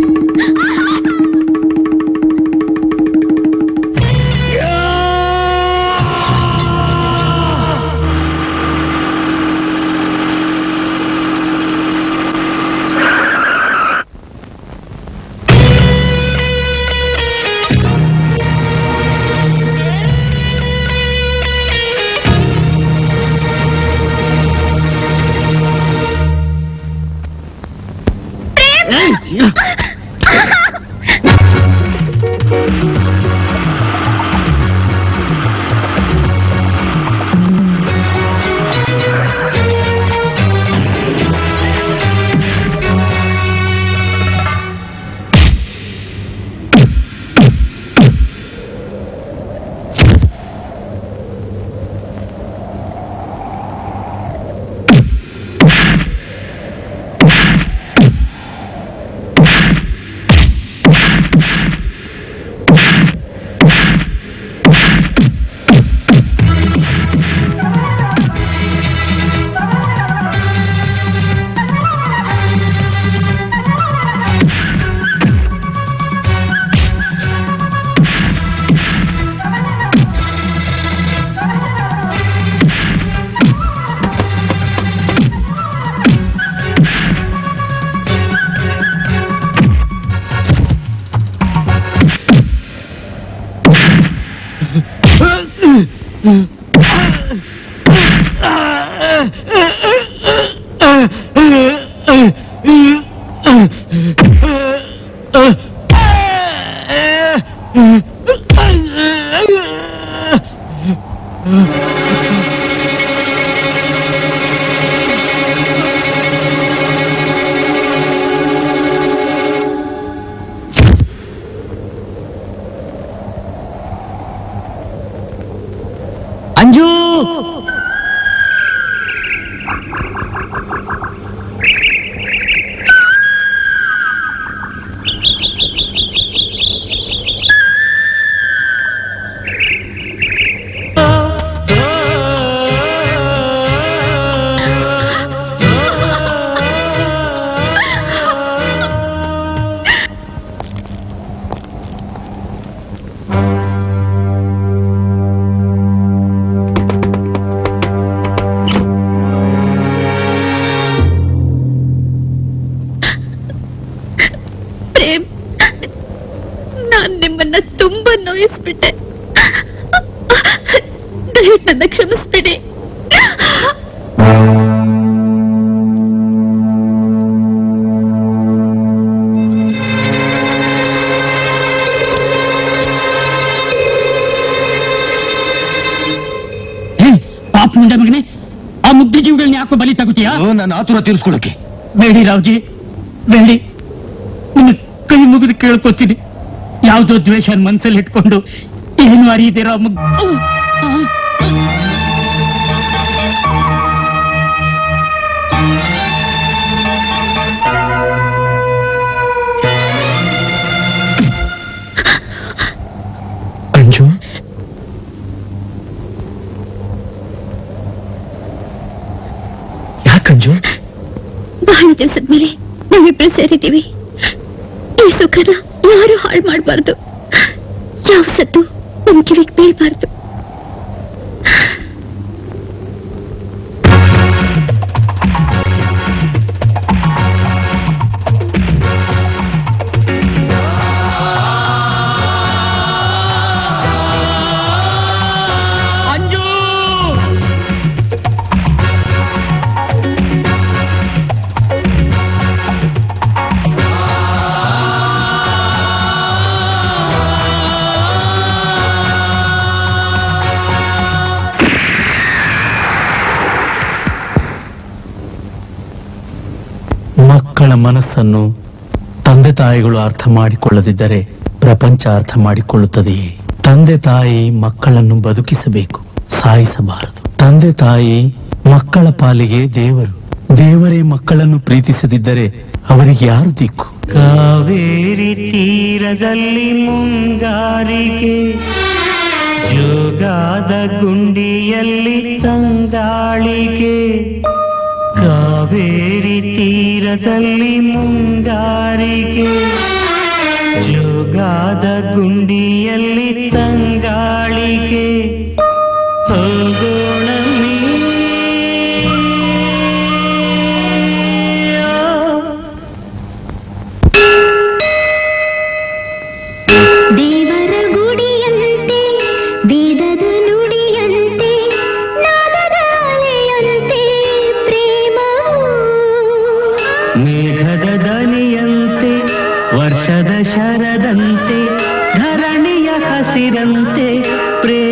ಅಂಜು ಪ್ರೇಮ್ ನಾನ್ ನಿಮ್ಮನ್ನ ತುಂಬಾ ನೋಯಿಸ್ಬಿಟ್ಟೆ ದಯವಿಟ್ಟು ನನ್ನ ಕ್ಷಮಿಸ್ಬಿಡಿ ಪಾಪ ಮುಂಡೆ ಮಗನೇ ಆ ಮುಗ್ಧ ಜೀವಿಗಳನ್ನ ಯಾಕೋ ಬಲಿ ತಗೋತೀಯಾ ನನ್ನ ಆತುರ ತೀರಿಸ್ಕೊಳಕ್ಕೆ ಬೇಡಿ ರಾವ್ಜಿ ಬೇಡಿ ನಿನ್ನ ಕೈ ಮುಗಿದು ಕೇಳ್ಕೊತೀನಿ ಯಾವ್ದೋ ದ್ವೇಷ ಮನ್ಸಲ್ಲಿ ಇಟ್ಕೊಂಡು ಏನು ಅರಿಯದಿರೋ ಮುಗ್ ಬಹಳ ದಿವಸದ ಮೇಲೆ ನಾವಿಬ್ರು ಸೇರಿದ್ದೀವಿ ಈ ಸುಖನ ಯಾರು ಹಾಳು ಮಾಡಬಾರ್ದು ಯಾವ ಸತ್ತು ನಮ್ ಕಿವಿಗೆ ಬೀಳ್ಬಾರ್ದು ಅಂಜು ಮಕ್ಕಳ ಮನಸ್ಸನ್ನು ತಂದೆ ತಾಯಿಗಳು ಅರ್ಥ ಮಾಡಿಕೊಳ್ಳದಿದ್ದರೆ ಪ್ರಪಂಚ ಅರ್ಥ ಮಾಡಿಕೊಳ್ಳುತ್ತದೆಯೇ ತಂದೆ ತಾಯಿ ಮಕ್ಕಳನ್ನು ಬದುಕಿಸಬೇಕು ಸಾಯಿಸಬಾರದು ತಂದೆ ತಾಯಿ ಮಕ್ಕಳ ಪಾಲಿಗೆ ದೇವರು ದೇವರೇ ಮಕ್ಕಳನ್ನು ಪ್ರೀತಿಸದಿದ್ದರೆ ಅವರಿಗೆ ಯಾರು ದಿಕ್ಕು ಕಾವೇರಿ ತೀರದಲ್ಲಿ ಮುಂಗಾರಿಗೆ ಜೋಗಾದ ಗುಂಡಿಯಲ್ಲಿ ತಂಗಾಳಿಗೆ ಕಾವೇರಿ ತೀರದಲ್ಲಿ ಮುಂಗಾರಿಗೆ ಜೋಗಾದ ಗುಂಡಿಯಲ್ಲಿ ತಂಗಾಳಿಗೆ ಹೋಗೋಣ ದೇವರ ಗುಡಿಯಂತೆ ವೇದದ ನುಡಿಯಂತೆ ನಾದದ ಅಲೆಯಂತೆ ಪ್ರೇಮ ಮೇಘದ ದನಿಯಂತೆ ವರ್ಷದ ಶರದಂತೆ ಧರಣಿಯ ಹಸಿರಂತೆ ಪ್ರೇಮ